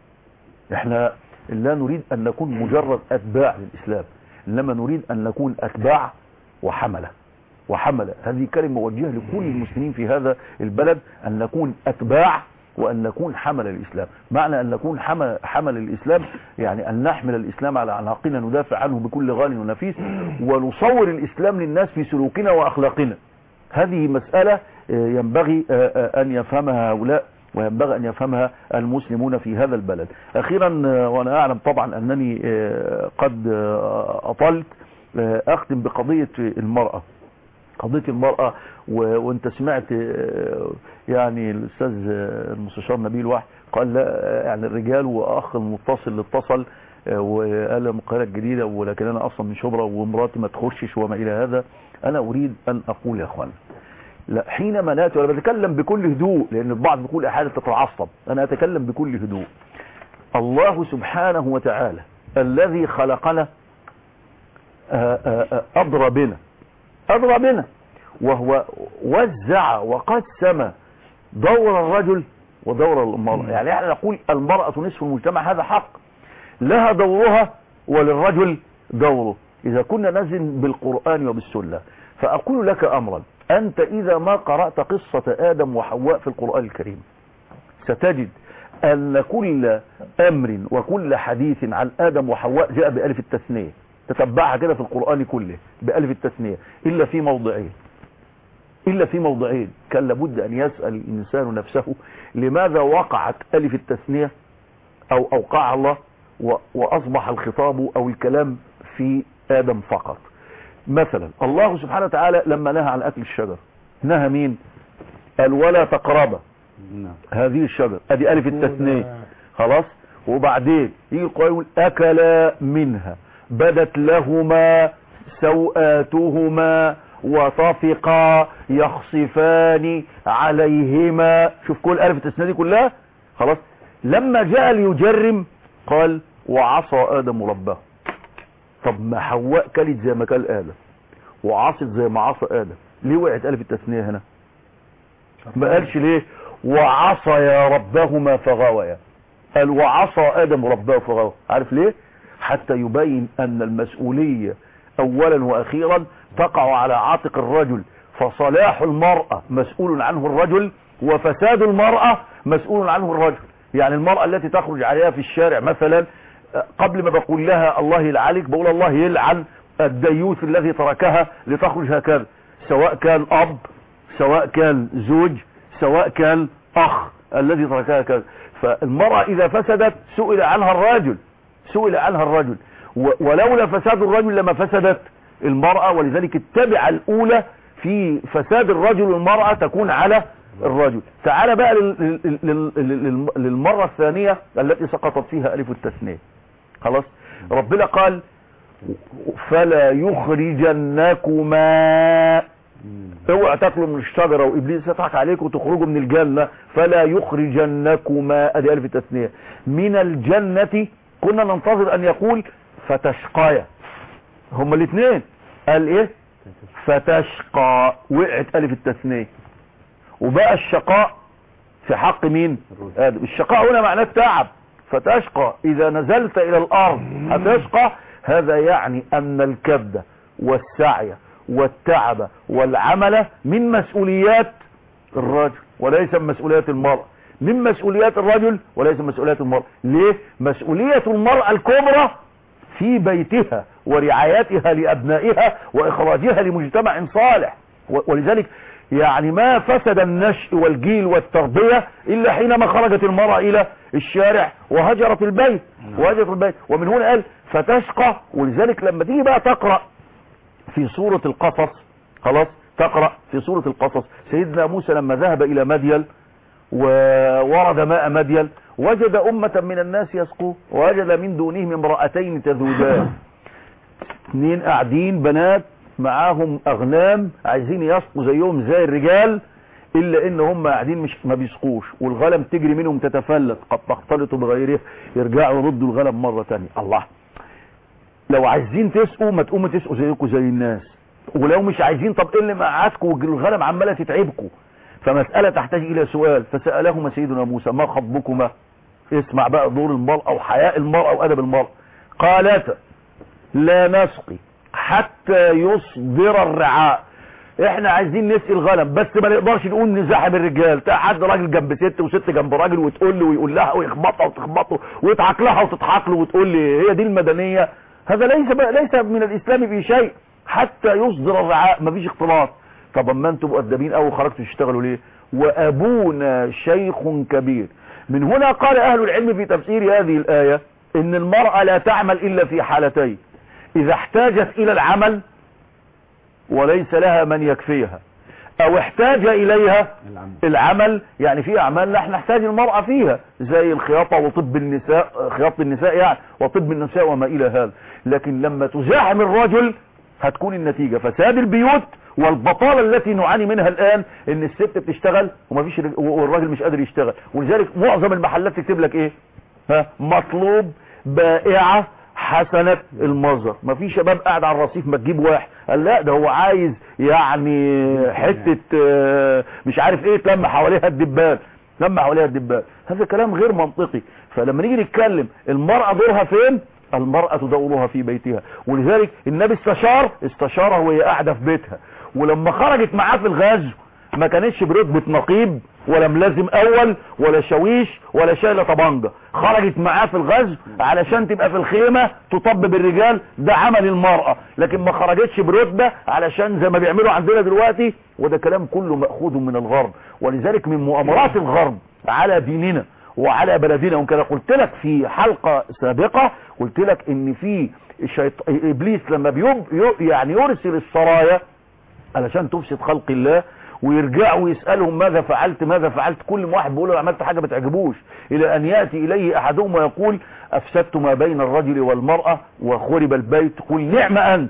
احنا لا نريد أن نكون مجرد أتباع للإسلام إنما نريد أن نكون أتباع وحملة وحملة هذه كلمة موجهة لكل المسلمين في هذا البلد أن نكون أتباع وأن نكون حمل الإسلام معنى أن نكون حمل, حمل الإسلام يعني أن نحمل الإسلام على أعناقنا ندافع عنه بكل غال ونفيس ونصور الإسلام للناس في سلوكنا وأخلاقنا هذه مسألة آه، ينبغي آه، آه، أن يفهمها هؤلاء وينبغي أن يفهمها المسلمون في هذا البلد أخيرا آه، وأنا أعلم طبعا أنني آه، قد آه، أطلت آه، أختم بقضية المرأة قضية المرأة و... وانت سمعت آه، يعني الأستاذ آه، المستشار نبيل واحد قال لا آه، يعني الرجال وأخ المتصل اللي اتصل آه، وقال من القاهرة الجديدة ولكن أنا أصلا من شبرا ومراتي ما تخشش وما إلى هذا أنا أريد أن أقول يا أخوان لا حينما ناتي وانا بتكلم بكل هدوء لان البعض بيقول احيانا تتعصب انا اتكلم بكل هدوء الله سبحانه وتعالى الذي خلقنا آه، آه، آه، أضرى بنا أضرى بنا وهو وزع وقسم دور الرجل ودور المرأة يعني احنا نقول المرأة نصف المجتمع هذا حق لها دورها وللرجل دوره إذا كنا نزن بالقرآن وبالسنة فأقول لك أمرا أنت إذا ما قرأت قصة آدم وحواء في القرآن الكريم ستجد أن كل أمر وكل حديث عن آدم وحواء جاء بألف التثنية تتبعها كده في القرآن كله بألف التثنية إلا في موضعين إلا في موضعين كان لابد أن يسأل الإنسان نفسه لماذا وقعت ألف التثنية أو أوقع الله و- وأصبح الخطاب أو الكلام في آدم فقط مثلا الله سبحانه وتعالى لما نهى عن أكل الشجر نهى مين قال ولا تقرب هذه الشجر ادي ألف التثنية خلاص وبعدين يجي القرآن يقول أكلا منها بدت لهما سوآتهما وطفقا يخصفان عليهما شوف كل ألف التثنية دي كلها خلاص لما جاء ليجرم قال وعصى آدم ربه طب ما حواء كلت زي ما كل آدم وعصت زي ما عصى آدم ليه وقعت ألف التثنية هنا ما قالش ليه وعصى يا ربهما فغويا قال وعصى آدم ربه فغوى عارف ليه حتى يبين أن المسؤولية أولا وأخيرا تقع على عاتق الرجل فصلاح المرأة مسؤول عنه الرجل وفساد المرأة مسؤول عنه الرجل يعني المرأة التي تخرج عليها في الشارع مثلا قبل ما بقول لها الله يلعنك بقول الله يلعن الديوث الذي تركها لتخرج هكذا سواء كان أب سواء كان زوج سواء كان أخ الذي تركها هكذا فالمرأة إذا فسدت سئل عنها الرجل سئل عنها الرجل و- ولولا فساد الرجل لما فسدت المرأة ولذلك التبعة الأولى في فساد الرجل والمرأة تكون على الرجل تعال بقى لل- لل- لل- لل- للمرة الثانية التي سقطت فيها ألف التثنية خلاص ربنا قال فلا يخرجنكما اوعى تاكلوا من الشجرة وابليس يضحك عليكم وتخرجوا من الجنة فلا يخرجنكما ادي الف التثنية من الجنة كنا ننتظر ان يقول فتشقايا هما الاثنين قال ايه فتشقى وقعت الف التثنية وبقى الشقاء في حق مين آدم الشقاء هنا معناه التعب فتشقى اذا نزلت الى الارض هتشقى هذا يعني ان الكبد والسعي والتعب والعمل من مسؤوليات الرجل وليس من مسؤوليات المرأة من مسؤوليات الرجل وليس من مسؤوليات المرأة ليه مسؤولية المرأة الكبرى في بيتها ورعايتها لأبنائها وإخراجها لمجتمع صالح و- ولذلك يعني ما فسد النشء والجيل والتربية إلا حينما خرجت المرأة إلى الشارع وهجرت البيت وهجرت البيت ومن هنا قال فتشقى ولذلك لما تيجي بقى تقرأ في سورة القصص خلاص تقرأ في سورة القصص سيدنا موسى لما ذهب إلى مدين وورد ماء مدين وجد أمة من الناس يسقوا ووجد من دونهم امرأتين تذودان اثنين قاعدين بنات معاهم أغنام عايزين يسقوا زيهم زي الرجال إلا إن هم قاعدين مش ما بيسقوش والغنم تجري منهم تتفلت قد تختلط بغيره يرجعوا يردوا الغنم مرة تانية الله لو عايزين تسقوا ما تقوموا تسقوا زيكم زي الناس ولو مش عايزين طب ايه اللي مقعدكم والغنم عماله تتعبكم فمسألة تحتاج الى سؤال فسألهما سيدنا موسى ما خطبكما اسمع بقى دور المرأة وحياء المرأة وادب المرأة قالتا لا نسقي حتى يصدر الرعاء احنا عايزين نسقي الغنم بس ما نقدرش نقول نزاحم الرجال تلاقي حد راجل جنب ست وست جنب راجل وتقول له ويقول لها ويخبطها وتخبطه ويضحك لها وتضحك له وتقول لي هي دي المدنيه هذا ليس ليس من الاسلام في شيء حتى يصدر الرعاء مفيش اختلاط طب اما انتم مؤدبين او خرجتوا تشتغلوا ليه وابونا شيخ كبير من هنا قال اهل العلم في تفسير هذه الايه ان المراه لا تعمل الا في حالتين اذا احتاجت الى العمل وليس لها من يكفيها او احتاج اليها العمل يعني في اعمال لا نحتاج المرأة فيها زي الخياطة وطب النساء خياطة النساء يعني وطب النساء وما الى هذا لكن لما تزاحم الرجل هتكون النتيجة فساد البيوت والبطالة التي نعاني منها الان ان الست بتشتغل ومفيش رج- والراجل مش قادر يشتغل ولذلك معظم المحلات تكتب لك ايه ها مطلوب بائعة حسنة المظهر ما في شباب قاعد على الرصيف ما تجيب واحد قال لا ده هو عايز يعني حتة آه، مش عارف ايه تلم حواليها الدبان تلم حواليها الدبان هذا كلام غير منطقي فلما نيجي نتكلم المرأة دورها فين المرأة دورها في بيتها ولذلك النبي استشار استشارها وهي قاعدة في بيتها ولما خرجت معاه في الغزو ما كانتش برتبة نقيب ولا ملازم اول ولا شاويش ولا شايله طبنجه خرجت معاه في الغزو علشان تبقى في الخيمه تطبب الرجال ده عمل المراه لكن ما خرجتش برتبه علشان زي ما بيعملوا عندنا دلوقتي وده كلام كله ماخوذ من الغرب ولذلك من مؤامرات الغرب على ديننا وعلى بلدنا ويمكن قلت لك في حلقه سابقه قلت لك ان في شيط... ابليس لما بيب... ي- يعني يرسل السرايا علشان تفسد خلق الله ويرجعوا يسألهم ماذا فعلت ماذا فعلت كل واحد بيقول له عملت حاجة ما تعجبوش الى ان يأتي اليه احدهم ويقول افسدت ما بين الرجل والمرأة وخرب البيت قل نعم انت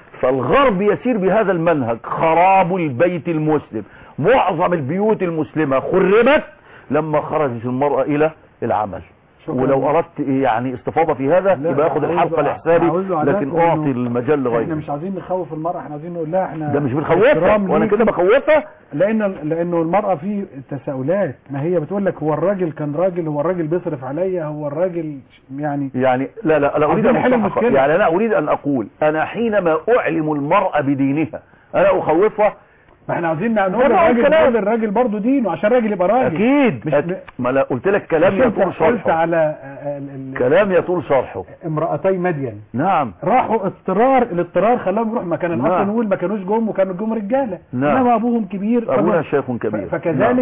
فالغرب يسير بهذا المنهج خراب البيت المسلم معظم البيوت المسلمة خربت لما خرجت المرأة الى العمل شكراً. ولو اردت يعني استفاضة في هذا لا، يبقى اخد عاوز- الحلقة لحسابي عاوز له عادات لكن لأنه اعطي المجال احنا لغيري مش عايزين نخوف المرأة احنا عايزين نقول لها احنا ده مش بنخوفها احترام وانا ليكي. كده بخوفها لان لانه المرأة في تساؤلات ما هي بتقول لك هو الراجل كان راجل هو الراجل بيصرف عليا هو الراجل يعني يعني لا لا لا اريد عايزين ان نحل أصحح. المشكلة. يعني انا اريد ان اقول انا حينما اعلم المرأة بدينها انا اخوفها ما احنا عايزين نقول طبعاً للراجل كلام. نقول للراجل برضه دينه عشان الراجل يبقى راجل اكيد مش أك... ما لا قلت لك كلام مش انت يطول قلت شرحه على آه، ال- ال- كلام يطول شرحه امرأتي مدين نعم راحوا اضطرار الاضطرار خلاهم يروحوا مكان الاصل نعم. نقول ما كانوش جم وكانوا جم رجاله نعم. انما ابوهم كبير ابونا فما- شيخ كبير ف- فكذلك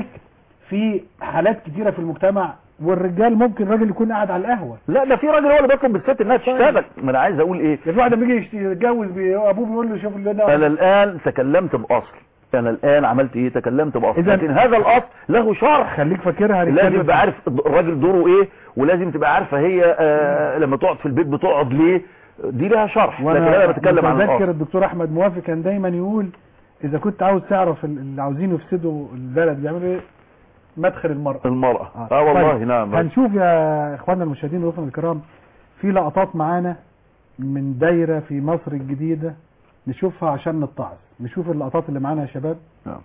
في حالات كتيره في المجتمع والرجال ممكن راجل يكون قاعد على القهوه لا ده في راجل هو اللي بيطلب بالست انها تشتغل ما انا عايز اقول ايه في واحد لما يجي يشت- يتجوز بي- ابوه بيقول له شوف اللي ده انا الان تكلمت باصل انا الان عملت ايه تكلمت باصل إذن- لكن هذا الاصل له شرح خليك فاكرها لازم هنتكلم تبقى عارف الراجل دوره ايه ولازم تبقى عارفه هي آه لما تقعد في البيت بتقعد ليه دي لها شرح لكن انا وانا بتكلم عن متذكر الاصل الدكتور احمد موافق كان دايما يقول اذا كنت عاوز تعرف ال- اللي عاوزين يفسدوا البلد بيعملوا ايه مدخل المرأة المرأة اه والله طيب، نعم هنشوف يا اخواننا المشاهدين وضيوفنا الكرام في لقطات معانا من دايرة في مصر الجديدة نشوفها عشان نتعظ نشوف اللقطات اللي معانا يا شباب نعم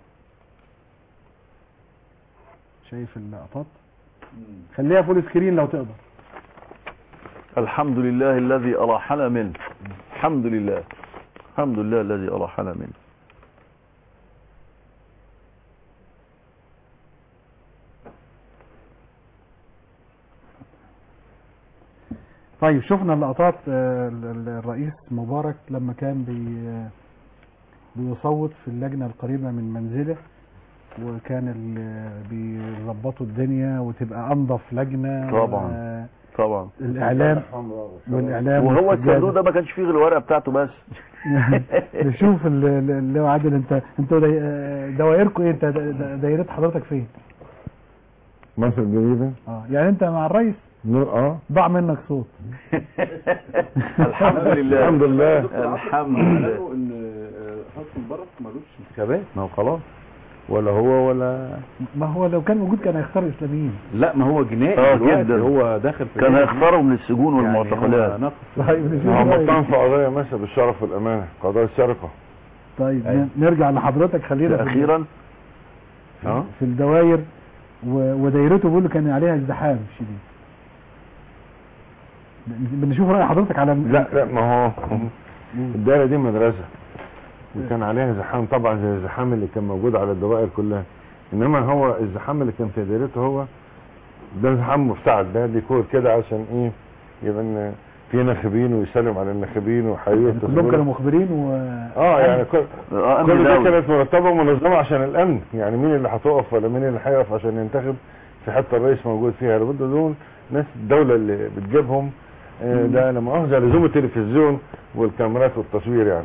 شايف اللقطات خليها فول سكرين لو تقدر الحمد لله الذي أراحنا منه الحمد لله الحمد لله الذي أراحنا منه طيب شفنا اللقطات آه، ال- ال- الرئيس مبارك لما كان بي آه، بيصوت في اللجنة القريبة من منزله وكان ال- بيظبطوا الدنيا وتبقى أنظف لجنة طبعا. و- طبعا الإعلام والإعلام وهو والسجادة. الصندوق ده ما كانش فيه غير الورقة بتاعته بس نشوف ال- ال- اللي هو عادل انت انتوا داي- آه، دوائركم ايه انت دا- دا- دايرة حضرتك فين؟ مصر الجديدة اه يعني انت مع الرئيس نور اه ضاع منك صوت الحمد لله الحمد لله الحمد لله قالوا ان حسن مبارك ملوش انتخابات ما هو خلاص ولا هو ولا ما هو لو كان موجود كان هيختار الاسلاميين لا ما هو جنائي اه دلوقتي جدا هو داخل في كان جنائي. هيختاروا من السجون يعني والمعتقلات هو نقص طيب نشوف هم رأيك. كان في قضية ماشية بالشرف والأمانة قضايا السرقة طيب أيوة. ن- نرجع لحضرتك خلينا في, أخيرا اه في الدوائر و- ودايرته بيقول له كان عليها ازدحام شديد بنشوف رأي حضرتك على ال- لا لا ما هو الدائرة دي مدرسة وكان عليها زحام طبعا زي الزحام اللي كان موجود على الدوائر كلها انما هو الزحام اللي كان في دايرته هو ده زحام مفتعل ده ديكور كده عشان ايه يبقى ان في ناخبين ويسلم على الناخبين وحيوه كلهم كانوا مخبرين و اه يعني كل آه، أمن كل ده دولي. كانت مرتبه ومنظمه عشان الامن يعني مين اللي هتقف ولا مين اللي هيقف عشان ينتخب في حته الرئيس موجود فيها لابد دول ناس الدوله اللي بتجيبهم آه، ده لما مؤاخذه لزوم التلفزيون والكاميرات والتصوير يعني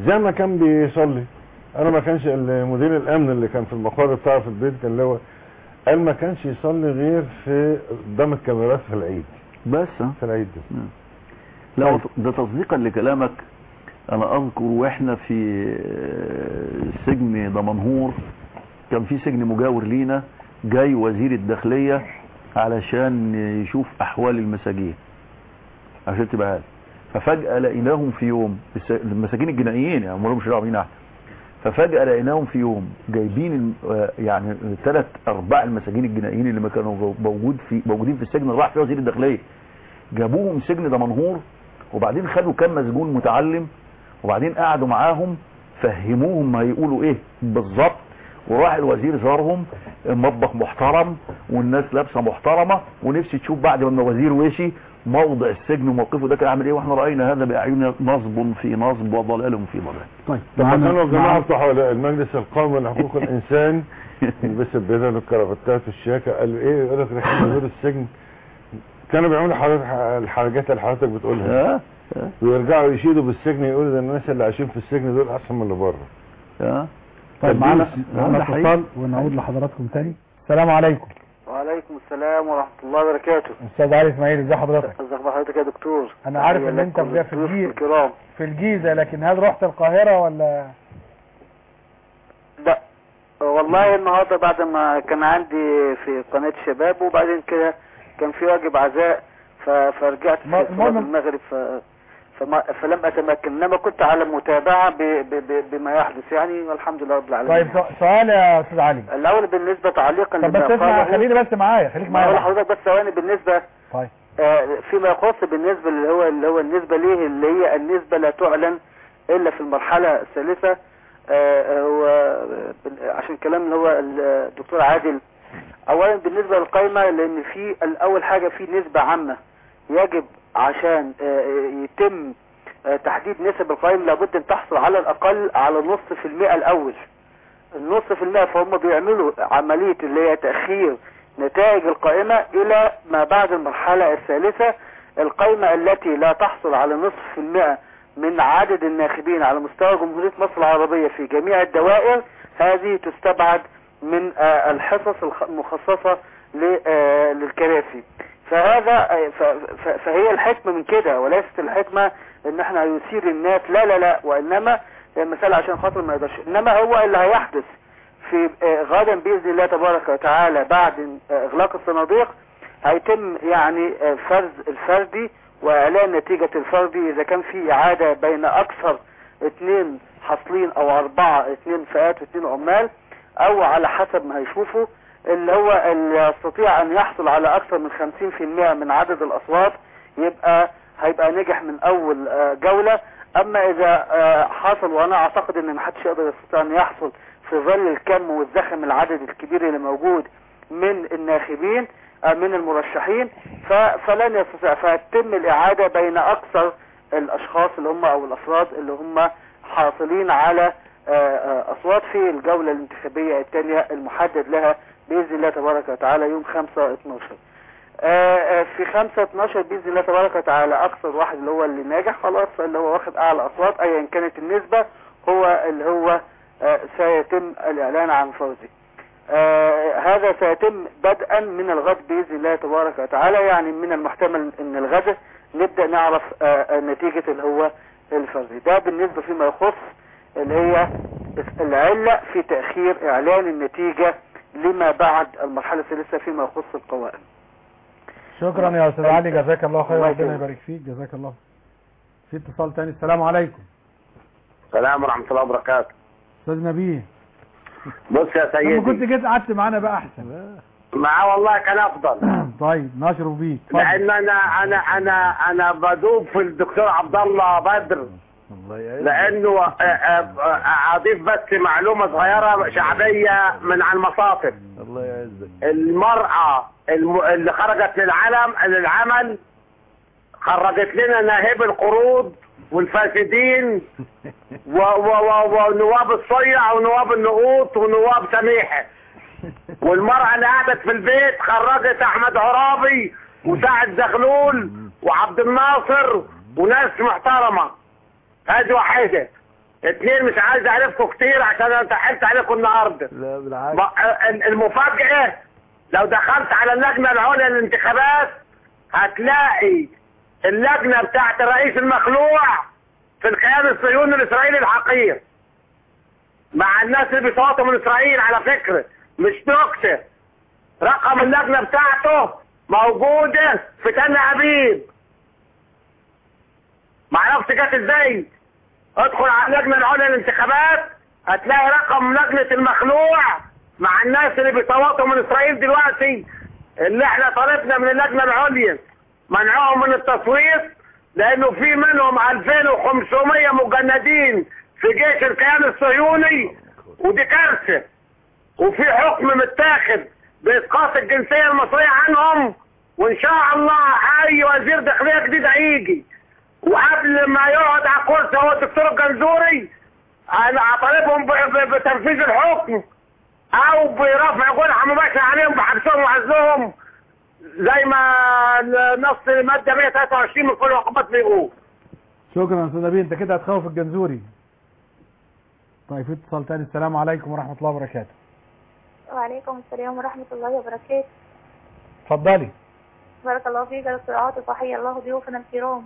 زي ما كان بيصلي انا ما كانش ال- مدير الامن اللي كان في المقر بتاعه في البيت كان اللي هو قال ما كانش يصلي غير في قدام الكاميرات في العيد بس في العيد ده لا ده تصديقا لكلامك انا اذكر واحنا في آه، سجن دمنهور كان في سجن مجاور لينا جاي وزير الداخلية علشان يشوف احوال المساجين عشان تبقى عارف ففجأة لقيناهم في يوم الس- المساجين الجنائيين يعني مالهمش دعوه بينا احنا ففجأة لقيناهم في يوم جايبين ال- آه، يعني ثلاث ارباع المساجين الجنائيين اللي ما كانوا جو- موجود في موجودين في السجن اللي راح فيه وزير الداخلية جابوهم سجن دمنهور وبعدين خدوا كام مسجون متعلم وبعدين قعدوا معاهم فهموهم هيقولوا ايه بالظبط وراح الوزير زارهم المطبخ محترم والناس لابسه محترمه ونفسي تشوف بعد ما الوزير وشي موضع السجن وموقفه ده كان عامل ايه واحنا راينا هذا باعيننا نصب في نصب وضلال في ضلال طيب لما كانوا الجماعه بتوع المجلس القومي لحقوق الانسان يلبس البدل والكرافتات والشياكه قالوا ايه يقول لك رايحين يزوروا السجن كانوا بيعملوا حضرتك الحاجات اللي حضرتك بتقولها ويرجعوا يشيدوا بالسجن يقولوا ده الناس اللي عايشين في السجن دول احسن من اللي بره اه طيب معانا معانا ده حقيقي. اتصال ونعود لحضراتكم تاني السلام عليكم وعليكم السلام ورحمة الله وبركاته استاذ علي اسماعيل ازي حضرتك ازي حضرتك يا دكتور انا عارف تحية ان انت لكم في في وللضيوف الجيزه الكرام في الجيزه لكن هل رحت القاهره ولا لا والله النهارده بعد ما كان عندي في قناة الشباب وبعدين كده كان في واجب عزاء ف... فرجعت في ما- صلاة المهم- المغرب ف... فما... فلم اتمكن انما كنت على متابعة ب... ب... ب... بما يحدث يعني والحمد لله رب العالمين طيب سؤ- سؤال يا استاذ علي الاول بالنسبة تعليقا طب بس لما اسمع قاله- خليني بس معايا خليك ما اقول معايا لحضرتك بس ثواني بالنسبة طيب آه، فيما يخص بالنسبة اللي هو اللي هو النسبة ليه اللي هي النسبة لا تعلن إلا في المرحلة الثالثة آه، هو آه، عشان كلام اللي هو الدكتور عادل أولا بالنسبة للقائمة لأن في الأول حاجة في نسبة عامة يجب عشان آه، يتم آه، تحديد نسب القائمة لابد أن تحصل على الأقل على نص في المئة الأول النص في المئة فهم بيعملوا عملية اللي هي تأخير نتائج القائمة إلى ما بعد المرحلة الثالثة القائمة التي لا تحصل على نصف في المئة من عدد الناخبين على مستوى جمهورية مصر العربية في جميع الدوائر هذه تستبعد من آه، الحصص الخ- المخصصة ل- آه، للكراسي فهذا آه، ف- ف- فهي الحكمة من كده وليست الحكمة ان احنا يثير الناس لا لا لا وانما هي المسألة عشان خاطر ما يقدرش انما هو اللي هيحدث في آه، غدا بإذن الله تبارك وتعالى بعد آه، إغلاق الصناديق هيتم يعني آه، فرز الفردي وإعلان نتيجة الفردي إذا كان في إعادة بين أكثر اثنين حاصلين أو أربعة اثنين فئات واثنين عمال أو على حسب ما هيشوفوا اللي هو اللي يستطيع أن يحصل على أكثر من 50% من عدد الأصوات يبقى هيبقى نجح من أول آه، جولة أما إذا آه، حصل وأنا أعتقد إن محدش يقدر يستطيع أن يحصل في ظل الكم والزخم العدد الكبير اللي موجود من الناخبين آه، من المرشحين ف- فلن يستطيع فهتتم الإعادة بين أكثر الأشخاص اللي هم أو الأفراد اللي هم حاصلين على آه، آه، أصوات في الجولة الانتخابية الثانية المحدد لها بإذن الله تبارك وتعالى يوم 5 12 آه، آه، في 5 12 بإذن الله تبارك وتعالى أكثر واحد اللي هو اللي ناجح خلاص اللي هو واخد أعلى أصوات أيا كانت النسبة هو اللي هو آه، سيتم الإعلان عن فوزه آه، هذا سيتم بدءا من الغد بإذن الله تبارك وتعالى يعني من المحتمل أن الغد نبدأ نعرف آه، آه، نتيجة اللي هو الفردي ده بالنسبة فيما يخص اللي هي العلة في تأخير إعلان النتيجة لما بعد المرحلة الثالثة فيما يخص القوائم شكرا يا استاذ علي جزاك الله خير الله ربنا يكرمك. يبارك فيك جزاك الله في اتصال تاني السلام عليكم السلام ورحمة الله وبركاته استاذ نبيه بص يا لما كنت سيدي جيت قعدت معانا بقى احسن معاه والله كان افضل طيب نشرف بيك اتفضل. لان انا انا انا انا بدوب في الدكتور عبد الله بدر لانه آه، آه، آه، اضيف بس معلومه صغيره شعبيه من على المصاطب الله يعزك المرأة الم... اللي خرجت للعلم للعمل خرجت لنا ناهب القروض والفاسدين و... و... و... ونواب الصيع ونواب النقوط ونواب سميحة والمرأة اللي قعدت في البيت خرجت احمد عرابي وسعد زغلول وعبد الناصر وناس محترمة هذه واحدة اتنين مش عايز اعرفكم كتير عشان انا سحلت عليكم النهارده لا بالعكس ب- المفاجأة لو دخلت على اللجنة العليا للانتخابات هتلاقي اللجنة بتاعت الرئيس المخلوع في الكيان الصهيوني الاسرائيلي الحقير مع الناس اللي بيصوتوا من اسرائيل على فكرة مش نكتة رقم اللجنة بتاعته موجودة في تل ابيب معرفش جت ازاي ادخل على اللجنة العليا للانتخابات هتلاقي رقم لجنة المخلوع مع الناس اللي بيصوتوا من اسرائيل دلوقتي اللي احنا طلبنا من اللجنة العليا منعهم من التصويت لانه في منهم 2500 مجندين في جيش الكيان الصهيوني ودي كارثة وفي حكم متاخد باسقاط الجنسية المصرية عنهم وان شاء الله اي وزير داخلية جديد هيجي وقبل ما يقعد على كرسي هو الدكتور الجنزوري انا طالبهم ب- ب- بتنفيذ الحكم او برفع جنحة مباشر عليهم بحبسهم وعزلهم زي ما نص المادة 123 من كل العقوبات بيقول شكرا يا استاذ نبيل انت كده هتخوف الجنزوري طيب في اتصال تاني السلام عليكم ورحمه الله وبركاته وعليكم السلام ورحمة الله وبركاته اتفضلي بارك الله فيك يا دكتور عاطف وحيا الله ضيوفنا الكرام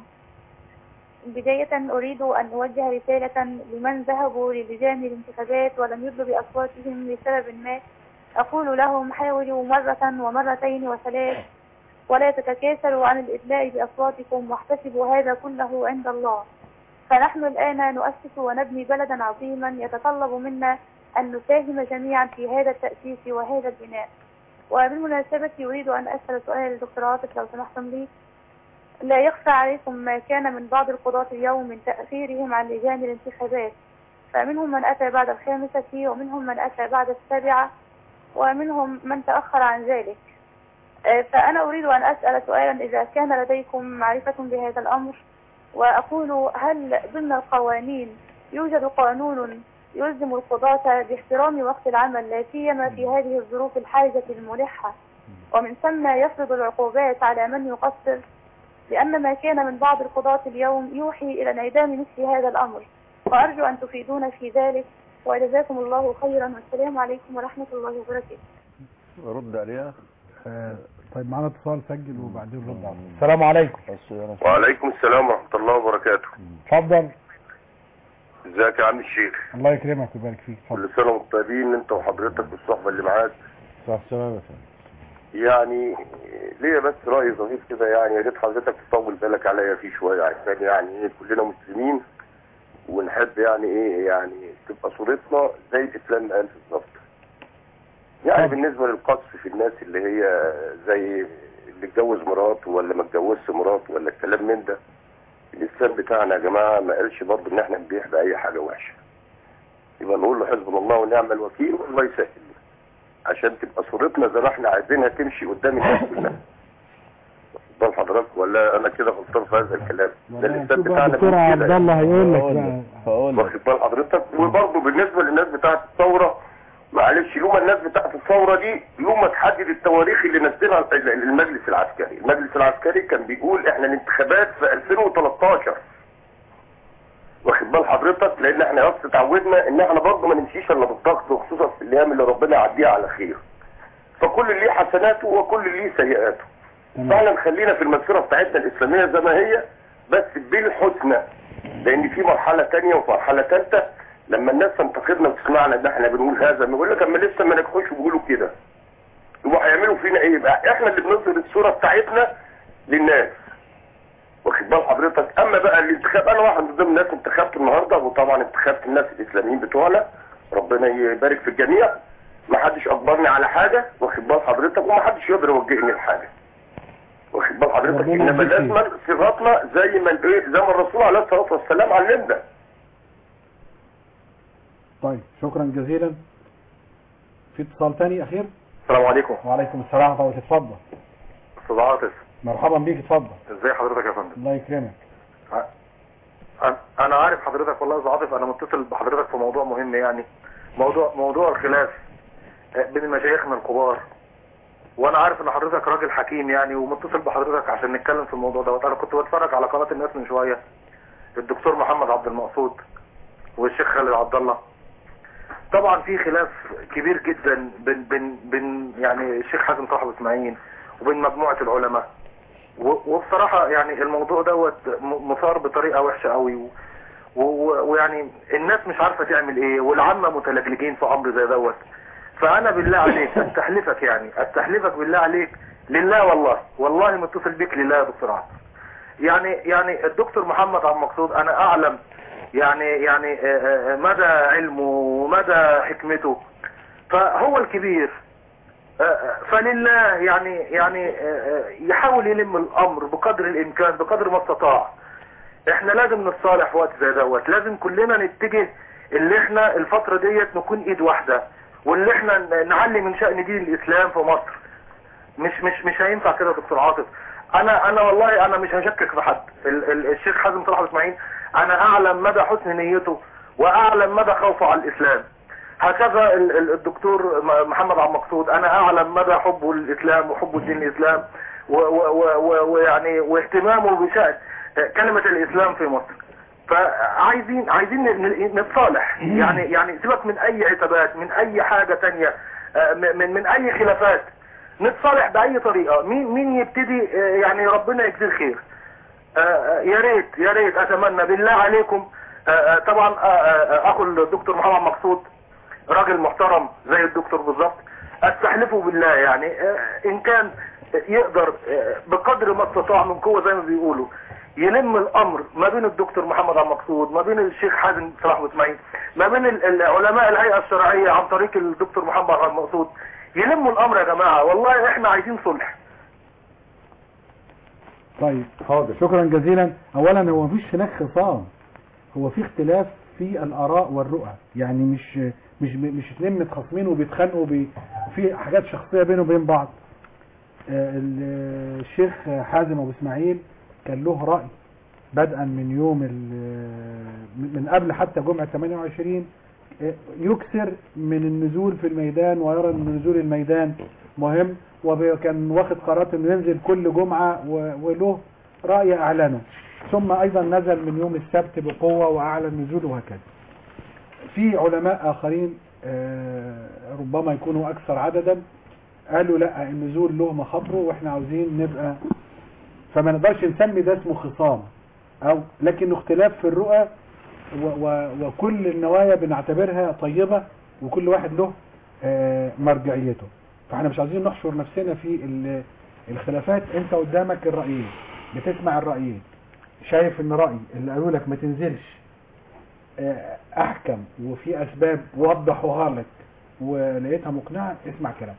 بداية أريد أن أوجه رسالة لمن ذهبوا للجان الانتخابات ولم يدلوا بأصواتهم لسبب ما أقول لهم حاولوا مرة ومرتين وثلاث ولا تتكاسلوا عن الإدلاء بأصواتكم واحتسبوا هذا كله عند الله فنحن الآن نؤسس ونبني بلدا عظيما يتطلب منا أن نساهم جميعا في هذا التأسيس وهذا البناء وبالمناسبة أريد أن أسأل سؤال الدكتور عاطف لو سمحتم لي لا يخفى عليكم ما كان من بعض القضاة اليوم من تأخيرهم عن لجان الانتخابات فمنهم من أتى بعد الخامسة ومنهم من أتى بعد السابعة ومنهم من تأخر عن ذلك آه، فأنا أريد أن أسأل سؤالا إذا كان لديكم معرفة بهذا الأمر وأقول هل ضمن القوانين يوجد قانون يلزم القضاة باحترام وقت العمل لا سيما في هذه الظروف الحرجة الملحة ومن ثم يفرض العقوبات على من يقصر لأن ما كان من بعض القضاة اليوم يوحي إلى انعدام مثل هذا الأمر وأرجو أن تفيدونا في ذلك وجزاكم الله خيرا والسلام عليكم ورحمة الله وبركاته رد عليها آه، طيب معانا اتصال سجل وبعدين رد عليه السلام عليكم وعليكم السلام ورحمة الله وبركاته اتفضل ازيك يا عم الشيخ الله يكرمك ويبارك فيك اتفضل كل سنة وانتم طيبين انت وحضرتك والصحبة اللي معاك صح سلامة يعني ليا بس رأي ظريف كده يعني يا ريت حضرتك تطول بالك عليا فيه شوية عشان يعني ايه كلنا مسلمين ونحب يعني ايه يعني تبقى صورتنا زي الاسلام ما قال بالظبط يعني بالنسبة للقصف في الناس اللي هي زي اللي اتجوز مراته ولا ما اتجوزش مراته ولا الكلام من ده الاسلام بتاعنا يا جماعة ما قالش برضه ان احنا نبيح بأي حاجة وحشة يبقى نقول له حسبنا الله ونعم الوكيل والله يسهل عشان تبقى صورتنا زي ما احنا عايزينها تمشي قدام الناس كلها قدام حضرتك ولا انا كده غلطان في هذا الكلام ده الاسلام بتاعنا دكتور بيقول عبد كده. الله هيقول لك بقى واخد بال حضرتك وبرضه بالنسبه للناس بتاعه الثوره معلش يوم الناس بتاعه الثوره دي يوم ما تحدد التواريخ اللي نزلها ال- المجلس العسكري المجلس العسكري كان بيقول احنا الانتخابات في 2013 واخد بال حضرتك لان احنا بس اتعودنا ان احنا برضه ما نمشيش الا بالضغط وخصوصا في الايام اللي ربنا يعديها على خير فكل اللي ليه حسناته وكل اللي ليه سيئاته فاحنا نخلينا في المسيره بتاعتنا الاسلاميه زي ما هي بس بالحسنى لان في مرحله تانية ومرحله ثالثه لما الناس تنتقدنا وتسمعنا ان احنا بنقول هذا بيقول لك اما لسه ما نجحوش وبيقولوا كده يبقوا هيعملوا فينا ايه بقى احنا اللي بنظهر الصوره بتاعتنا للناس واخد بال حضرتك اما بقى الانتخاب انا واحد من ضمن الناس انتخبت النهارده وطبعا انتخبت الناس الاسلاميين بتوعنا ربنا يبارك في الجميع ما حدش اجبرني على حاجه واخد بال حضرتك وما حدش يقدر يوجهني لحاجه واخد بال حضرتك ربنا انما يهديك. لازم صفاتنا زي ما ايه زي ما الرسول عليه الصلاه والسلام علمنا طيب شكرا جزيلا في اتصال تاني اخير السلام عليكم وعليكم السلام ورحمه الله اتفضل استاذ عاطف مرحبا بيك اتفضل ازي حضرتك يا فندم الله يكرمك أنا- انا عارف حضرتك والله يا استاذ عاطف انا متصل بحضرتك في موضوع مهم يعني موضوع موضوع الخلاف آه، بين مشايخنا الكبار وانا عارف ان حضرتك راجل حكيم يعني ومتصل بحضرتك عشان نتكلم في الموضوع دوت انا كنت بتفرج على قناه الناس من شويه الدكتور محمد عبد المقصود والشيخ خالد عبد الله طبعا في خلاف كبير جدا بين بين بين يعني الشيخ حازم صاحب اسماعيل وبين مجموعه العلماء و- وبصراحه يعني الموضوع دوت م- مثار بطريقه وحشه قوي و- و- ويعني الناس مش عارفه تعمل ايه والعامه متلجلجين في امر زي دوت فانا بالله عليك استحلفك يعني استحلفك بالله عليك لله والله والله متصل بيك لله يا دكتور عاطف يعني يعني الدكتور محمد عبد المقصود انا اعلم يعني يعني آه، آه، مدى علمه ومدى حكمته فهو الكبير آه، آه، فلله يعني يعني آه، آه، يحاول يلم الامر بقدر الامكان بقدر ما استطاع احنا لازم نتصالح في وقت زي دوت لازم كلنا نتجه اللي احنا الفترة ديت نكون ايد واحدة واللي احنا ن- نعلي من شأن دين الاسلام في مصر مش مش مش هينفع كده يا دكتور عاطف انا انا والله انا مش هشكك في حد ال ال الشيخ حازم صلاح اسماعيل انا اعلم مدى حسن نيته واعلم مدى خوفه على الاسلام هكذا ال- ال- الدكتور م- محمد عبد المقصود انا اعلم مدى حبه للاسلام وحبه لدين الاسلام و- و- و- و- ويعني واهتمامه بشأن كلمة الاسلام في مصر فعايزين عايزين ن- ن- نتصالح يعني يعني سيبك من اي عتابات من اي حاجة تانية آه، م- من من اي خلافات نتصالح باي طريقة مين مين يبتدي آه، يعني ربنا يجزيه الخير آه، آه، يا ريت يا ريت اتمنى بالله عليكم آه، آه، طبعا آه، آه، اخو الدكتور محمد مقصود راجل محترم زي الدكتور بالظبط استحلفه بالله يعني آه، ان كان يقدر آه، بقدر ما استطاع من قوه زي ما بيقولوا يلم الامر ما بين الدكتور محمد عبد المقصود ما بين الشيخ حازم صلاح اسماعيل ما بين ال- ال- علماء الهيئه الشرعيه عن طريق الدكتور محمد عبد المقصود يلموا الامر يا جماعه والله احنا عايزين صلح طيب حاضر شكرا جزيلا اولا هو مفيش هناك خصام هو في اختلاف في الاراء والرؤى يعني مش مش مش اتنين متخاصمين وبيتخانقوا بي في حاجات شخصيه بينه وبين بعض آه، ال- الشيخ حازم ابو اسماعيل كان له راي بدءا من يوم ال- من قبل حتى جمعه 28 آه، يكثر من النزول في الميدان ويرى ان نزول الميدان مهم وكان واخد قرارات انه ينزل كل جمعه و- وله راي اعلنه ثم ايضا نزل من يوم السبت بقوه واعلن نزوله وهكذا في علماء اخرين آه، ربما يكونوا اكثر عددا قالوا لا النزول له مخاطره واحنا عاوزين نبقى فما نقدرش نسمي ده اسمه خصام او لكن اختلاف في الرؤى و و وكل النوايا بنعتبرها طيبة وكل واحد له آه، مرجعيته فاحنا مش عايزين نحشر نفسنا في ال- الخلافات انت قدامك الرأيين بتسمع الرأيين شايف ان رأي اللي قالوا لك ما تنزلش آه، احكم وفي اسباب وضحوها لك ولقيتها مقنعة اسمع كلام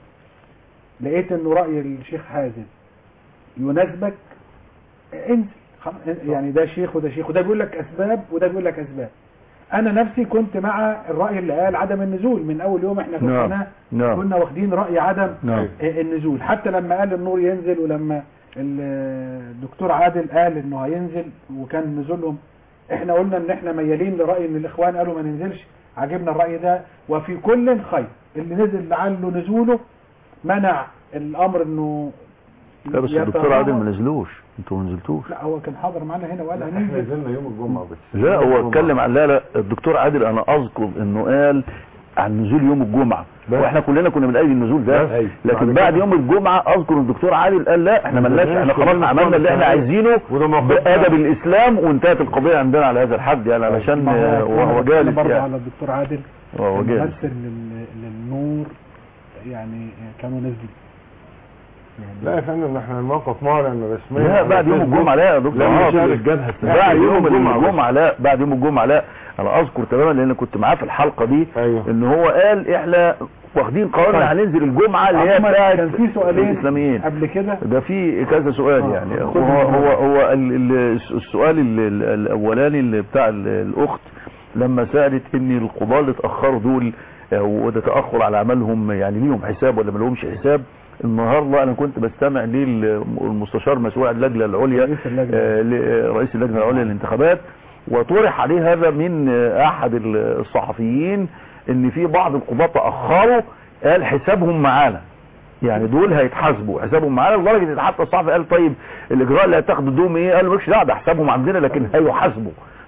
لقيت انه رأي الشيخ حازم يناسبك انزل خلاص، يعني ده شيخ وده شيخ وده بيقول لك اسباب وده بيقول لك اسباب انا نفسي كنت مع الرأي اللي قال عدم النزول من اول يوم احنا نعم. كنا نعم. كنا واخدين رأي عدم نعم. آه، النزول حتى لما قال النور ينزل ولما ال- الدكتور عادل قال انه هينزل وكان نزولهم احنا قلنا ان احنا ميالين لرأي ان الاخوان قالوا ما ننزلش عجبنا الرأي ده وفي كل خير اللي نزل لعله نزوله منع الامر انه لا بس الدكتور يتفاوض. عادل ما نزلوش انتوا ما نزلتوش لا هو كان حاضر معانا هنا وقال احنا هننزل نزلنا يوم الجمعة بس لا هو اتكلم عن لا لا الدكتور عادل انا اذكر انه قال عن نزول يوم الجمعة بس. واحنا كلنا كنا بنأيد النزول ده بس. أيوة. لكن بعد بعد كده. يوم الجمعة اذكر الدكتور عادل قال لا احنا ملناش ملناش، احنا خلاص كلنا عملنا اللي احنا خلاص. عايزينه وده موقفنا. بأدب الاسلام وانتهت القضية عندنا على هذا الحد يعني علشان ما آه، هو وهو أنا جالس برضه يعني على الدكتور عادل وهو جالس ممثل لل- للنور يعني كانوا نازلين لا يا فندم احنا الموقف معلن رسميا لا بعد يوم الجمعة لا يا دكتور لما عاطف. شهر الجبهة بعد يوم الجمعة الجمعة لا بعد يوم الجمعة لا انا اذكر تماما لان كنت معاه في الحلقة دي أيوه. ان هو قال احنا واخدين قرارنا طيب. هننزل الجمعة اللي هي عموماً بتاعت كان في سؤالين الاسلاميين قبل كده ده في كذا سؤال آه، يعني خدهم هو من هو هو ال- ال- السؤال ال- ال- الاولاني اللي بتاع ال- الاخت لما سالت ان القضاة اللي اتاخروا دول آه، وده تاخر على عملهم يعني ليهم حساب ولا ما لهمش حساب النهارده انا كنت بستمع للمستشار مسؤول عن اللجنه العليا رئيس اللجنة. آه، ل- رئيس اللجنه العليا للانتخابات وطرح عليه هذا من آه، احد الصحفيين ان في بعض القضاة تاخروا قال حسابهم معانا يعني دول هيتحاسبوا حسابهم معانا لدرجه ان حتى الصحفي قال طيب الاجراء اللي هتاخده دوم ايه قال مالكش دعوه ده حسابهم عندنا لكن هيحاسبوا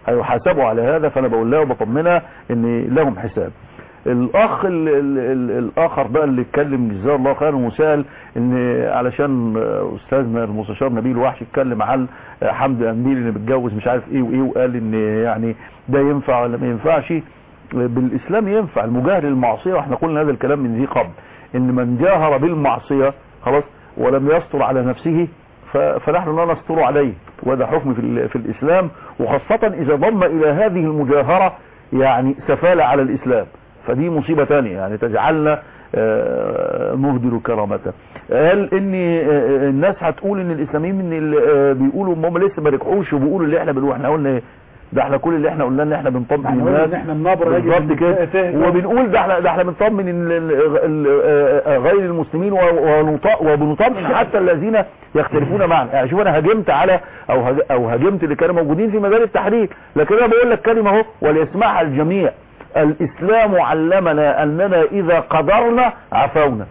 هيحاسبوا على هذا فانا بقول لها وبطمنها ان لهم حساب الاخ ال ال ال الاخر بقى اللي اتكلم جزاه الله خيرا وسال ان علشان استاذنا المستشار نبيل وحش اتكلم عن حمد امير اللي متجوز مش عارف ايه وايه وقال ان يعني ده ينفع ولا ما ينفعش بالاسلام ينفع المجاهر للمعصيه واحنا قلنا هذا الكلام من ذي قبل ان من جاهر بالمعصيه خلاص ولم يستر على نفسه ف- فنحن لا نستر عليه وهذا حكم في, ال- في الاسلام وخاصه اذا ضم الى هذه المجاهره يعني سفاله على الاسلام فدي مصيبة تانية يعني تجعلنا آه، نهدر كرامته قال ان آه، الناس هتقول ان الاسلاميين من ال- آه، بيقولوا ان هم لسه ما رجعوش وبيقولوا اللي احنا بنقوله احنا قلنا ايه ده احنا كل اللي احنا قلناه ان احنا بنطمن احنا قلنا الناس ان احنا النبر يجب بالظبط أن كده تهدى. وبنقول ده احنا ده احنا بنطمن ال- ال- ال- آه، غير المسلمين و- ونط- وبنطمن حتى الذين يختلفون معنا يعني شوف انا هاجمت على او هاج- او هاجمت اللي كانوا موجودين في ميدان التحرير لكن انا بقول لك كلمه اهو وليسمعها الجميع الاسلام علمنا اننا اذا قدرنا عفونا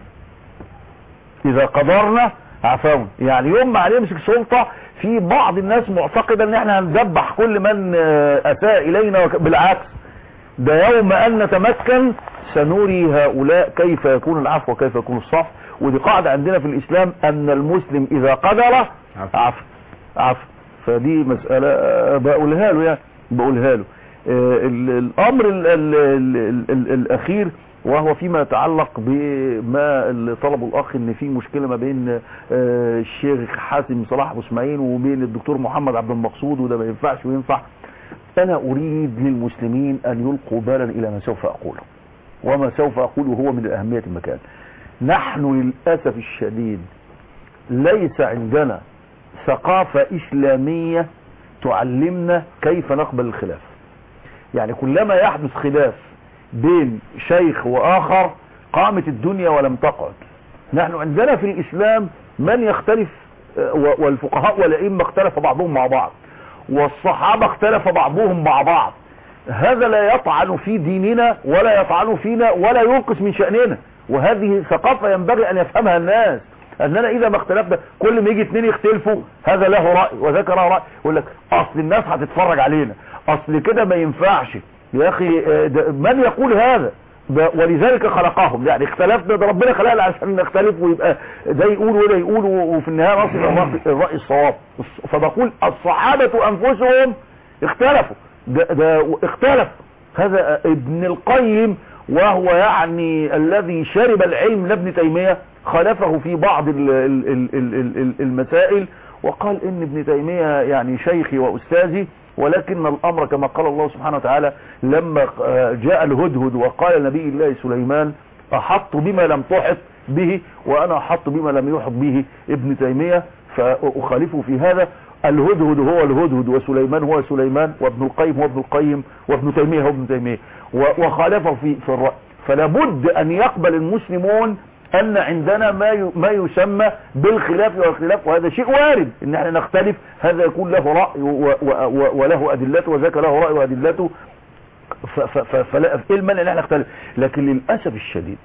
اذا قدرنا عفونا يعني يوم ما هنمسك سلطة في بعض الناس معتقدة ان احنا هنذبح كل من آه، اساء الينا وك- بالعكس ده يوم ان نتمكن سنري هؤلاء كيف يكون العفو وكيف يكون الصف ودي قاعدة عندنا في الاسلام ان المسلم اذا قدر عفو عفو فدي مسألة آه، بقولها له يعني بقولها له آه، ال- الامر ال ال ال ال ال الاخير وهو فيما يتعلق بما اللي طلبه الاخ ان في مشكله ما بين آه، الشيخ حاتم صلاح ابو اسماعيل وبين الدكتور محمد عبد المقصود وده ما ينفعش وينفع انا اريد للمسلمين ان يلقوا بالا الى ما سوف اقوله وما سوف اقوله هو من الاهميه المكان نحن للاسف الشديد ليس عندنا ثقافه اسلاميه تعلمنا كيف نقبل الخلاف يعني كلما يحدث خلاف بين شيخ واخر قامت الدنيا ولم تقعد نحن عندنا في الاسلام من يختلف آه، و- والفقهاء والائمه اختلف بعضهم مع بعض والصحابه اختلف بعضهم مع بعض هذا لا يطعن في ديننا ولا يطعن فينا ولا ينقص من شأننا وهذه ثقافة ينبغي أن يفهمها الناس أننا إذا ما اختلفنا كل ما يجي اثنين يختلفوا هذا له رأي وذاك له رأي يقول لك أصل الناس هتتفرج علينا أصل كده ما ينفعش يا أخي آه، ده- من يقول هذا ده ولذلك خلقهم يعني اختلفنا ده ربنا خلقنا عشان نختلف ويبقى ده يقول وده يقول و- وفي النهاية نصل إلى الرأي- الرأي الصواب فبقول الصحابة أنفسهم اختلفوا ده, ده اختلف هذا ابن القيم وهو يعني الذي شرب العلم لابن تيمية خالفه في بعض ال ال ال ال ال ال المسائل وقال ان ابن تيمية يعني شيخي واستاذي ولكن الامر كما قال الله سبحانه وتعالى لما آه، جاء الهدهد وقال نبي الله سليمان احط بما لم تحط به وانا احط بما لم يحط به ابن تيمية فاخالفه في هذا الهدهد هو الهدهد وسليمان هو سليمان وابن القيم هو ابن القيم وابن تيمية هو ابن تيمية و- وخالفه في, في الرأي فلا بد ان يقبل المسلمون ان عندنا ما ي- ما يسمى بالخلاف والخلاف وهذا شيء وارد ان احنا نختلف هذا يكون له رأي و- و- و- وله ادلته وذاك له رأي وادلته ف- ف- ف- فلا ايه المانع ان احنا نختلف لكن للاسف الشديد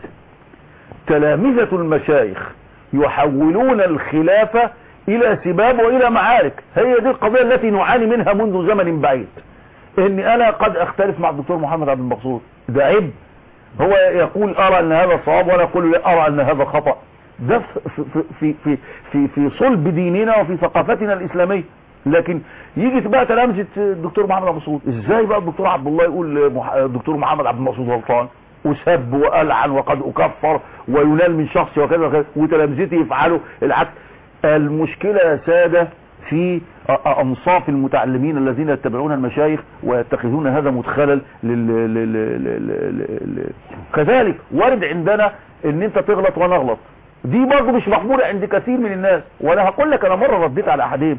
تلامذة المشايخ يحولون الخلافة الى سباب والى معارك هي دي القضية التي نعاني منها منذ زمن بعيد اني انا قد اختلف مع الدكتور محمد عبد المقصود ده عيب هو يقول ارى ان هذا صواب وانا اقول لا ارى ان هذا خطأ ده في في في في في, في صلب ديننا وفي ثقافتنا الاسلاميه لكن يجي بقى تلامذه الدكتور محمد عبد المقصود ازاي بقى الدكتور عبد الله يقول مح- الدكتور محمد عبد المقصود غلطان وسب والعن وقد اكفر وينال من شخص وكذا وكذا وتلامذتي يفعلوا العكس المشكله يا ساده في أ- انصاف المتعلمين الذين يتبعون المشايخ ويتخذون هذا مدخلا لل... لل... لل... لل... لل... كذلك وارد عندنا ان انت تغلط وانا اغلط دي برضه مش مقبولة عند كثير من الناس وانا هقول لك انا مرة رديت على احدهم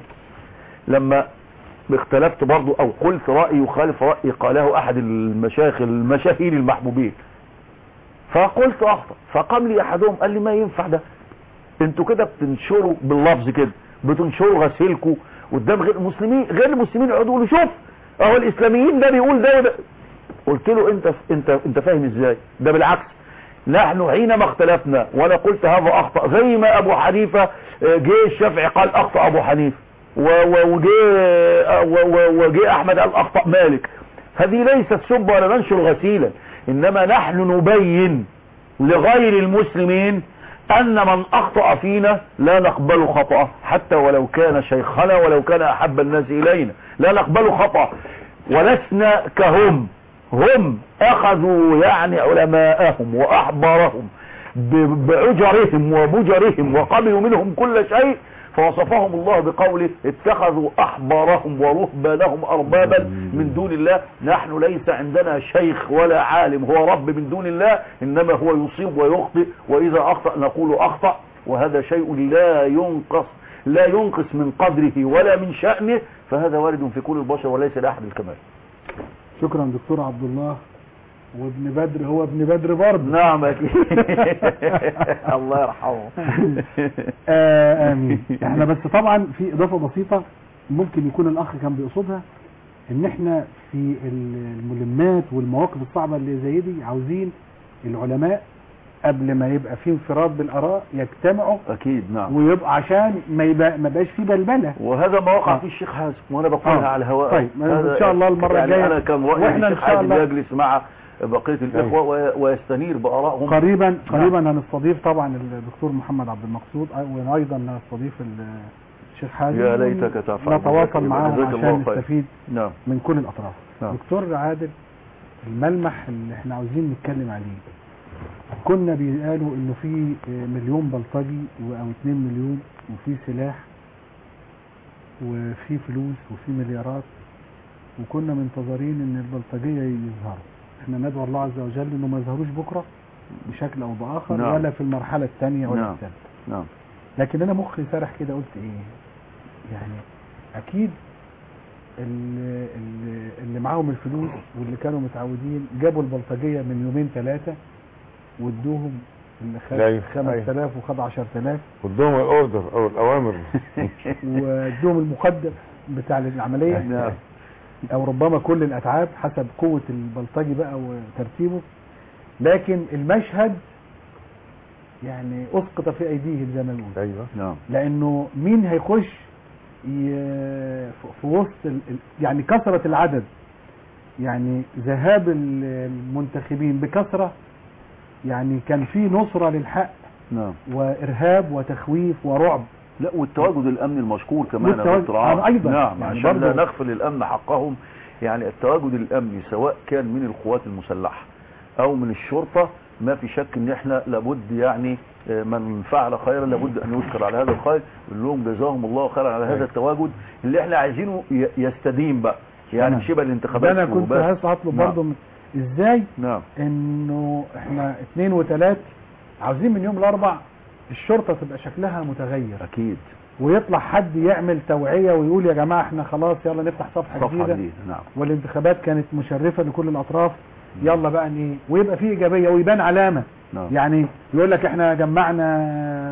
لما اختلفت برضه او قلت رأي يخالف رأي قاله احد المشايخ المشاهير المحبوبين فقلت اخطأ فقام لي احدهم قال لي ما ينفع ده انتوا كده بتنشروا باللفظ كده بتنشروا غسيلكم قدام غير المسلمين غير المسلمين يقعدوا يقولوا شوف اهو الاسلاميين ده بيقول ده وده قلت له انت انت انت فاهم ازاي ده بالعكس نحن حينما اختلفنا وانا قلت هذا اخطا زي ما ابو حنيفه آه، جه الشافعي قال اخطا ابو حنيفه و- و- وجه و- و- وجه احمد قال اخطأ مالك هذه ليست سب ولا ننشر غسيلا انما نحن نبين لغير المسلمين ان من اخطأ فينا لا نقبل خطأه حتى ولو كان شيخنا ولو كان احب الناس الينا لا نقبل خطأ ولسنا كهم هم اخذوا يعني علماءهم واحبارهم ب- بعجرهم وبجرهم وقبلوا منهم كل شيء فوصفهم الله بقوله اتخذوا احبارهم ورهبانهم اربابا من دون الله نحن ليس عندنا شيخ ولا عالم هو رب من دون الله انما هو يصيب ويخطئ واذا اخطأ نقول اخطأ وهذا شيء لا ينقص لا ينقص من قدره ولا من شأنه فهذا وارد في كل البشر وليس لاحد الكمال شكرا دكتور عبد الله وابن بدر هو ابن بدر برضه نعم اكيد الله يرحمه آه امين احنا بس طبعا في اضافه بسيطه ممكن يكون الاخ كان بيقصدها ان احنا في الملمات والمواقف الصعبه اللي زي دي عاوزين العلماء قبل ما يبقى في انفراد بالاراء يجتمعوا اكيد نعم ويبقى عشان ما يبقى ما بقاش في بلبله وهذا ما وقع آه. فيه الشيخ حازم وانا بقولها آه. على الهواء طيب، هذا إن شاء الله المرة يعني الجاية انا كان رايي وإحنا إن الشيخ شاء حازم الله- يجلس مع بقيه الاخوه وي- ويستنير بارائهم قريبا قريبا هنستضيف طبعا الدكتور محمد عبد المقصود أي- وايضا هنستضيف ال- الشيخ حازم يا ليتك تفعل نتواصل معاهم جزاك الله عشان خير. نستفيد نعم من كل الاطراف نعم. دكتور عادل الملمح اللي احنا عاوزين نتكلم عليه كنا بيقالوا انه في مليون بلطجي و- او 2 مليون وفي سلاح وفي فلوس وفي مليارات وكنا منتظرين ان البلطجيه يظهروا احنا ندعو الله عز وجل انه ما يظهروش بكره بشكل او باخر نعم. ولا في المرحله الثانيه ولا نعم. الثالثه نعم لكن انا مخي سرح كده قلت ايه يعني اكيد اللي, اللي, اللي معاهم الفلوس واللي كانوا متعودين جابوا البلطجيه من يومين ثلاثه وادوهم اللي أيوة، خد 5000 وخد 10000 قدام الاوردر او الاوامر وادوهم المقدم بتاع العمليه نعم. او ربما كل الاتعاب حسب قوه البلطجي بقى وترتيبه لكن المشهد يعني اسقط في ايديهم زي ما بيقولوا ايوه نعم لانه مين هيخش ي- في وسط ال- ال- يعني كثرة العدد يعني ذهاب ال- المنتخبين بكثرة يعني كان في نصرة للحق نعم وارهاب وتخويف ورعب لا والتواجد الامني المشكور كمان يا والتواجد- دكتور عاطف. آه، أيضاً. نعم يعني عشان لا برضو- نغفل الامن حقهم يعني التواجد الامني سواء كان من القوات المسلحه او من الشرطه ما في شك ان احنا لابد يعني آه، من فعل خيرا لابد ان يشكر على هذا الخير نقول لهم جزاهم الله خيرا على هذا التواجد اللي احنا عايزينه ي- يستديم بقى يعني تمام. شبه الانتخابات ده انا كنت وبس. عايز اطلب نعم. برضه من- ازاي نعم انه احنا اثنين وثلاث عاوزين من يوم الاربع الشرطة تبقى شكلها متغير اكيد ويطلع حد يعمل توعية ويقول يا جماعة احنا خلاص يلا نفتح صفحة, صفحه جديدة جديده نعم والانتخابات كانت مشرفة لكل الأطراف يلا بقى ان ايه ويبقى فيه إيجابية ويبان علامة نعم يعني يقول لك احنا جمعنا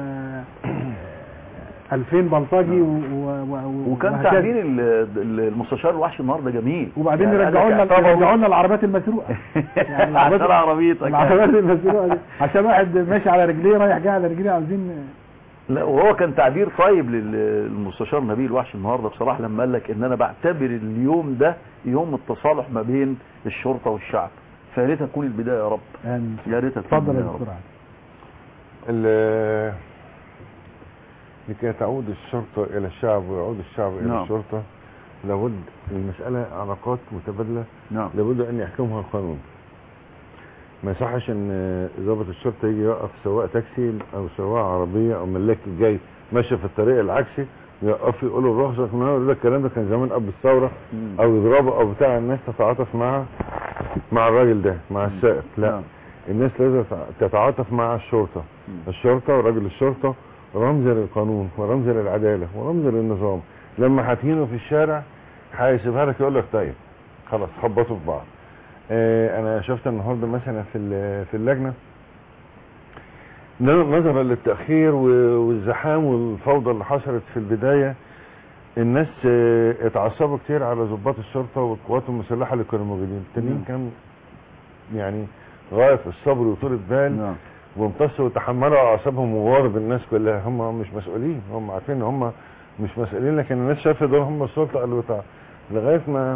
2000 بلطجي و... و... و... وكان وهكذا. تعبير ال- ال- المستشار الوحش النهارده جميل وبعدين يعني يرجعوا لنا قال لك اعتبروا- يرجعوا لنا العربيات المسروقة يعني عشان عربيتك العربيات المسروقة دي عشان واحد ماشي على رجليه رايح جاي على رجليه عاوزين لا وهو كان تعبير طيب للمستشار نبيل وحش النهارده بصراحه لما قال لك ان انا بعتبر اليوم ده يوم التصالح ما بين الشرطه والشعب فيا ريتها تكون البدايه يا رب آمين. يا ريتها تكون اتفضل يا البداية دكتور رب. عادل ال- لكي تعود الشرطة إلى الشعب ويعود الشعب إلى نعم. الشرطة لابد المسألة علاقات متبادلة نعم لابد أن يحكمها القانون ما يصحش ان ضابط الشرطه يجي يوقف سواق تاكسي او سواق عربيه او ملاك جاي ماشي في الطريق العكسي يوقف يقول له الرخصه من هنا يقول لك الكلام ده كان زمان قبل الثوره او يضربه او بتاع الناس تتعاطف مع مع الراجل ده مع السائق لا الناس لازم تتعاطف مع الشرطه الشرطه وراجل الشرطه رمز للقانون ورمز للعداله ورمز للنظام لما هتهينه في الشارع هيسيبها لك يقول لك طيب خلاص خبطوا في بعض آه، انا شفت النهارده مثلا في ال- في اللجنه نظرا للتاخير و- والزحام والفوضى اللي حصلت في البدايه الناس آه، اتعصبوا كتير على ضباط الشرطه والقوات المسلحه اللي كانوا موجودين التانيين نعم. كان يعني غايه في الصبر وطول البال نعم. وامتصوا وتحملوا اعصابهم وغاضب الناس كلها هم مش مسؤولين هم عارفين ان هم مش مسؤولين لكن الناس شايفه دول هم السلطه اللي بتاع لغايه ما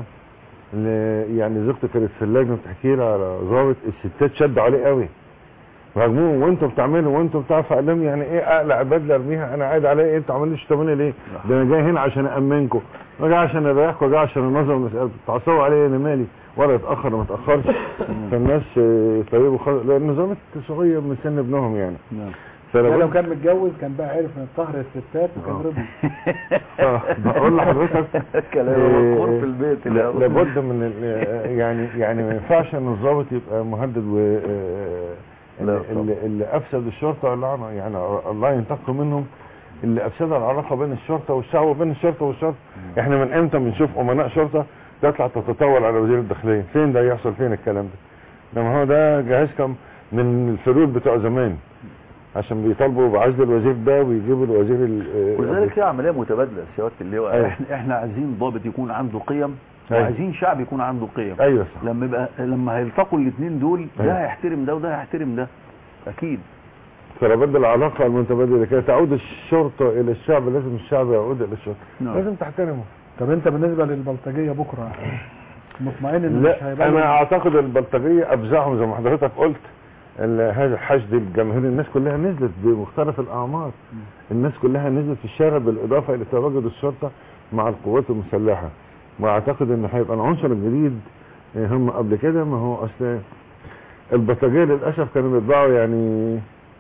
ل- يعني زوجتي كانت في اللجنه بتحكي لي على ضابط الستات شدوا عليه قوي وهجموه وانتوا بتعملوا وانتوا بتاع فقال لهم يعني ايه اقلع بدله ارميها انا قاعد عليا ايه انتوا عمالين تشتموني ليه؟ ده انا جاي هنا عشان امنكم وجاي عشان اريحكم وجاي عشان انظم المسائل تعصبوا عليا انا مالي ولا اتاخر ولا ما اتاخرش فالناس آه، طيبوا خالص لان ظابط صغير من سن ابنهم يعني لو فلو كان متجوز كان بقى عرف من قهر الستات وكان رضي آه، بقول لحضرتك كلام آه، مذكور في البيت لا- الأول. لابد من ال- يعني يعني ما ينفعش ان الضابط يبقى مهدد و آه، اللي, اللي, اللي افسد الشرطه اللي عم- يعني الله ينتقم منهم اللي افسد العلاقه بين الشرطه والشعب وبين الشرطه والشرطه احنا من امتى بنشوف امناء شرطه تطلع تتطاول على وزير الداخليه فين ده يحصل فين الكلام ده لما هو ده جهاز كم من الفلول بتوع زمان عشان بيطالبوا بعزل الوزير ده ويجيبوا الوزير ال- آه، ولذلك هي عملية متبادلة يا سيادة اللواء أيوة. احنا احنا عايزين ضابط يكون عنده قيم أيوة. وعايزين شعب يكون عنده قيم ايوه صح لما يبقى لما هيلتقوا الاثنين دول ده أيوة. هيحترم ده وده هيحترم ده اكيد فلابد العلاقه المتبادله كي تعود الشرطه الى الشعب لازم الشعب يعود الى الشرطه نعم. لازم تحترمه طب انت بالنسبه للبلطجيه بكره مطمئن ان مش لا هيبقى انا اعتقد البلطجيه افزعهم زي ما حضرتك قلت ال- هذا الحشد الجماهيري الناس كلها نزلت بمختلف الاعمار الناس كلها نزلت في الشارع بالاضافه الى تواجد الشرطه مع القوات المسلحه واعتقد ان هيبقى العنصر الجديد آه، هم قبل كده ما هو اصل البلطجيه للاسف كانوا بيتباعوا يعني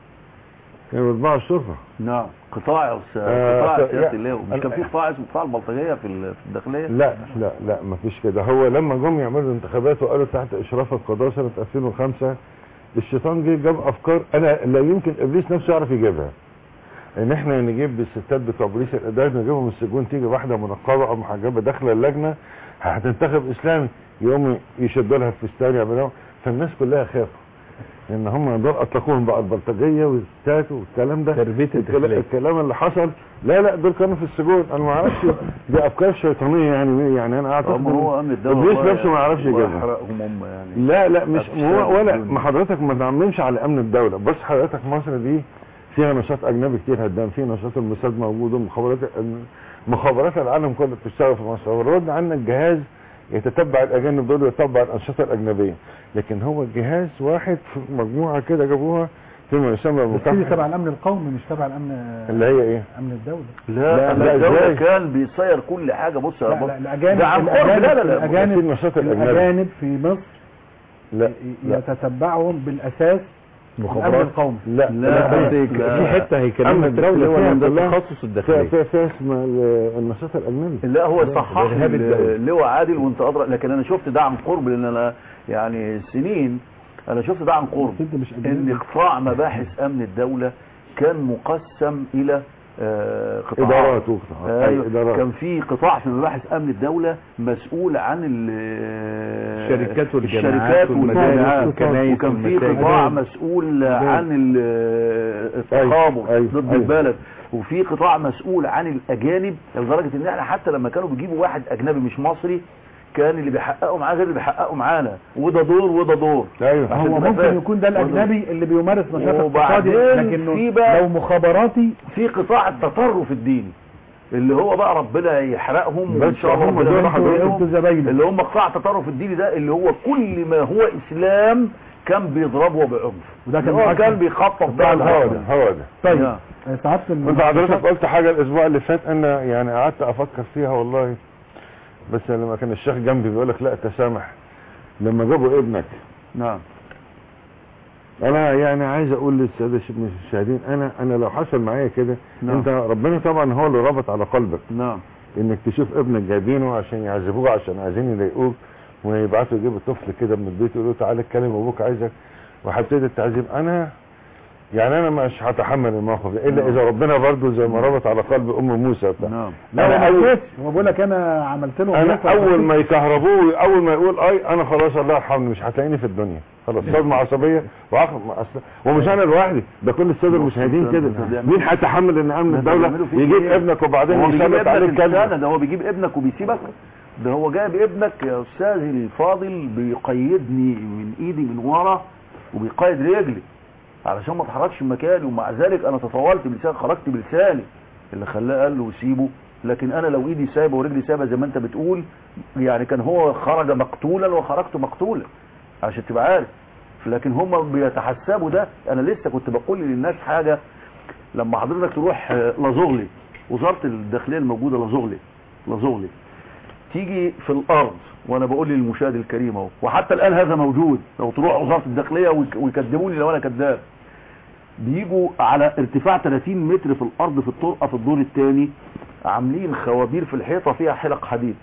كانوا بيتباعوا الشرطه نعم قطاع آه، قطاع ف- سيادة لا، اللواء مش كان في قطاع اسمه قطاع البلطجية في ال- في الداخلية لا لا لا ما فيش كده هو لما جم يعملوا انتخابات وقالوا تحت اشراف القضاء سنه 2005 الشيطان جه جاب افكار انا لا يمكن ابليس نفسه يعرف يجيبها ان احنا نجيب الستات بتوع بوليس الاداره نجيبهم من السجون تيجي واحده منقبه او محجبه داخله اللجنه هتنتخب اسلامي يقوم يشدوا لها الفستان يعملوا فالناس كلها خافوا ان هم دول اطلقوهم بقى البلطجيه والستات والكلام ده تربية الكلام, الداخلية. الكلام اللي حصل لا لا دول كانوا في السجون انا ما اعرفش دي افكار شيطانيه يعني يعني انا اعتقد طب ما هو امن الدولة ابليس هو- نفسه ما يعرفش هو يجيبها يحرقهم هم يعني لا لا مش أفساد هو ولا الدنيا. ما حضرتك ما تعممش على امن الدوله بص حضرتك مصر دي فيها نشاط اجنبي كتير هدام في نشاط الموساد موجود ومخابرات مخابرات العالم كله بتشتغل في مصر ورد عندك جهاز يتتبع الاجانب دول ويتبع الانشطه الاجنبيه لكن هو جهاز واحد في مجموعه كده جابوها فيما يسمى بس دي المكافحه تبع الامن القومي مش تبع الامن اللي هي ايه امن الدوله لا, لا، لا لا، الدولة إزاي؟ كان بيصير كل حاجة بص يا لا بابا لا الاجانب ده عن قرب الاجانب لا لا لا في الاجانب النشاط الاجنبي الاجانب في مصر لا لا يتتبعهم بالاساس الامن مخابرات القومي لا، لا بس لا. في حته أمن هيكلمك الدولة فيها فيها ده كلها تخصص فيها الداخليه فيها فيها اسمها ال- النشاط الاجنبي لا هو لا، صحح إرهاب لي الدولة. اللواء عادل وانت ادرى لكن انا شفت ده عن قرب لان انا يعني سنين انا شفت ده عن قرب ست مش ان اجانب قطاع مباحث امن الدولة كان مقسم الى آه، قطاعات ادارات وقطاعات أي ايوه ادارات كان في قطاع في مباحث امن الدولة مسؤول عن ال- الشركات والجامعات الشركات والمدارس والجامعات والكنائس وكان في والمساجد. قطاع مسؤول عن ال- التخابر أيوة، ضد أيوة. البلد وفي قطاع مسؤول عن الاجانب لدرجه ان احنا حتى لما كانوا بيجيبوا واحد اجنبي مش مصري كان اللي بيحققوا معاه غير اللي بيحققوا معانا وده دور وده دور ايوه عشان هو تبقى ممكن فاهم. يكون ده الاجنبي اللي بيمارس نشاط اقتصادي وبعدين لكنه في بقى- لو مخابراتي في قطاع التطرف الديني اللي هو بقى ربنا يحرقهم وان بس شاء الله هم ربنا دول يرحم انتوا- بيهم. انتوا زباينه اللي هم قطاع التطرف الديني ده اللي هو كل ما هو اسلام كان بيضربه بعنف وده كان اللي هو بيحصل. كان بيخطف بقى هو الهواء ده هو ده طيب نعم. سعادة وانت حضرتك قلت حاجه الاسبوع اللي فات انا يعني قعدت افكر فيها والله بس لما كان الشيخ جنبي بيقول لك لا تسامح لما جابوا ابنك نعم انا يعني عايز اقول للساده المشاهدين انا انا لو حصل معايا كده نعم. انت ربنا طبعا هو اللي ربط على قلبك نعم انك تشوف ابنك جايبينه عشان يعذبوه عشان عايزين يضايقوه ويبعتوا يجيبوا طفل كده من البيت يقولوا تعالى اتكلم ابوك عايزك وهبتدي التعذيب انا يعني انا مش هتحمل الموقف ده الا نعم. اذا ربنا برضو زي ما ربط على قلب ام موسى بتاع نعم لا انا هو اول ما هو بقول لك انا عملت له انا نقطة اول بسيطة. ما يكهربوه اول ما يقول اي انا خلاص الله يرحمني مش هتلاقيني في الدنيا خلاص صدمه عصبيه وعقل ما أصل ومش انا لوحدي ده كل الساده المشاهدين كده مين هيتحمل ان امن ده الدوله بيعملوا فيك يجيب إيه؟ ابنك وبعدين هو بيجيب يسلط عليه ابنك السنة الكلمه ده هو بيجيب ابنك وبيسيبك ده هو جايب ابنك يا استاذي الفاضل بيقيدني من ايدي من ورا وبيقيد رجلي علشان ما اتحركش من مكاني ومع ذلك انا تطاولت بلساني خرجت بلساني اللي خلاه قال له سيبه لكن انا لو ايدي سايبه ورجلي سايبه زي ما انت بتقول يعني كان هو خرج مقتولا وخرجت مقتولا عشان تبقى عارف لكن هم بيتحسبوا ده انا لسه كنت بقول للناس حاجه لما حضرتك تروح آه، لازغلي وزاره الداخليه الموجوده لازغلي لازغلي تيجي في الارض وانا بقول للمشاهد الكريم اهو وحتى الان هذا موجود لو تروح وزاره الداخليه ويك- ويكذبوني لو انا كذاب بيجوا على ارتفاع 30 متر في الارض في الطرقه في الدور الثاني عاملين خوابير في الحيطه فيها حلق حديد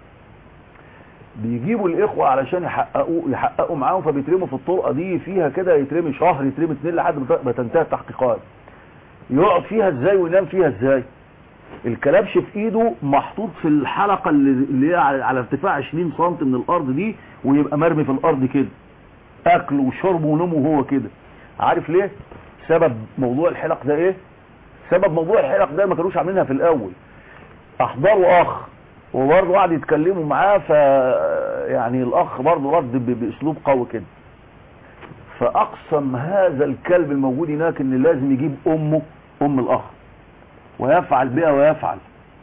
بيجيبوا الاخوه علشان يحققوا يحققوا معاهم فبيترموا في الطرقه دي فيها كده يترمي شهر يترمي اتنين لحد ما تنتهي التحقيقات يقعد فيها ازاي وينام فيها ازاي الكلبش في ايده محطوط في الحلقه اللي اللي هي على على ارتفاع 20 سم من الارض دي ويبقى مرمي في الارض كده اكله وشربه ونومه هو كده عارف ليه سبب موضوع الحلق ده ايه سبب موضوع الحلق ده ما كانوش عاملينها في الاول احضروا اخ وبرضه قعد يتكلموا معاه ف يعني الاخ برضه رد ب- باسلوب قوي كده فاقسم هذا الكلب الموجود هناك ان لازم يجيب امه ام الاخ ويفعل بها ويفعل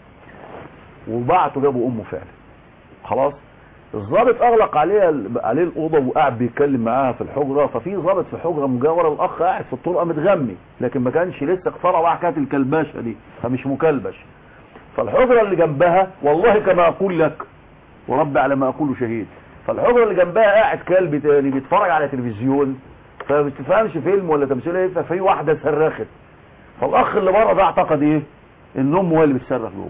وبعتوا جابوا امه فعلا خلاص الضابط اغلق عليها عليه الاوضه وقاعد بيتكلم معاها في الحجره ففي ضابط في حجره مجاوره الاخ قاعد في الطرقه متغمي لكن ما كانش لسه اخترع بقى حكايه الكلبشه دي فمش مكلبش فالحجره اللي جنبها والله كما اقول لك ورب على ما اقول شهيد فالحجره اللي جنبها قاعد كلب تاني بيتفرج على تلفزيون فما بتفهمش فيلم ولا تمثيل ايه ففي واحده صرخت فالاخ اللي بره ده اعتقد ايه ان امه هي اللي بتصرخ جوه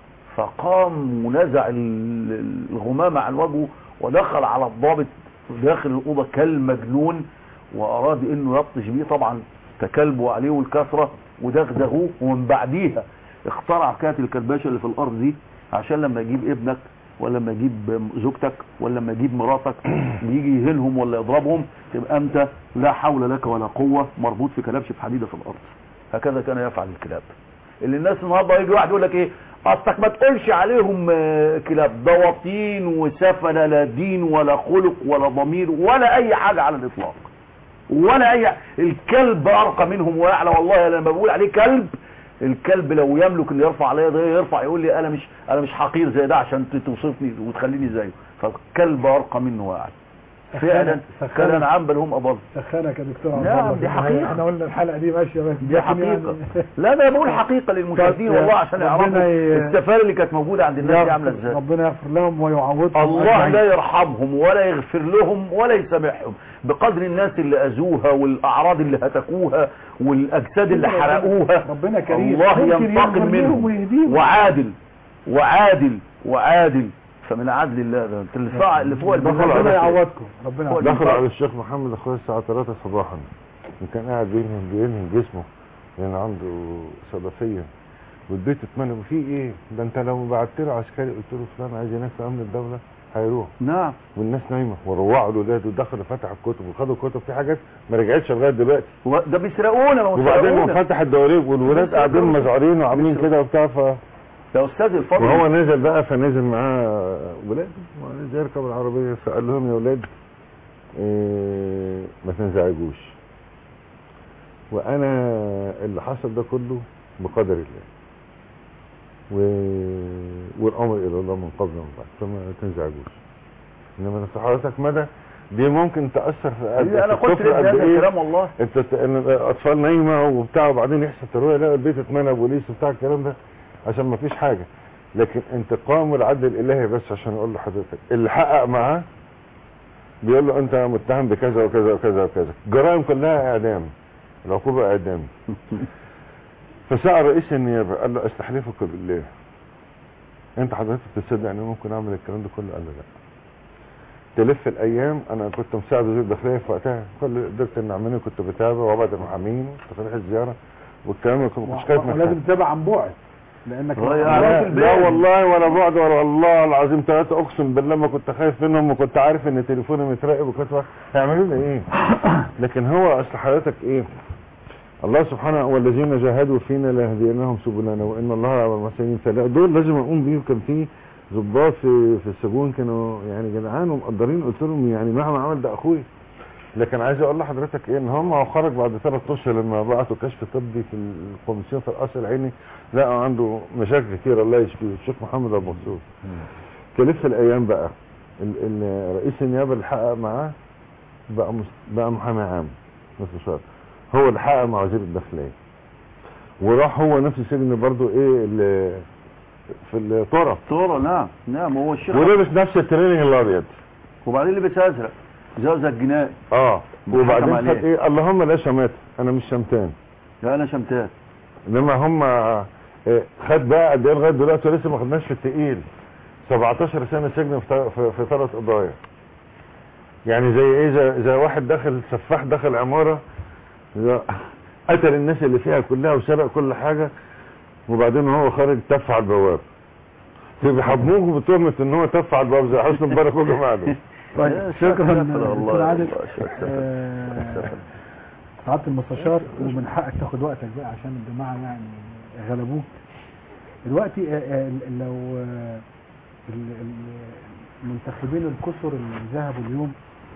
فقام ونزع ال- الغمامه عن وجهه ودخل على الضابط داخل الاوضه كالمجنون واراد انه يبطش بيه طبعا تكلبوا عليه والكثره ودغدغوه ومن بعديها اخترع حكايه الكلباشه اللي في الارض دي عشان لما يجيب ابنك ولا لما يجيب زوجتك ولا لما يجيب مراتك يجي يهينهم ولا يضربهم تبقى انت لا حول لك ولا قوه مربوط في كلبش في حديده في الارض هكذا كان يفعل الكلاب اللي الناس النهارده يجي واحد يقول لك ايه اصلك ما تقولش عليهم آه، كلاب ضواطين وسفنه لا دين ولا خلق ولا ضمير ولا اي حاجه على الاطلاق ولا اي الكلب ارقى منهم واعلى والله لما بقول عليه كلب الكلب لو يملك انه يرفع عليا ده يرفع يقول لي انا مش انا مش حقير زي ده عشان ت- توصفني وتخليني زيه فالكلب ارقى منه واعلى فعلا سخنك. كان نعم بل هم اضل سخنك يا دكتور عبد نعم، الله دي في النهاية. حقيقة. احنا قلنا الحلقه دي ماشيه بس دي لكن حقيقة يعني- لا انا بقول حقيقة للمشاهدين طب والله عشان ربنا يعرفوا ي- السفارة اللي كانت موجودة عند الناس دي عاملة ازاي ربنا يغفر لهم ويعوضهم الله أجمعين. لا يرحمهم ولا يغفر لهم ولا يسامحهم بقدر الناس اللي اذوها والاعراض اللي هتكوها والاجساد اللي ربنا- حرقوها ربنا كريم. الله ممكن ينتقم يغفر لهم منهم ويهديهم. وعادل وعادل وعادل فمن عدل الله ده انت اللي فوق اللي فوق دخل البحر على ده يعوضكم ربنا فوق دخل البحر. على الشيخ محمد اخويا الساعة 3 صباحا وكان قاعد بينهم بينهم جسمه لان عنده صدفية والبيت اتمنى في ايه ده انت لو بعت له عسكري قلت له فلان عايز ينام في امن الدولة هيروح نعم والناس نايمة وروعوا الاولاد ودخلوا فتحوا الكتب وخدوا الكتب في حاجات ما رجعتش لغاية دلوقتي ده بيسرقونا ما هو وبعدين بيسرقونا. لما فتح الدواليب والولاد قاعدين مزعورين وعاملين كده وبتاع ف يا استاذ الفضل وهو نزل بقى فنزل معاه ولاد ونزل يركب العربية فقال لهم يا ولاد إيه ما تنزعجوش وانا اللي حصل ده كله بقدر الله و... والامر الى الله من قبل ومن بعد فما تنزعجوش انما حضرتك مدى دي ممكن تاثر في قد انا في قلت الطفل قد لابني هذا ايه الكلام والله انت ت- ان الاطفال نايمه وبتاع وبعدين يحصل ترويع لا البيت اتمنى بوليس وبتاع الكلام ده عشان ما فيش حاجه لكن انتقام والعدل الالهي بس عشان اقول لحضرتك اللي حقق معاه بيقول له انت متهم بكذا وكذا وكذا وكذا الجرائم كلها اعدام العقوبه اعدام فسأل رئيس النيابه قال له استحلفك بالله انت حضرتك تصدق ان انا ممكن اعمل الكلام ده كله قال له لا تلف الايام انا كنت مساعد وزير الداخليه في وقتها كل اللي قدرت ان اعمله كنت بتابع وابعت المحامين وتصريح الزياره والكلام ده كنت مش خايف من ولازم حاجة. تتابع عن بعد لانك لو- لا, لا والله ولا بعد ولا والله العظيم ثلاثة اقسم بالله ما كنت خايف منهم وكنت عارف ان تليفوني متراقب وكنت هيعملوا لي ايه لكن هو اصل حضرتك ايه الله سبحانه والذين جاهدوا فينا ليهدينهم سبلنا وان الله على المحسنين فلا دول لازم اقوم بيهم كان في ضباط في في السجون كانوا يعني جدعان ومقدرين قلت لهم يعني مهما عمل ده اخوي لكن عايز اقول لحضرتك ايه ان هم هو خرج بعد ثلاث اشهر لما بعتوا كشف طبي في الكوميسيون في القصر العيني لقوا عنده مشاكل كتيره الله يشفيه الشيخ محمد ابو منصور تلف الايام بقى ال- ال- رئيس النيابه اللي حقق معاه بقى مس- بقى محامي عام مستشار هو اللي حقق مع وزير الداخليه وراح هو نفس السجن برضو ايه ال- في الطرق طرق نعم نعم هو الشيخ ولبس نفس التريننج الابيض وبعدين لبس ازرق زوزة الجنائي اه محكم وبعدين عليه. خد ايه اللهم لا شمات انا مش شمتان لا انا شمتان انما هم إيه، خد بقى قد ايه لغايه دلوقتي لسه ما خدناش في التقيل 17 سنه سجن في في, في ثلاث قضايا يعني زي ايه زي, زي واحد دخل سفاح دخل عماره زي- قتل الناس اللي فيها كلها وسرق كل حاجه وبعدين هو خارج تف على البواب فبيحبوه بتهمه ان هو تف على البواب زي حسني مبارك وجماعه دول طيب شكرا الله دكتور عادل الله، شكرا. آه، سعاده المستشار ومن حقك تاخد وقتك بقى عشان الجماعه يعني غلبوك دلوقتي آه، آه، لو آه، ال- ال- المنتخبين الكثر اللي ذهبوا اليوم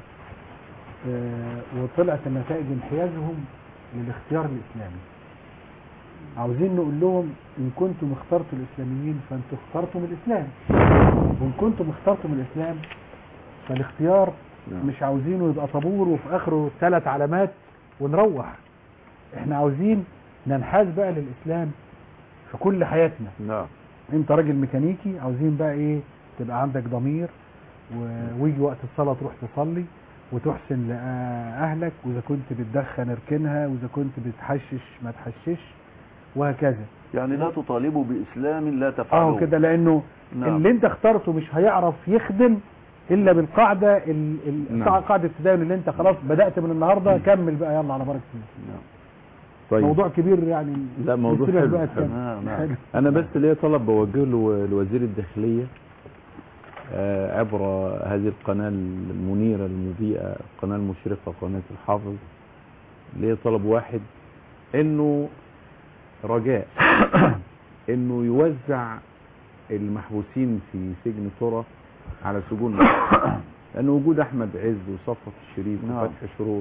آه، وطلعت النتائج انحيازهم للاختيار الاسلامي عاوزين نقول لهم ان كنتم اخترتوا الاسلاميين فانتم اخترتم الاسلام وان كنتم اخترتم الاسلام فالاختيار مش عاوزينه يبقى طابور وفي اخره ثلاث علامات ونروح احنا عاوزين ننحاز بقى للاسلام في كل حياتنا نعم انت راجل ميكانيكي عاوزين بقى ايه تبقى عندك ضمير و- ويجي وقت الصلاة تروح تصلي وتحسن لأهلك وإذا كنت بتدخن اركنها وإذا كنت بتحشش ما تحشش وهكذا يعني لا تطالبوا باسلام لا تفعلوه اه كده لأنه نعم. اللي انت اخترته مش هيعرف يخدم إلا بالقاعدة ال... ال... نعم. قاعدة التدين اللي انت خلاص بدأت من النهاردة كمل بقى يلا على بركة الله طيب موضوع كبير يعني لا موضوع نسيبك حلو بقى حلو. تكمل. حلو. انا بس ليا طلب بوجهه له لوزير الداخليه آه، عبر هذه القناه المنيره المضيئه القناه المشرقه قناه الحافظ ليا طلب واحد انه رجاء انه يوزع المحبوسين في سجن ترى على سجون مصر لان وجود احمد عز وصفوت الشريف نعم. وفتحي سرور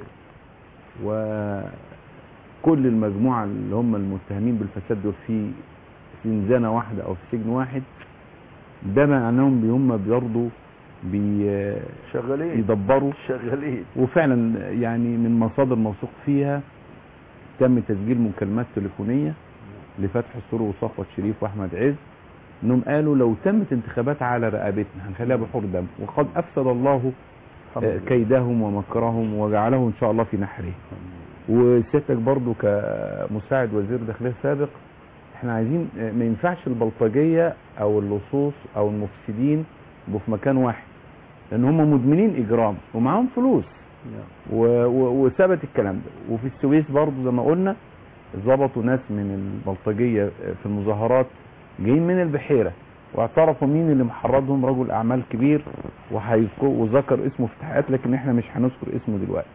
وكل المجموعه اللي هم المتهمين بالفساد دول في زنزانه واحده او في سجن واحد ده معناهم بي- هم برضه بي شغالين يدبروا شغالين وفعلا يعني من مصادر موثوق فيها تم تسجيل مكالمات تليفونيه لفتح السرور وصفوت شريف واحمد عز انهم قالوا لو تمت انتخابات على رقبتنا هنخليها بحور دم وقد افسد الله آه، كيدهم ومكرهم وجعله ان شاء الله في نحره وسيادتك برضو كمساعد وزير داخليه سابق احنا عايزين آه، ما ينفعش البلطجيه او اللصوص او المفسدين يبقوا في مكان واحد لان هم مدمنين اجرام ومعاهم فلوس و- و- وثبت الكلام ده وفي السويس برضو زي ما قلنا ظبطوا ناس من البلطجيه في المظاهرات جايين من البحيره واعترفوا مين اللي محرضهم رجل اعمال كبير وهيذكر وذكر اسمه في التحقيقات لكن احنا مش هنذكر اسمه دلوقتي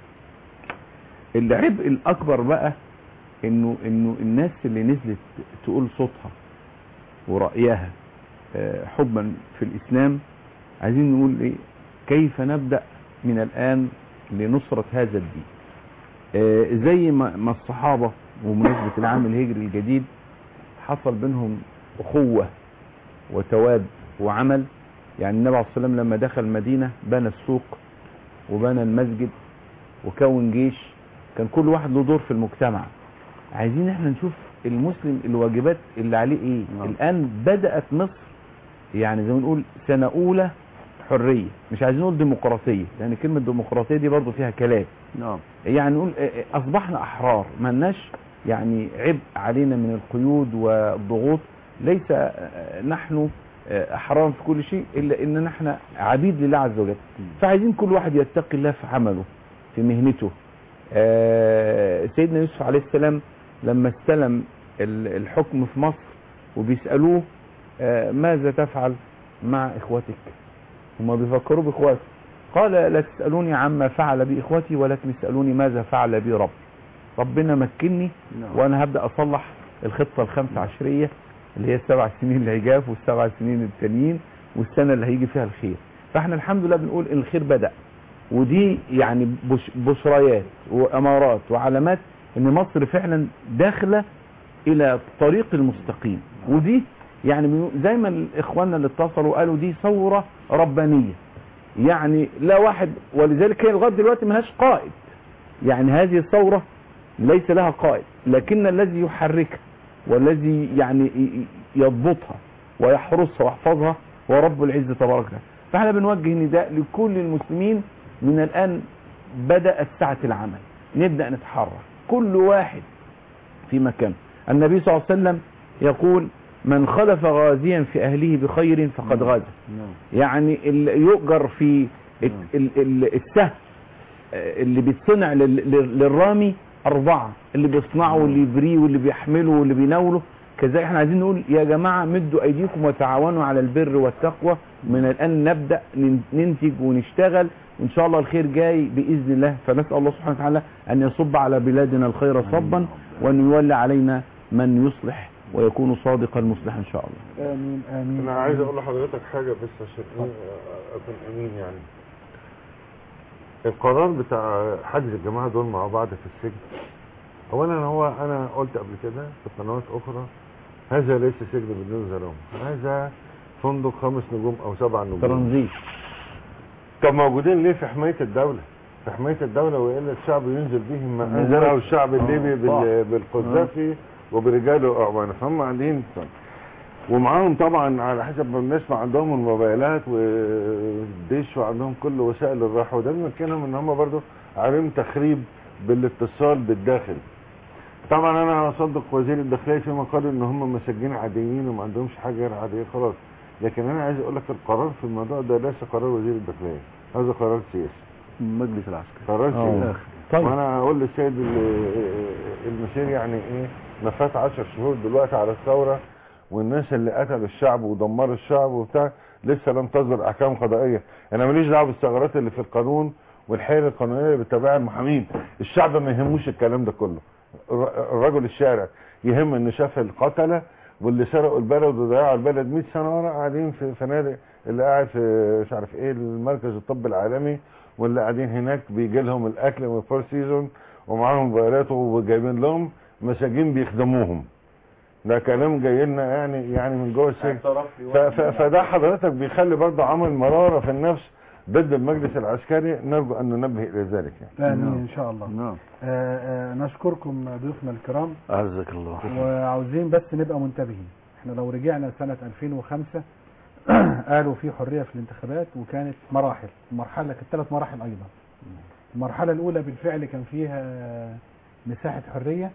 العبء الاكبر بقى انه انه الناس اللي نزلت تقول صوتها ورايها آه، حبا في الاسلام عايزين نقول ايه كيف نبدا من الان لنصره هذا الدين آه، زي ما ما الصحابه ومناسبه العام الهجري الجديد حصل بينهم اخوه وتواد وعمل يعني النبي عليه الصلاه والسلام لما دخل المدينه بنى السوق وبنى المسجد وكون جيش كان كل واحد له دور في المجتمع عايزين احنا نشوف المسلم الواجبات اللي عليه ايه الان بدات مصر يعني زي ما نقول سنه اولى حريه مش عايزين نقول ديمقراطيه لان كلمه ديمقراطيه دي برضو فيها كلام نعم يعني نقول اه، اه، اصبحنا احرار ما لناش يعني عبء علينا من القيود والضغوط ليس اه، نحن اه، احرار في كل شيء الا اننا احنا عبيد لله عز وجل فعايزين كل واحد يتقي الله في عمله في مهنته اه، سيدنا يوسف عليه السلام لما استلم ال- الحكم في مصر وبيسالوه اه، ماذا تفعل مع اخوتك هما بيفكروا باخواته قال لا تسألوني عما فعل بي إخوتي ولكن اسألوني ماذا فعل بي رب ربنا مكني نعم. وأنا هبدأ أصلح الخطة الخمس عشرية اللي هي السبع سنين العجاف والسبع سنين التانيين والسنة اللي هيجي فيها الخير فاحنا الحمد لله بنقول إن الخير بدأ ودي يعني بش بشريات وامارات وعلامات ان مصر فعلا داخله الى الطريق المستقيم ودي يعني بيقول- زي ما اخواننا اللي اتصلوا قالوا دي ثوره ربانيه يعني لا واحد ولذلك هي لغايه دلوقتي ملهاش قائد يعني هذه الثوره ليس لها قائد لكن الذي يحركها والذي يعني ي- ي- يضبطها ويحرسها ويحفظها هو رب العزه تبارك وتعالى فاحنا بنوجه نداء لكل المسلمين من الان بدات ساعه العمل نبدا نتحرك كل واحد في مكانه النبي صلى الله عليه وسلم يقول من خلف غازيا في اهله بخير فقد غزا يعني اللي يؤجر في ال- ال- ال- السهم آه، اللي بيتصنع لل- لل- للرامي أربعة اللي بيصنعه واللي يبريه واللي بيحمله واللي بيناوله كذلك احنا عايزين نقول يا جماعة مدوا أيديكم وتعاونوا على البر والتقوى من الآن نبدأ نن- ننتج ونشتغل وإن شاء الله الخير جاي بإذن الله فنسأل الله سبحانه وتعالى أن يصب على بلادنا الخير صبا وأن يولي علينا من يصلح ويكون صادقا مصلحا إن شاء الله امين امين انا عايز اقول لحضرتك حاجه بس عشان ايه اكون امين يعني القرار بتاع حجز الجماعه دول مع بعض في السجن اولا هو انا قلت قبل كده في قنوات اخرى هذا ليس سجن بالنسبه لهم هذا فندق خمس نجوم او سبع نجوم ترانزيت طب موجودين ليه في حمايه الدوله في حمايه الدوله والا الشعب ينزل بهم ما مم. انزله الشعب الليبي آه، بال- صح. بالقذافي وبرجاله واعوانه فهم قاعدين ومعاهم طبعا على حسب ما بنسمع عندهم الموبايلات والديش وعندهم كل وسائل الراحه وده بيمكنهم ان هم برضو عارفين تخريب بالاتصال بالداخل طبعا انا اصدق وزير الداخليه فيما قال ان هم مساجين عاديين وما عندهمش حاجه غير عاديه خلاص لكن انا عايز اقول لك القرار في الموضوع ده ليس قرار وزير الداخليه هذا قرار سياسي المجلس العسكري قرار آه. سياسي طيب. وانا اقول للسيد ال- المشير يعني ايه ما فات 10 شهور دلوقتي على الثوره والناس اللي قتلوا الشعب ودمروا الشعب وبتاع لسه لم تصدر احكام قضائيه انا ماليش دعوه بالثغرات اللي في القانون والحيل القانونيه اللي بتتبعها المحامين الشعب ما يهموش الكلام ده كله الر- الرجل الشارع يهم انه شاف القتله واللي سرقوا البلد وضيعوا البلد 100 سنه ورا قاعدين في فنادق اللي قاعد في مش عارف ايه المركز الطب العالمي واللي قاعدين هناك بيجي لهم الاكل من الفور سيزون ومعاهم موبايلات وجايبين لهم مساجين بيخدموهم ده كلام جاي لنا يعني يعني من جوه السجن ف- ف- فده حضرتك بيخلي برضه عامل مراره في النفس ضد المجلس العسكري نرجو ان ننبه الى ذلك يعني امين ان شاء الله نعم آه، آه، نشكركم ضيوفنا الكرام أعزك الله وعاوزين بس نبقى منتبهين احنا لو رجعنا سنة 2005 قالوا في حرية في الانتخابات وكانت مراحل المرحلة كانت ثلاث مراحل ايضا المرحلة الاولى بالفعل كان فيها مساحة حرية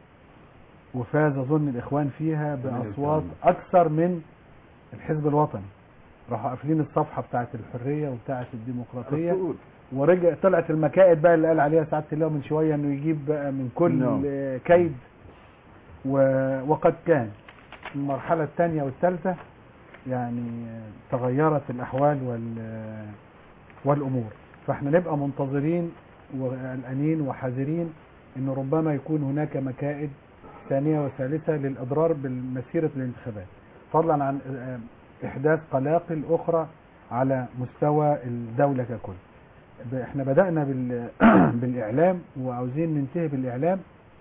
وفاز اظن الاخوان فيها باصوات اكثر من الحزب الوطني راحوا قافلين الصفحة بتاعت الحرية وبتاعت الديمقراطية ورجع طلعت المكائد بقى اللي قال عليها سعاده الله من شويه انه يجيب بقى من كل نعم. آه، كيد و... وقد كان المرحله الثانيه والثالثه يعني آه، تغيرت الاحوال وال آه، والامور فاحنا نبقى منتظرين وقلقانين وحذرين انه ربما يكون هناك مكائد ثانيه وثالثه للاضرار بالمسيره الانتخابات فضلا عن آه، احداث قلاقل اخرى على مستوى الدوله ككل ب- احنا بدأنا بال... بالإعلام وعاوزين ننتهي بالإعلام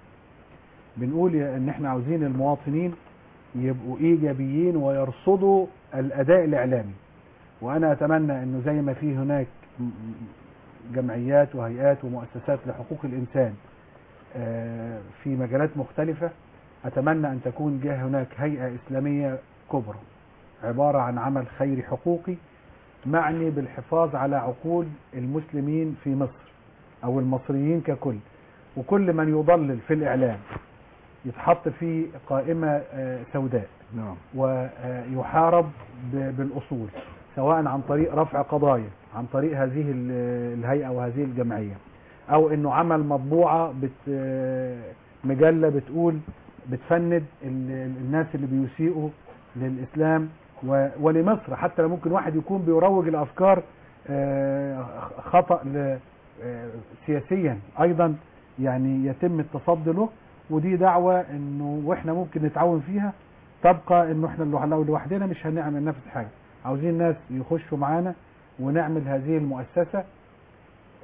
بنقول يا- ان احنا عاوزين المواطنين يبقوا ايجابيين ويرصدوا الاداء الاعلامي وانا اتمنى انه زي ما في هناك م- م- جمعيات وهيئات ومؤسسات لحقوق الانسان آه، في مجالات مختلفة اتمنى ان تكون جه هناك هيئة اسلامية كبرى عبارة عن عمل خيري حقوقي معني بالحفاظ على عقول المسلمين في مصر او المصريين ككل وكل من يضلل في الاعلام يتحط في قائمة آه، سوداء نعم ويحارب ب- بالاصول سواء عن طريق رفع قضايا عن طريق هذه ال- الهيئة وهذه الجمعية او انه عمل مطبوعة بت آه، مجلة بتقول بتفند ال- الناس اللي بيسيئوا للاسلام و- ولمصر حتى لو ممكن واحد يكون بيروج الافكار آه، خطأ ل- آه، سياسيا ايضا يعني يتم التصدي له ودي دعوة انه واحنا ممكن نتعاون فيها تبقى انه احنا لو لو لوحدنا مش هنعمل نفس حاجة عاوزين ناس يخشوا معانا ونعمل هذه المؤسسة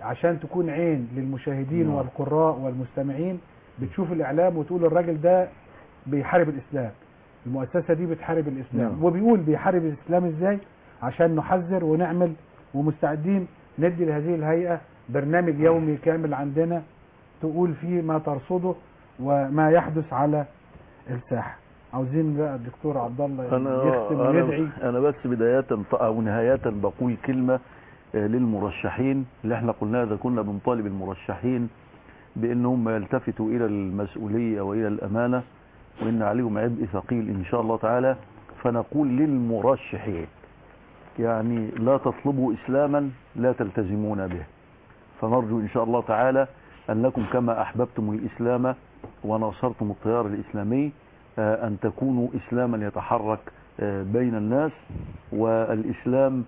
عشان تكون عين للمشاهدين نعم. والقراء والمستمعين بتشوف الاعلام وتقول الراجل ده بيحارب الاسلام المؤسسة دي بتحارب الاسلام نعم. وبيقول بيحارب الاسلام ازاي عشان نحذر ونعمل ومستعدين ندي لهذه الهيئة برنامج يومي كامل عندنا تقول فيه ما ترصده وما يحدث على الساحة عاوزين بقى الدكتور عبد الله انا يختم ويدعي انا, أنا بس بداية او نهاية بقول كلمة آه، للمرشحين اللي احنا قلنا اذا كنا بنطالب المرشحين بانهم يلتفتوا الى المسؤولية والى الامانة وان عليهم عبء ثقيل ان شاء الله تعالى فنقول للمرشحين يعني لا تطلبوا اسلاما لا تلتزمون به فنرجو ان شاء الله تعالى انكم كما احببتم الاسلام وناصرتم التيار الاسلامي آه، ان تكونوا اسلاما يتحرك آه، بين الناس والاسلام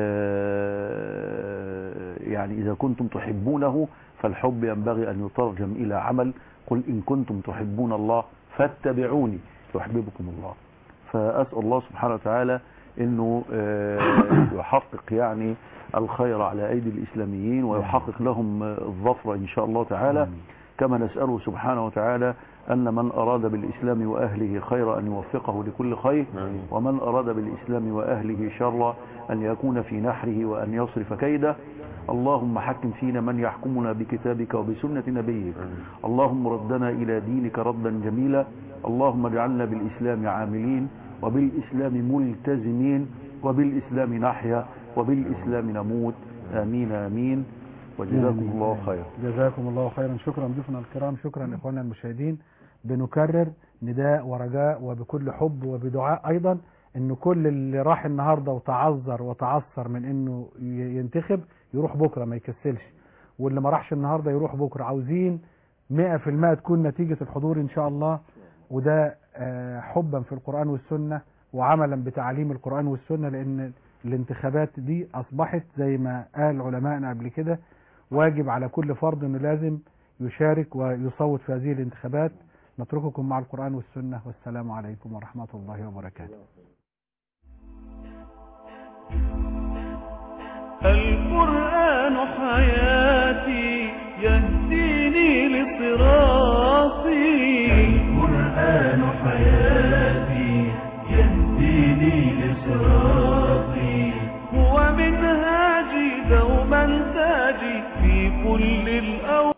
آه، يعني اذا كنتم تحبونه فالحب ينبغي ان يترجم الى عمل قل ان كنتم تحبون الله فاتبعوني يحببكم الله فاسال الله سبحانه وتعالى انه آه، يحقق يعني الخير على ايدي الاسلاميين ويحقق لهم آه، الظفر ان شاء الله تعالى كما نساله سبحانه وتعالى ان من اراد بالاسلام واهله خير ان يوفقه لكل خير ومن اراد بالاسلام واهله شر ان يكون في نحره وان يصرف كيده اللهم حكم فينا من يحكمنا بكتابك وبسنة نبيك اللهم ردنا إلى دينك ردا جميلا اللهم اجعلنا بالإسلام عاملين وبالإسلام ملتزمين وبالإسلام نحيا وبالإسلام نموت آمين آمين وجزاكم الله خيرا جزاكم الله خيرا شكرا ضيوفنا الكرام شكرا اخواننا المشاهدين بنكرر نداء ورجاء وبكل حب وبدعاء ايضا ان كل اللي راح النهارده وتعذر وتعثر من انه ي- ينتخب يروح بكره ما يكسلش واللي ما راحش النهارده يروح بكره عاوزين 100% تكون نتيجه الحضور ان شاء الله وده آه، حبا في القران والسنه وعملا بتعليم القران والسنه لان الانتخابات دي اصبحت زي ما قال علمائنا قبل كده واجب على كل فرد انه لازم يشارك ويصوت في هذه الانتخابات نترككم مع القرآن والسنة والسلام عليكم ورحمة الله وبركاته القرآن حياتي يهديني لصراطي القرآن حياتي